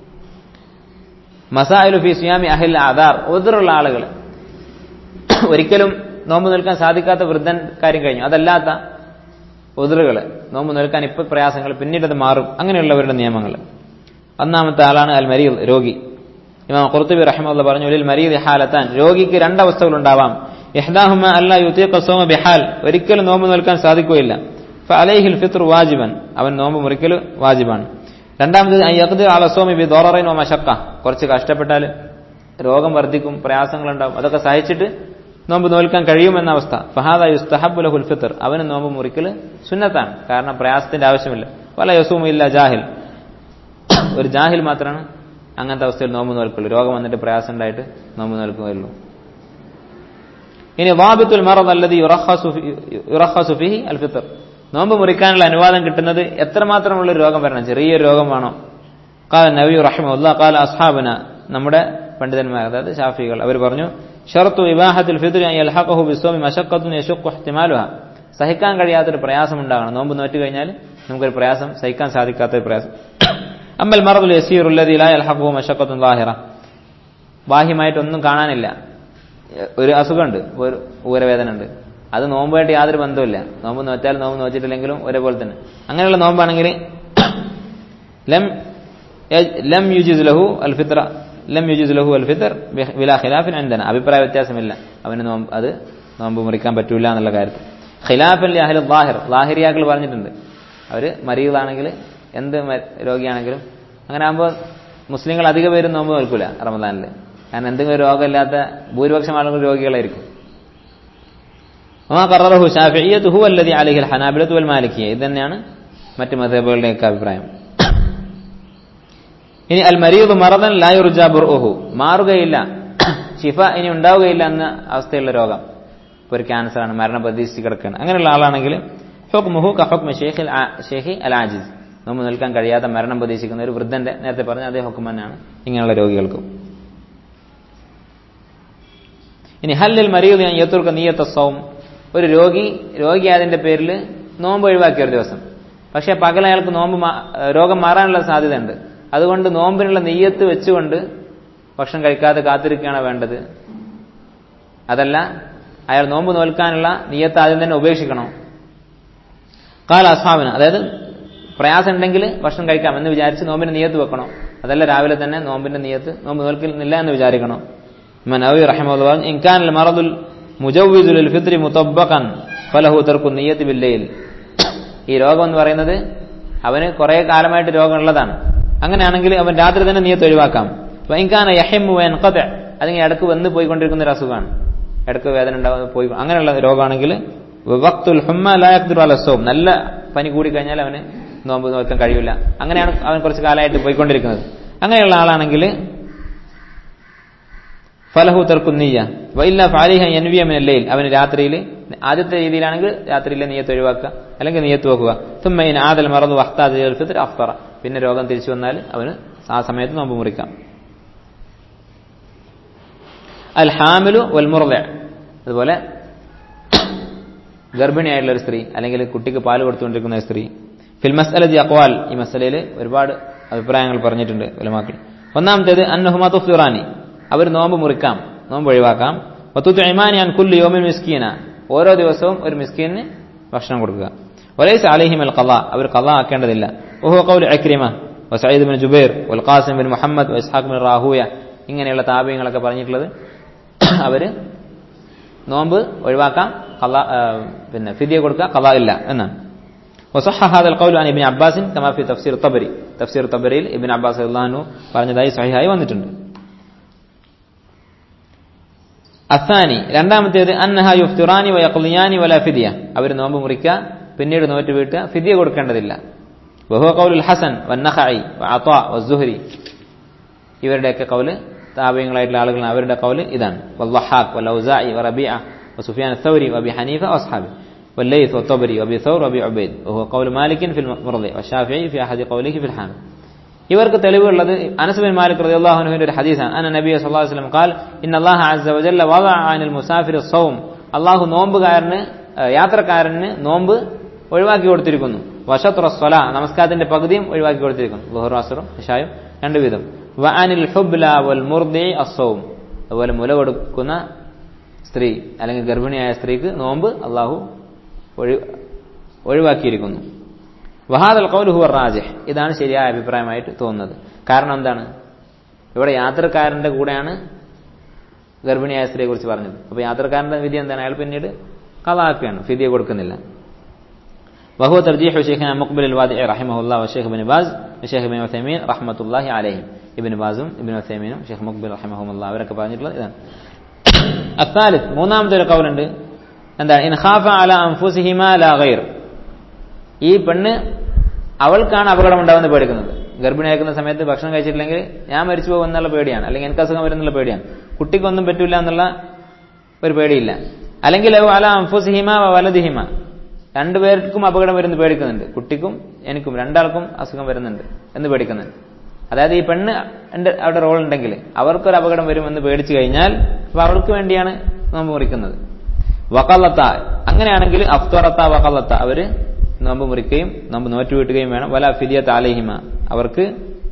മസായിലു ഫി സിയാമി അഹിൽ ആധാർ ഒതിറുള്ള ആളുകൾ ഒരിക്കലും നോമ്പ് നിൽക്കാൻ സാധിക്കാത്ത വൃദ്ധൻ കാര്യം കഴിഞ്ഞു അതല്ലാത്ത ഒതിറുകൾ നോമ്പ് നിൽക്കാൻ ഇപ്പൊ പ്രയാസങ്ങൾ പിന്നീട് അത് മാറും അങ്ങനെയുള്ളവരുടെ നിയമങ്ങൾ ഒന്നാമത്തെ ആളാണ് അൽ മരീദ് രോഗി ഇമാം ഖുർത്തുബി റഹ്മുള്ള പറഞ്ഞു ലിൽ മരീദ് ഹാലത്താൻ രോഗിക്ക് രണ്ടവസ്ഥകൾ ഉണ്ടാവാം ഇഹ്ദാഹുമ അല്ല യുത്തീഖ സോമ ബിഹാൽ ഒരിക്കലും നോമ്പ് നിൽക്കാൻ സാധിക്കുകയില്ല ഫഅലൈഹിൽ ഫിത്ർ വാജിബൻ അവൻ നോമ്പ് മുറിക്കൽ വാജിബാണ് രണ്ടാമത് യഖ്ദിർ അല സോമി ബി ദോററൈൻ വ മശക്ക കുറച്ച് കഷ്ടപ്പെട്ടാൽ രോഗം വർദ്ധിക്കും പ്രയാസങ്ങളുണ്ടാവും അതൊക്കെ സഹിച്ചിട്ട് നോമ്പ് നോൽക്കാൻ കഴിയുമെന്ന അവസ്ഥ ഫഹാദ യുസ്തഹബ് ലഹുൽ ഫിത്ർ അവന് നോമ്പ് മുറിക്കൽ സുന്നത്താണ് കാരണം പ്രയാസത്തിന്റെ ആവശ്യമില്ല വല യസൂമില്ല ജാഹിൽ ഒരു ജാഹിൽ മാത്രമാണ് അങ്ങനത്തെ അവസ്ഥയിൽ നോമ്പ് നോൽക്കുള്ളൂ രോഗം വന്നിട്ട് പ്രയാസം ഉണ്ടായിട്ട് നോമ്പ് നോൽക്കുകയുള്ളൂ ഇനി വാബിത്തുൽ മറദ് അല്ലതി യുറഹസു ഫിഹി അൽ ഫിത്ർ നോമ്പ് മുറിക്കാനുള്ള അനുവാദം കിട്ടുന്നത് എത്രമാത്രമുള്ള ഒരു രോഗം വരണം ചെറിയൊരു രോഗം വേണോ കാല നബി റഹ്മുല്ല കാല അസ്ഹാബന നമ്മുടെ പണ്ഡിതന്മാർ അതായത് ഷാഫികൾ അവർ പറഞ്ഞു ഷർത്തു വിവാഹത്തിൽ ഫിത്ർ യൽഹഖഹു ബിസ്വമി മശക്കത്തുൻ യശുഖു ഇഹ്തിമാലുഹ സഹിക്കാൻ കഴിയാത്തൊരു പ്രയാസം ഉണ്ടാകണം നോമ്പ് നോറ്റ് കഴിഞ്ഞാൽ നമുക്കൊരു പ്രയാസം സഹിക്കാൻ സാധിക്കാത്ത ഒരു പ്രയാസം അമ്മൽ മറദുൽ യസീർ ഉല്ലദി ലാ യൽഹഖഹു മശക്കത്തുൻ ലാഹിറ ബാഹ്യമായിട്ടൊന്നും കാണാനില്ല ഒരു അസുഖമുണ്ട് ഒരു ഊരവേദന ഉണ്ട് അത് നോമ്പുമായിട്ട് യാതൊരു ബന്ധവുമില്ല നോമ്പ് നോറ്റാലും നോമ്പ് നോച്ചിട്ടില്ലെങ്കിലും ഒരേപോലെ തന്നെ അങ്ങനെയുള്ള നോമ്പാണെങ്കിൽ ലം ലം യുജിസ് ലഹു അൽ ഫിത്ര ലം യുജിസ് ലഹു അൽ ഫിത്തർ വിലാ ഖിലാഫിൻ അന്തന അഭിപ്രായ വ്യത്യാസമില്ല അവന് നോമ്പ് അത് നോമ്പ് മുറിക്കാൻ പറ്റൂല എന്നുള്ള കാര്യത്തിൽ ഖിലാഫൻ അഹ്ലു ലാഹിർ ലാഹിരിയാക്കൾ പറഞ്ഞിട്ടുണ്ട് അവർ മരീദാണെങ്കിൽ എന്ത് രോഗിയാണെങ്കിലും അങ്ങനെ ആകുമ്പോൾ മുസ്ലിങ്ങൾ അധിക പേരും നോമ്പ് നോൽക്കൂല റമദാനിൽ കാരണം എന്തെങ്കിലും രോഗമില്ലാത്ത ഭൂരിപക്ഷം ആളുകൾ രോഗികളായിരിക്കും وما قرره شافعية هو الذي عليه الحنابلة والمالكية ഇത് തന്നെയാണ് മറ്റ് മതബുകളുടെയൊക്കെ അഭിപ്രായം ഇനി അൽ മരീദ് മറദൻ ലായുർജ ബുർഹു മാറുകയില്ല ഷിഫ ഇനി ഉണ്ടാവുകയില്ല എന്ന അവസ്ഥയുള്ള രോഗം ഇപ്പോൾ ഒരു ക്യാൻസറാണ് മരണം പ്രതീക്ഷിച്ച് കിടക്കുകയാണ് അങ്ങനെയുള്ള ആളാണെങ്കിൽ ഹുക്മുഹു കഹുക്മ ഷേഖ് ഷേഖി അൽ ആജിസ് നോമ്പ് നിൽക്കാൻ കഴിയാത്ത മരണം പ്രതീക്ഷിക്കുന്ന ഒരു വൃദ്ധന്റെ നേരത്തെ പറഞ്ഞ അതേ ഹുക്കം തന്നെയാണ് ഇങ്ങനെയുള്ള രോഗികൾക്കും ഇനി ഹല്ലിൽ മരീദ് യത്തുർക്ക നീയത്ത സൗം ഒരു രോഗി രോഗിയായതിന്റെ പേരിൽ നോമ്പ് ഒഴിവാക്കിയ ഒരു ദിവസം പക്ഷേ പകൽ അയാൾക്ക് നോമ്പ് രോഗം മാറാനുള്ള സാധ്യതയുണ്ട് അതുകൊണ്ട് നോമ്പിനുള്ള നെയ്യത്ത് വെച്ചുകൊണ്ട് ഭക്ഷണം കഴിക്കാതെ കാത്തിരിക്കുകയാണ് വേണ്ടത് അതല്ല അയാൾ നോമ്പ് നോൽക്കാനുള്ള നീയത്ത് ആദ്യം തന്നെ ഉപേക്ഷിക്കണം കാല അസ്ഹാബിന് അതായത് പ്രയാസം ഉണ്ടെങ്കിൽ ഭക്ഷണം കഴിക്കാം എന്ന് വിചാരിച്ച് നോമ്പിന്റെ നിയത്ത് വെക്കണം അതല്ല രാവിലെ തന്നെ നോമ്പിന്റെ നിയത്ത് നോമ്പ് നോൽക്കുന്നില്ല എന്ന് വിചാരിക്കണം മനവി റഹിമുള്ള ഇൻകാൻ മറദുൽ മുജവ്വിദുൽ ഫിത്രി മുത്തബ്ബഖൻ ഫലഹു തർക്കു നിയ്യത്ത് ബില്ലയിൽ ഈ രോഗം എന്ന് പറയുന്നത് അവന് കുറെ കാലമായിട്ട് രോഗമുള്ളതാണ് അങ്ങനെയാണെങ്കിൽ അവൻ രാത്രി തന്നെ നിയത്ത് ഒഴിവാക്കാം ഇൻകാന യഹിമു എൻകത അല്ലെങ്കിൽ ഇടക്ക് വന്ന് പോയിക്കൊണ്ടിരിക്കുന്ന ഒരു അസുഖമാണ് ഇടക്ക് വേദന ഉണ്ടാവുന്ന പോയി അങ്ങനെയുള്ള രോഗമാണെങ്കിൽ വക്തുൽ ഹുമ്മ ലായക്തുൽ അലസവും നല്ല പനി കൂടി കഴിഞ്ഞാൽ അവന് നോമ്പ് നോക്കാൻ കഴിയില്ല അങ്ങനെയാണ് അവൻ കുറച്ച് കാലമായിട്ട് പോയിക്കൊണ്ടിരിക്കുന്നത് അങ്ങനെയുള്ള ആളാണെങ്കിൽ ഫലഹു തർക്കുന്നിയ വൈല്ല ഫാലിഹ എൻവിയമിനല്ലയിൽ അവന് രാത്രിയിൽ ആദ്യത്തെ രീതിയിലാണെങ്കിൽ രാത്രിയിലെ നീയത്ത് ഒഴിവാക്കുക അല്ലെങ്കിൽ നീയത്ത് വെക്കുക തുമ്മയിൻ ആദൽ മറന്നു വഹ്താദ് ഫിത്ർ അഫ്തറ പിന്നെ രോഗം തിരിച്ചു വന്നാൽ അവന് ആ സമയത്ത് നോമ്പ് മുറിക്കാം അൽ ഹാമിലു വൽമുറല അതുപോലെ ഗർഭിണിയായിട്ടുള്ള ഒരു സ്ത്രീ അല്ലെങ്കിൽ കുട്ടിക്ക് പാല് കൊടുത്തുകൊണ്ടിരിക്കുന്ന ഒരു സ്ത്രീ ഫിൽ മസ്അലജി അക്വാൽ ഈ മസലയിൽ ഒരുപാട് അഭിപ്രായങ്ങൾ പറഞ്ഞിട്ടുണ്ട് ഉലമാക്കൾ ഒന്നാമത്തേത് അന്നഹുമാ തുഫ്തുറാനി അവർ നോമ്പ് മുറിക്കാം നോമ്പ് ഒഴിവാക്കാം വത്തുത്തു ഇമാനി അൻ കുല്ലു യോമിൻ മിസ്കീന ഓരോ ദിവസവും ഒരു മിസ്കീന് ഭക്ഷണം കൊടുക്കുക ഒലൈസ് അലിഹിം അൽ ഖല അവർ ഖല ആക്കേണ്ടതില്ല ഓഹോ കൗൽ അക്രിമ വസയ്യിദ് ബിൻ ജുബൈർ വൽ ഖാസിം ബിൻ മുഹമ്മദ് വസ്ഹാഖ് ബിൻ റാഹൂയ ഇങ്ങനെയുള്ള താപീയങ്ങളൊക്കെ പറഞ്ഞിട്ടുള്ളത് അവര് നോമ്പ് ഒഴിവാക്കാം ഖല പിന്നെ ഫിദിയ കൊടുക്കുക ഖല ഇല്ല എന്നാണ് وصح هذا القول عن ابن عباس كما في تفسير الطبري تفسير الطبري ابن عباس رضي الله عنه പറഞ്ഞതായി സഹിഹായി വന്നിട്ടുണ്ട് അസാനി രണ്ടാമത്തേത് അന്നഹ യുഫ്തുറാനി വയഖ്ലിയാനി വല ഫിദിയ അവർ നോമ്പ് മുറിക്കുക പിന്നീട് നോറ്റ് വീട്ടുക ഫിദിയ കൊടുക്കേണ്ടതില്ല വഹുവ ഖൗലുൽ ഹസൻ വന്നഖഈ വഅതാ വസ്സുഹരി ഇവരുടെയൊക്കെ കൗല് താപീയങ്ങളായിട്ടുള്ള ആളുകളാണ് അവരുടെ കൗല് ഇതാണ് വല്ലഹാഖ് വലൗസാഇ വറബിഅ വസുഫിയാൻ الثوري وابي حنيفه واصحابه والليث والطبري وابي ثور وابي عبيد وهو قول مالك في المرضي والشافعي في احد قوله في الحامل ഇവർക്ക് തെളിവുള്ളത് അനസ് ബിൻ മാലിക് റളിയല്ലാഹു അൻഹുവിന്റെ ഒരു ഹദീസാണ് അന്ന നബി സല്ലല്ലാഹു അലൈഹി വസല്ലം ഖാൽ ഇന്ന അല്ലാഹ അസ്സ വജല്ല വദഅ അനിൽ മുസാഫിർ സൗം അല്ലാഹു നോമ്പുകാരന് യാത്രക്കാരന് നോമ്പ് ഒഴിവാക്കി കൊടുത്തിരിക്കുന്നു വശത്ര സ്വല നമസ്കാരത്തിന്റെ പകുതിയും ഒഴിവാക്കി കൊടുത്തിരിക്കുന്നു ളുഹർ അസ്റും ഇശായും രണ്ടു വിധം വ അനിൽ ഹുബ്ല വൽ മുർദി അസ്സൗം അതുപോലെ മുല കൊടുക്കുന്ന സ്ത്രീ അല്ലെങ്കിൽ ഗർഭിണിയായ സ്ത്രീക്ക് നോമ്പ് അള്ളാഹു ഒഴി ഒഴിവാക്കിയിരിക്കുന്നു വഹാദൽ കൗൽ ഹുവർ റാജിഹ് ഇതാണ് ശരിയായ അഭിപ്രായമായിട്ട് തോന്നുന്നത് കാരണം എന്താണ് ഇവിടെ യാത്രക്കാരന്റെ കൂടെയാണ് ഗർഭിണിയായ സ്ത്രീയെ കുറിച്ച് പറഞ്ഞത് അപ്പൊ യാത്രക്കാരന്റെ വിധി എന്താണ് അയാൾ പിന്നീട് കലാക്കുകയാണ് ഫിദിയ കൊടുക്കുന്നില്ല وهو ترجيح شيخنا مقبل الوادع رحمه الله والشيخ ابن باز والشيخ ابن عثيمين رحمة الله عليهم ابن ബാസും ഇബിൻ ഉസൈമീനും ഷെയ്ഖ് മുഖ്ബിൽ റഹിമഹുമുള്ള അവരൊക്കെ പറഞ്ഞിട്ടുള്ളത് ഇതാണ് അത്താലിസ് മൂന്നാമത്തെ ഒരു കൗലുണ്ട് എന്താണ് ഇൻഹാഫ അല അംഫുസിഹിമ ലാ ഗൈർ ഈ പെണ്ണ് അവൾക്കാണ് അപകടം ഉണ്ടാവുന്ന പേടിക്കുന്നത് ഗർഭിണിയാക്കുന്ന സമയത്ത് ഭക്ഷണം കഴിച്ചിട്ടില്ലെങ്കിൽ ഞാൻ മരിച്ചു പോകും എന്നുള്ള പേടിയാണ് അല്ലെങ്കിൽ എനിക്ക് അസുഖം വരുന്നുള്ള പേടിയാണ് കുട്ടിക്കൊന്നും പറ്റില്ല എന്നുള്ള ഒരു പേടിയില്ല അല്ലെങ്കിൽ അല അംഫുസിഹിമ വലദിഹിമ രണ്ടുപേർക്കും അപകടം വരുന്ന പേടിക്കുന്നുണ്ട് കുട്ടിക്കും എനിക്കും രണ്ടാൾക്കും അസുഖം വരുന്നുണ്ട് എന്ന് പേടിക്കുന്നുണ്ട് അതായത് ഈ പെണ്ണ് അവിടെ റോൾ ഉണ്ടെങ്കിൽ അവർക്കൊരു അപകടം വരുമെന്ന് പേടിച്ചു കഴിഞ്ഞാൽ അപ്പൊ അവൾക്ക് വേണ്ടിയാണ് നോമ്പ് മുറിക്കുന്നത് വക്കല്ലത്ത അങ്ങനെയാണെങ്കിൽ അഫ്തറത്ത വക്കല്ലത്ത അവര് നോമ്പ് മുറിക്കുകയും നോമ്പ് നോറ്റ് വീട്ടുകയും വേണം വല ഫിദിയ താലഹിമ അവർക്ക്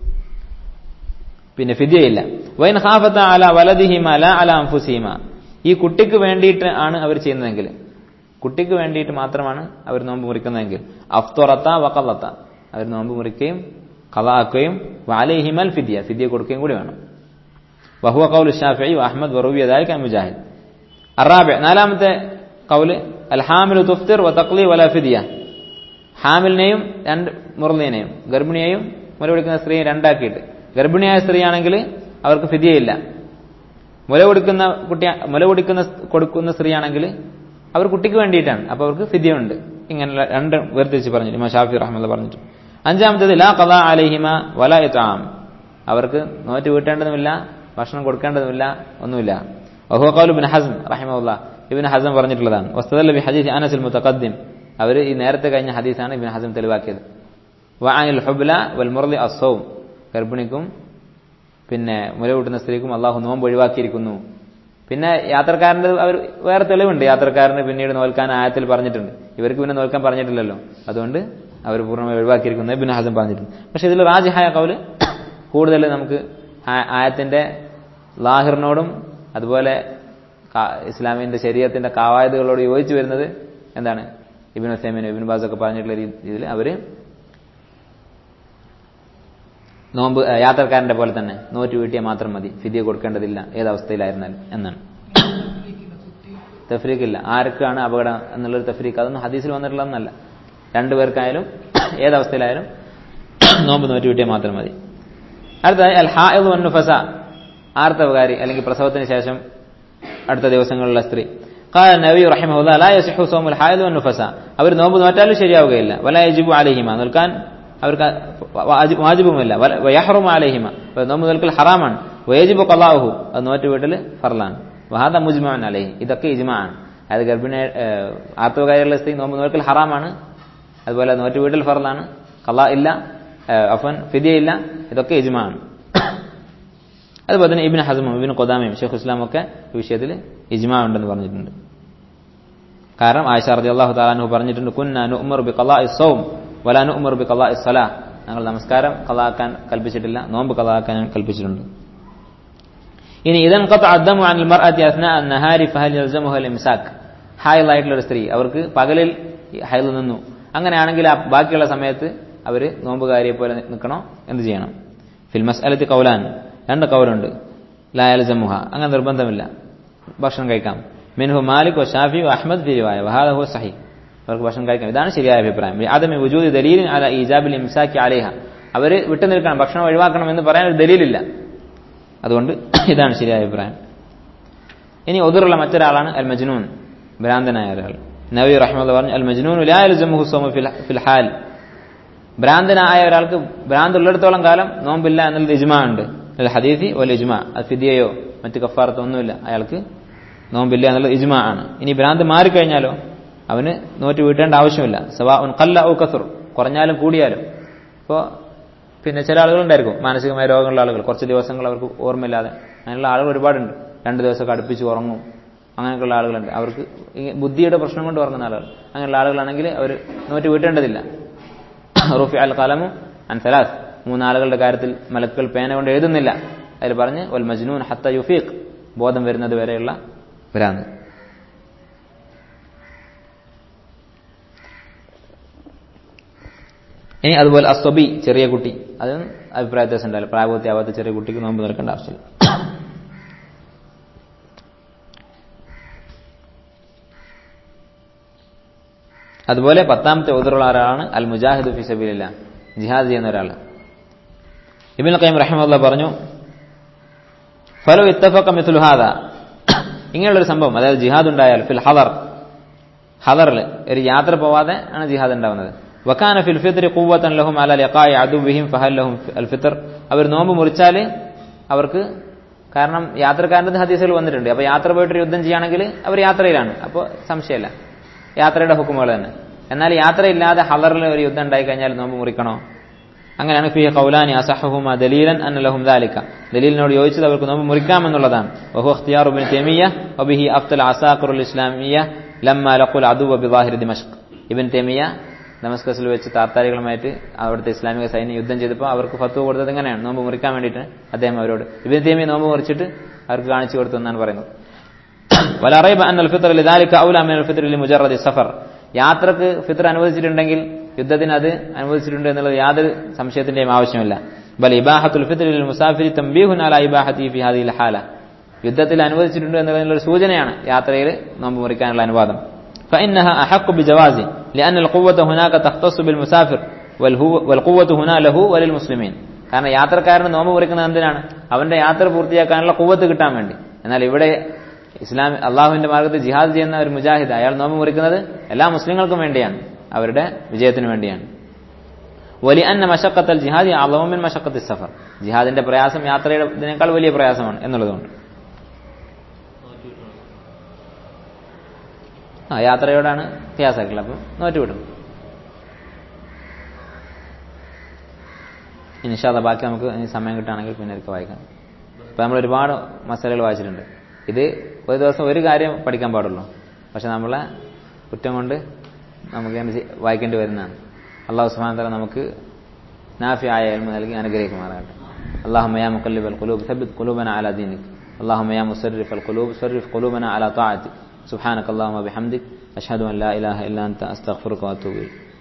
പിന്നെ ഫിദിയയില്ല വൈൻ ഹാഫത്ത അല വലദിഹിമ അല അല അംഫുസീമ ഈ കുട്ടിക്ക് വേണ്ടിയിട്ട് ആണ് അവർ ചെയ്യുന്നതെങ്കിൽ കുട്ടിക്ക് വേണ്ടിയിട്ട് മാത്രമാണ് അവർ നോമ്പ് മുറിക്കുന്നതെങ്കിൽ അഫ്തൊറത്ത വക്കല്ലത്ത അവർ നോമ്പ് മുറിക്കുകയും കലാക്കുകയും വാലഹിമൽ ഫിദിയ ഫിദിയ കൊടുക്കുകയും കൂടി വേണം വഹുവ കൗൽ ഷാഫി അഹമ്മദ് വറൂബി അതായി മുജാഹിദ് അറാബ് നാലാമത്തെ കൗല് അൽഹാമിലു തുഫ്തിർ വ തക്ലി വല ഫിദിയ ഹാമിലിനെയും രണ്ട് മുറലിനെയും ഗർഭിണിയെയും മുല കൊടുക്കുന്ന സ്ത്രീയെ രണ്ടാക്കിയിട്ട് ഗർഭിണിയായ സ്ത്രീയാണെങ്കിൽ അവർക്ക് ഫിദിയയില്ല മുല കൊടുക്കുന്ന കുട്ടി മുല കൊടുക്കുന്ന കൊടുക്കുന്ന സ്ത്രീയാണെങ്കിൽ അവർ കുട്ടിക്ക് വേണ്ടിയിട്ടാണ് അപ്പോൾ അവർക്ക് ഫിദിയുണ്ട് ഇങ്ങനെയുള്ള രണ്ട് വേർതിരിച്ച് പറഞ്ഞു ഇമാ ഷാഫി റഹ്മല്ല പറഞ്ഞിട്ട് അഞ്ചാമത്തേത് ലാ കഥ അലഹിമ വല എത്താം അവർക്ക് നോറ്റ് വീട്ടേണ്ടതുമില്ല ഭക്ഷണം കൊടുക്കേണ്ടതുമില്ല ഒന്നുമില്ല വഹുവ ഖൗലു ഇബ്നു ഹസ്ം റഹിമഹുല്ലാ ഇബ്നു ഹസ്ം പറഞ്ഞിട്ടുള്ളതാണ് വസ്തദല്ല ബി ഹദീസ് അനസിൽ മുതഖദ്ദിം അവർ ഈ നേരത്തെ കഴിഞ്ഞ ഹദീസാണ് ഇബ്നു ഹസ്ം തെളിവാക്കിയത് വഅനിൽ ഹുബ്ല വൽ മുർലി അസ്സൗം ഗർഭിണിക്കും പിന്നെ മുല കൂട്ടുന്ന സ്ത്രീക്കും അള്ളാഹു നോമ്പ് ഒഴിവാക്കിയിരിക്കുന്നു പിന്നെ യാത്രക്കാരൻ്റെ അവർ വേറെ തെളിവുണ്ട് യാത്രക്കാരന് പിന്നീട് നോൽക്കാൻ ആയത്തിൽ പറഞ്ഞിട്ടുണ്ട് ഇവർക്ക് പിന്നെ നോൽക്കാൻ പറഞ്ഞിട്ടില്ലല്ലോ അതുകൊണ്ട് അവർ പൂർണ്ണമായി ഒഴിവാക്കിയിരിക്കുന്നത് ഇബ്നു ഹസം പറഞ്ഞിട്ടുണ്ട് പക്ഷെ ഇതിൽ റാജിഹായ കൗല് കൂടുതൽ നമുക്ക് ആയത്തിന്റെ ലാഹിറിനോടും അതുപോലെ ഇസ്ലാമിന്റെ ശരീരത്തിന്റെ കാവായതുകളോട് യോജിച്ചു വരുന്നത് എന്താണ് ഇബിൻ ഹുസൈമിനും ഇബിൻ ബാസൊക്കെ പറഞ്ഞിട്ടുള്ള രീതിയിൽ അവര് നോമ്പ് ഏഹ്, യാത്രക്കാരന്റെ പോലെ തന്നെ നോറ്റ് വീട്ടിയാൽ മാത്രം മതി ഫിദിയ കൊടുക്കേണ്ടതില്ല ഏതവസ്ഥയിലായിരുന്നാലും എന്നാണ് തഫ്രീഖില്ല ആർക്കാണ് അപകടം എന്നുള്ളൊരു തഫ്രീഖ് അതൊന്നും ഹദീസിൽ വന്നിട്ടുള്ളതെന്നല്ല രണ്ടുപേർക്കായാലും ഏതവസ്ഥയിലായാലും നോമ്പ് നോറ്റ് വീട്ടിയാൽ മാത്രം മതി അടുത്തതായി അൽ ഹായത് വന്നുഫസ ആർത്തവകാരി അല്ലെങ്കിൽ പ്രസവത്തിന് ശേഷം അടുത്ത ദിവസങ്ങളിലുള്ള സ്ത്രീ قال النبي رحمه الله لا يصح صوم الحائض والنفساء അവർ നോമ്പ് നോറ്റാലും ശരിയാവുകയില്ല വല യജിബു അലൈഹിമ നിൽക്കാൻ അവർക്ക് വാജി- വാജിബുമില്ല വല- വയഹ്റുമു അലൈഹിമ അപ്പോൾ നോമ്പ് നിൽക്കൽ ഹറാമാണ് വയജിബു ഖലാഹു അത് നോറ്റ് വീട്ടിൽ ഫർലാണ് വഹാദ മുജ്മഅൻ അലൈഹി ഇതൊക്കെ ഇജ്മാഅാണ് അതായത് ഗർഭിണി ഏഹ്, ആർത്തവകാരിയുള്ള സ്ത്രീ നോമ്പ് നോക്കൽ ഹറാമാണ് അതുപോലെ നോറ്റ് വീട്ടിൽ ഫർലാണ് ഖലാ ഇല്ല ഏഹ്, അഫൻ ഫിദിയ ഇല്ല ഇതൊക്കെ ഇജ്മാഅാണ് അതുപോലെ തന്നെ ഇബിൻ ഹസമും ഇബിൻ കൊദാമയും ഷെയ്ഖ് ഇസ്ലാം ഒക്കെ ഈ വിഷയത്തിൽ ഇജ്മാ ഉണ്ടെന്ന് പറഞ്ഞിട്ടുണ്ട് കാരണം ആയിഷ റതി അള്ളാഹു താലാനു പറഞ്ഞിട്ടുണ്ട് കുന്ന നുഅ്മർ ബി ഖലാഇ സൗം വലാ നുഅ്മർ ബി ഖലാഇ സലാ ഞങ്ങൾ നമസ്കാരം ഖലാക്കാൻ കൽപ്പിച്ചിട്ടില്ല നോമ്പ് ഖലാക്കാൻ കൽപ്പിച്ചിട്ടുണ്ട് ഇനി ഇതൻ ഖത്ത അദ്ദമു അനിൽ മർഅത്തി അസ്നാ അന്നഹാരി ഫഹൽ യൽസമുഹ ഇംസാക് ഹായിലായിട്ടുള്ള ഒരു സ്ത്രീ അവർക്ക് പകലിൽ ഹൈൽ നിന്നു അങ്ങനെയാണെങ്കിൽ ആ ബാക്കിയുള്ള സമയത്ത് അവർ നോമ്പുകാരിയെ പോലെ നിൽക്കണോ എന്ത് ചെയ്യണം ഫിൽ മസ്അലത്തി കൗലാൻ രണ്ട് കൗലുണ്ട് ലായൽ ജമുഹ അങ്ങനെ നിർബന്ധമില്ല ഭക്ഷണം കഴിക്കാം മിൻഹു മാലിക് വ ഷാഫി വ അഹ്മദ് ഫിരിവായ വഹാദഹു സഹി അവർക്ക് ഭക്ഷണം കഴിക്കാം ഇതാണ് ശരിയായ അഭിപ്രായം ആദമി വജൂദ് ദലീലിൻ അല ഈജാബിൽ ഇംസാക്കി അലേഹ അവർ വിട്ടു നിൽക്കണം ഭക്ഷണം ഒഴിവാക്കണം എന്ന് പറയാൻ ഒരു ദലീലില്ല അതുകൊണ്ട് ഇതാണ് ശരിയായ അഭിപ്രായം ഇനി ഒതിറുള്ള മറ്റൊരാളാണ് അൽ മജ്നൂൻ ഭ്രാന്തനായ ഒരാൾ നബി റഹ്മദ് പറഞ്ഞു അൽ മജ്നൂൻ ലാ യൽസമുഹു സൗമു ഫിൽ ഫിൽ ഹാൽ ഭ്രാന്തനായ ഒരാൾക്ക് ഭ്രാന്ത് ഉള്ളിടത്തോളം കാലം നോമ്പില്ല എന്നുള്ള ഇജ്മാ ഉണ്ട് അൽ ഹദീസി വൽ ഇജ്മാ അത് ഫിദിയയോ മറ്റ് കഫാറത്തോ ഒന്നുമില്ല അയാൾക്ക് നോമ്പില്ല എന്നുള്ളത് ഇജ്മാ ആണ് ഇനി ഭ്രാന്ത് മാറിക്കഴിഞ്ഞാലോ അവന് നോറ്റ് വീട്ടേണ്ട ആവശ്യമില്ല സവാ ഉൻ കല്ല ഔ കസുർ കുറഞ്ഞാലും കൂടിയാലും ഇപ്പോൾ പിന്നെ ചില ആളുകളുണ്ടായിരിക്കും മാനസികമായ രോഗമുള്ള ആളുകൾ കുറച്ച് ദിവസങ്ങൾ അവർക്ക് ഓർമ്മയില്ലാതെ അങ്ങനെയുള്ള ആളുകൾ ഒരുപാടുണ്ട് രണ്ട് ദിവസമൊക്കെ അടുപ്പിച്ച് ഉറങ്ങും അങ്ങനെയൊക്കെയുള്ള ആളുകളുണ്ട് അവർക്ക് ഈ ബുദ്ധിയുടെ പ്രശ്നം കൊണ്ട് ഉറങ്ങുന്ന ആളുകൾ അങ്ങനെയുള്ള ആളുകളാണെങ്കിൽ അവർ നോറ്റ് വീട്ടേണ്ടതില്ല റുഫി അൽ കലമു അൻ സലാസ് മൂന്നാളുകളുടെ കാര്യത്തിൽ മലക്കുകൾ പേന കൊണ്ട് എഴുതുന്നില്ല അതിൽ പറഞ്ഞ് വൽ മജ്നൂൻ ഹത്ത യുഫീഖ് ബോധം വരുന്നത് വരെയുള്ള ഭ്രാന്ത് ഇനി അതുപോലെ അസ്വബി ചെറിയ കുട്ടി അതും അഭിപ്രായ വ്യത്യാസം ഉണ്ടാവില്ല പ്രായപൂർത്തിയാവാത്ത ചെറിയ കുട്ടിക്ക് നോമ്പ് നിൽക്കേണ്ട ആവശ്യമില്ല അതുപോലെ പത്താമത്തെ ഉദറുള്ള ഒരാളാണ് അൽ മുജാഹിദ് ഫി സബീലില്ല ജിഹാദ് ചെയ്യുന്ന ഒരാൾ ഇബിൻ ഖൈം റഹിമുള്ള പറഞ്ഞു ഫലോ ഇത്തഫക്ക മിഥുൽ ഹാദ ഇങ്ങനെയുള്ളൊരു സംഭവം അതായത് ജിഹാദ് ഉണ്ടായാൽ ഫിൽ ഹദർ ഹദറിൽ ഒരു യാത്ര പോവാതെ ആണ് ജിഹാദ് ഉണ്ടാവുന്നത് വക്കാന ഫിൽ ഫിത്രി കൂവത്തൻ ലഹും അല ലഖായി അദുബിഹിം ഫഹൽ ലഹും അൽ ഫിത്തർ അവർ നോമ്പ് മുറിച്ചാൽ അവർക്ക് കാരണം യാത്രക്കാരൻ്റെ ഹദീസുകൾ വന്നിട്ടുണ്ട് അപ്പോൾ യാത്ര പോയിട്ട് യുദ്ധം ചെയ്യുകയാണെങ്കിൽ അവർ യാത്രയിലാണ് അപ്പോൾ സംശയമില്ല യാത്രയുടെ ഹുക്കുമുകൾ തന്നെ എന്നാൽ യാത്രയില്ലാതെ ഹലറിൽ ഒരു യുദ്ധം ഉണ്ടായി കഴിഞ്ഞാൽ നോമ്പ് മുറിക്കണോ അങ്ങനെയാണ് ഫിഹ കൗലാനി അസഹഹുമ ദലീലൻ അന്ന ലഹും ദാലിക ദലീലിനോട് യോജിച്ചത് അവർക്ക് നോമ്പ് മുറിക്കാമെന്നുള്ളതാണ് വഹു അഖ്തിയാർ ഇബ്നു തൈമിയ്യ വബിഹി അഫ്തൽ അസാഖിറുൽ ഇസ്ലാമിയ്യ ലമ്മ ലഖുൽ അദുവ ബിവാഹിർ ദിമഷ്ക് ഇബ്നു തൈമിയ്യ ദമസ്കസിൽ വെച്ച് താത്താരികളുമായിട്ട് അവിടുത്തെ ഇസ്ലാമിക സൈന്യം യുദ്ധം ചെയ്തപ്പോൾ അവർക്ക് ഫത്വ കൊടുത്തത് എങ്ങനെയാണ് നോമ്പ് മുറിക്കാൻ വേണ്ടിയിട്ട് അദ്ദേഹം അവരോട് ഇബ്നു തൈമിയ്യ നോമ്പ് മുറിച്ചിട്ട് അവർക്ക് കാണിച്ചു കൊടുത്തു എന്നാണ് പറയുന്നത് ولا ريب أن الفطر لذلك أولى من الفطر لمجرد السفر യാത്രക്ക് ഫിത്ർ അനുവദിച്ചിട്ടുണ്ടെങ്കിൽ യുദ്ധത്തിന് അത് അനുവദിച്ചിട്ടുണ്ട് എന്നുള്ളത് യാതൊരു സംശയത്തിന്റെയും ആവശ്യമില്ല ബൽ ഇബാഹത്തുൽ ഫിത്ർ ലിൽ മുസാഫിരി തംബീഹുൻ അലാ ഇബാഹത്തി ഫി ഹാദിഹിൽ ഹാല യുദ്ധത്തിൽ അനുവദിച്ചിട്ടുണ്ട് എന്നതിനുള്ള ഒരു സൂചനയാണ് യാത്രയിൽ നോമ്പ് മുറിക്കാനുള്ള അനുവാദം فإنها أحق بجواز لأن القوة هناك تختص بالمسافر والقوة هنا له وللمسلمين കാരണം യാത്രക്കാരന് നോമ്പ് മുറിക്കുന്നത് എന്തിനാണ് അവന്റെ യാത്ര പൂർത്തിയാക്കാനുള്ള കുവ്വത്ത് കിട്ടാൻ വേണ്ടി എന്നാൽ ഇവിടെ ഇസ്ലാം അള്ളാഹുവിന്റെ മാർഗത്തിൽ ജിഹാദ് ചെയ്യുന്ന ഒരു മുജാഹിദ് അയാൾ നോമ്പ് മുറിക്കുന്നത് എല്ലാ മുസ്ലിങ്ങൾക്കും വേണ്ടിയാണ് അവരുടെ വിജയത്തിന് വേണ്ടിയാണ് വലിയ അന്ന മഷക്കത്തൽ ജിഹാദി അളവമിൻ മഷക്കത്തി സഫർ ജിഹാദിന്റെ പ്രയാസം യാത്രയുടെ ഇതിനേക്കാൾ വലിയ പ്രയാസമാണ് എന്നുള്ളതുകൊണ്ട് ആ യാത്രയോടാണ് വ്യത്യാസമായിട്ടുള്ളത് അപ്പം നോറ്റുവിടും ഇനിഷാദ ബാക്കി നമുക്ക് ഇനി സമയം കിട്ടുകയാണെങ്കിൽ പിന്നെ ഒരിക്കൽ വായിക്കാം ഇപ്പം നമ്മൾ ഒരുപാട് മസാലകൾ വായിച്ചിട്ടുണ്ട് ഇത് ഒരു ദിവസം ഒരു കാര്യം പഠിക്കാൻ പാടുള്ളൂ പക്ഷെ നമ്മളെ കുറ്റം കൊണ്ട് നമുക്ക് എന്ത് വായിക്കേണ്ടി വരുന്നതാണ് അള്ളാഹു സുബാൻ തല നമുക്ക് നാഫി ആയ എൽമ നൽകി അനുഗ്രഹിക്കുമാറാകട്ടെ അള്ളാഹു മയാ മുക്കല്ലിബ് القلوب ثبت قلوبنا على دينك اللهم يا مصرف القلوب صرف قلوبنا على طاعتك സുഹാനക്കല്ലാഹു ബിഹംദിക് അഷ്ഹദു അൻ ലാ ഇലാഹ ഇല്ലാ അൻത അസ്തഗ്ഫിറുക വഅത്തൂബു ഇലൈക്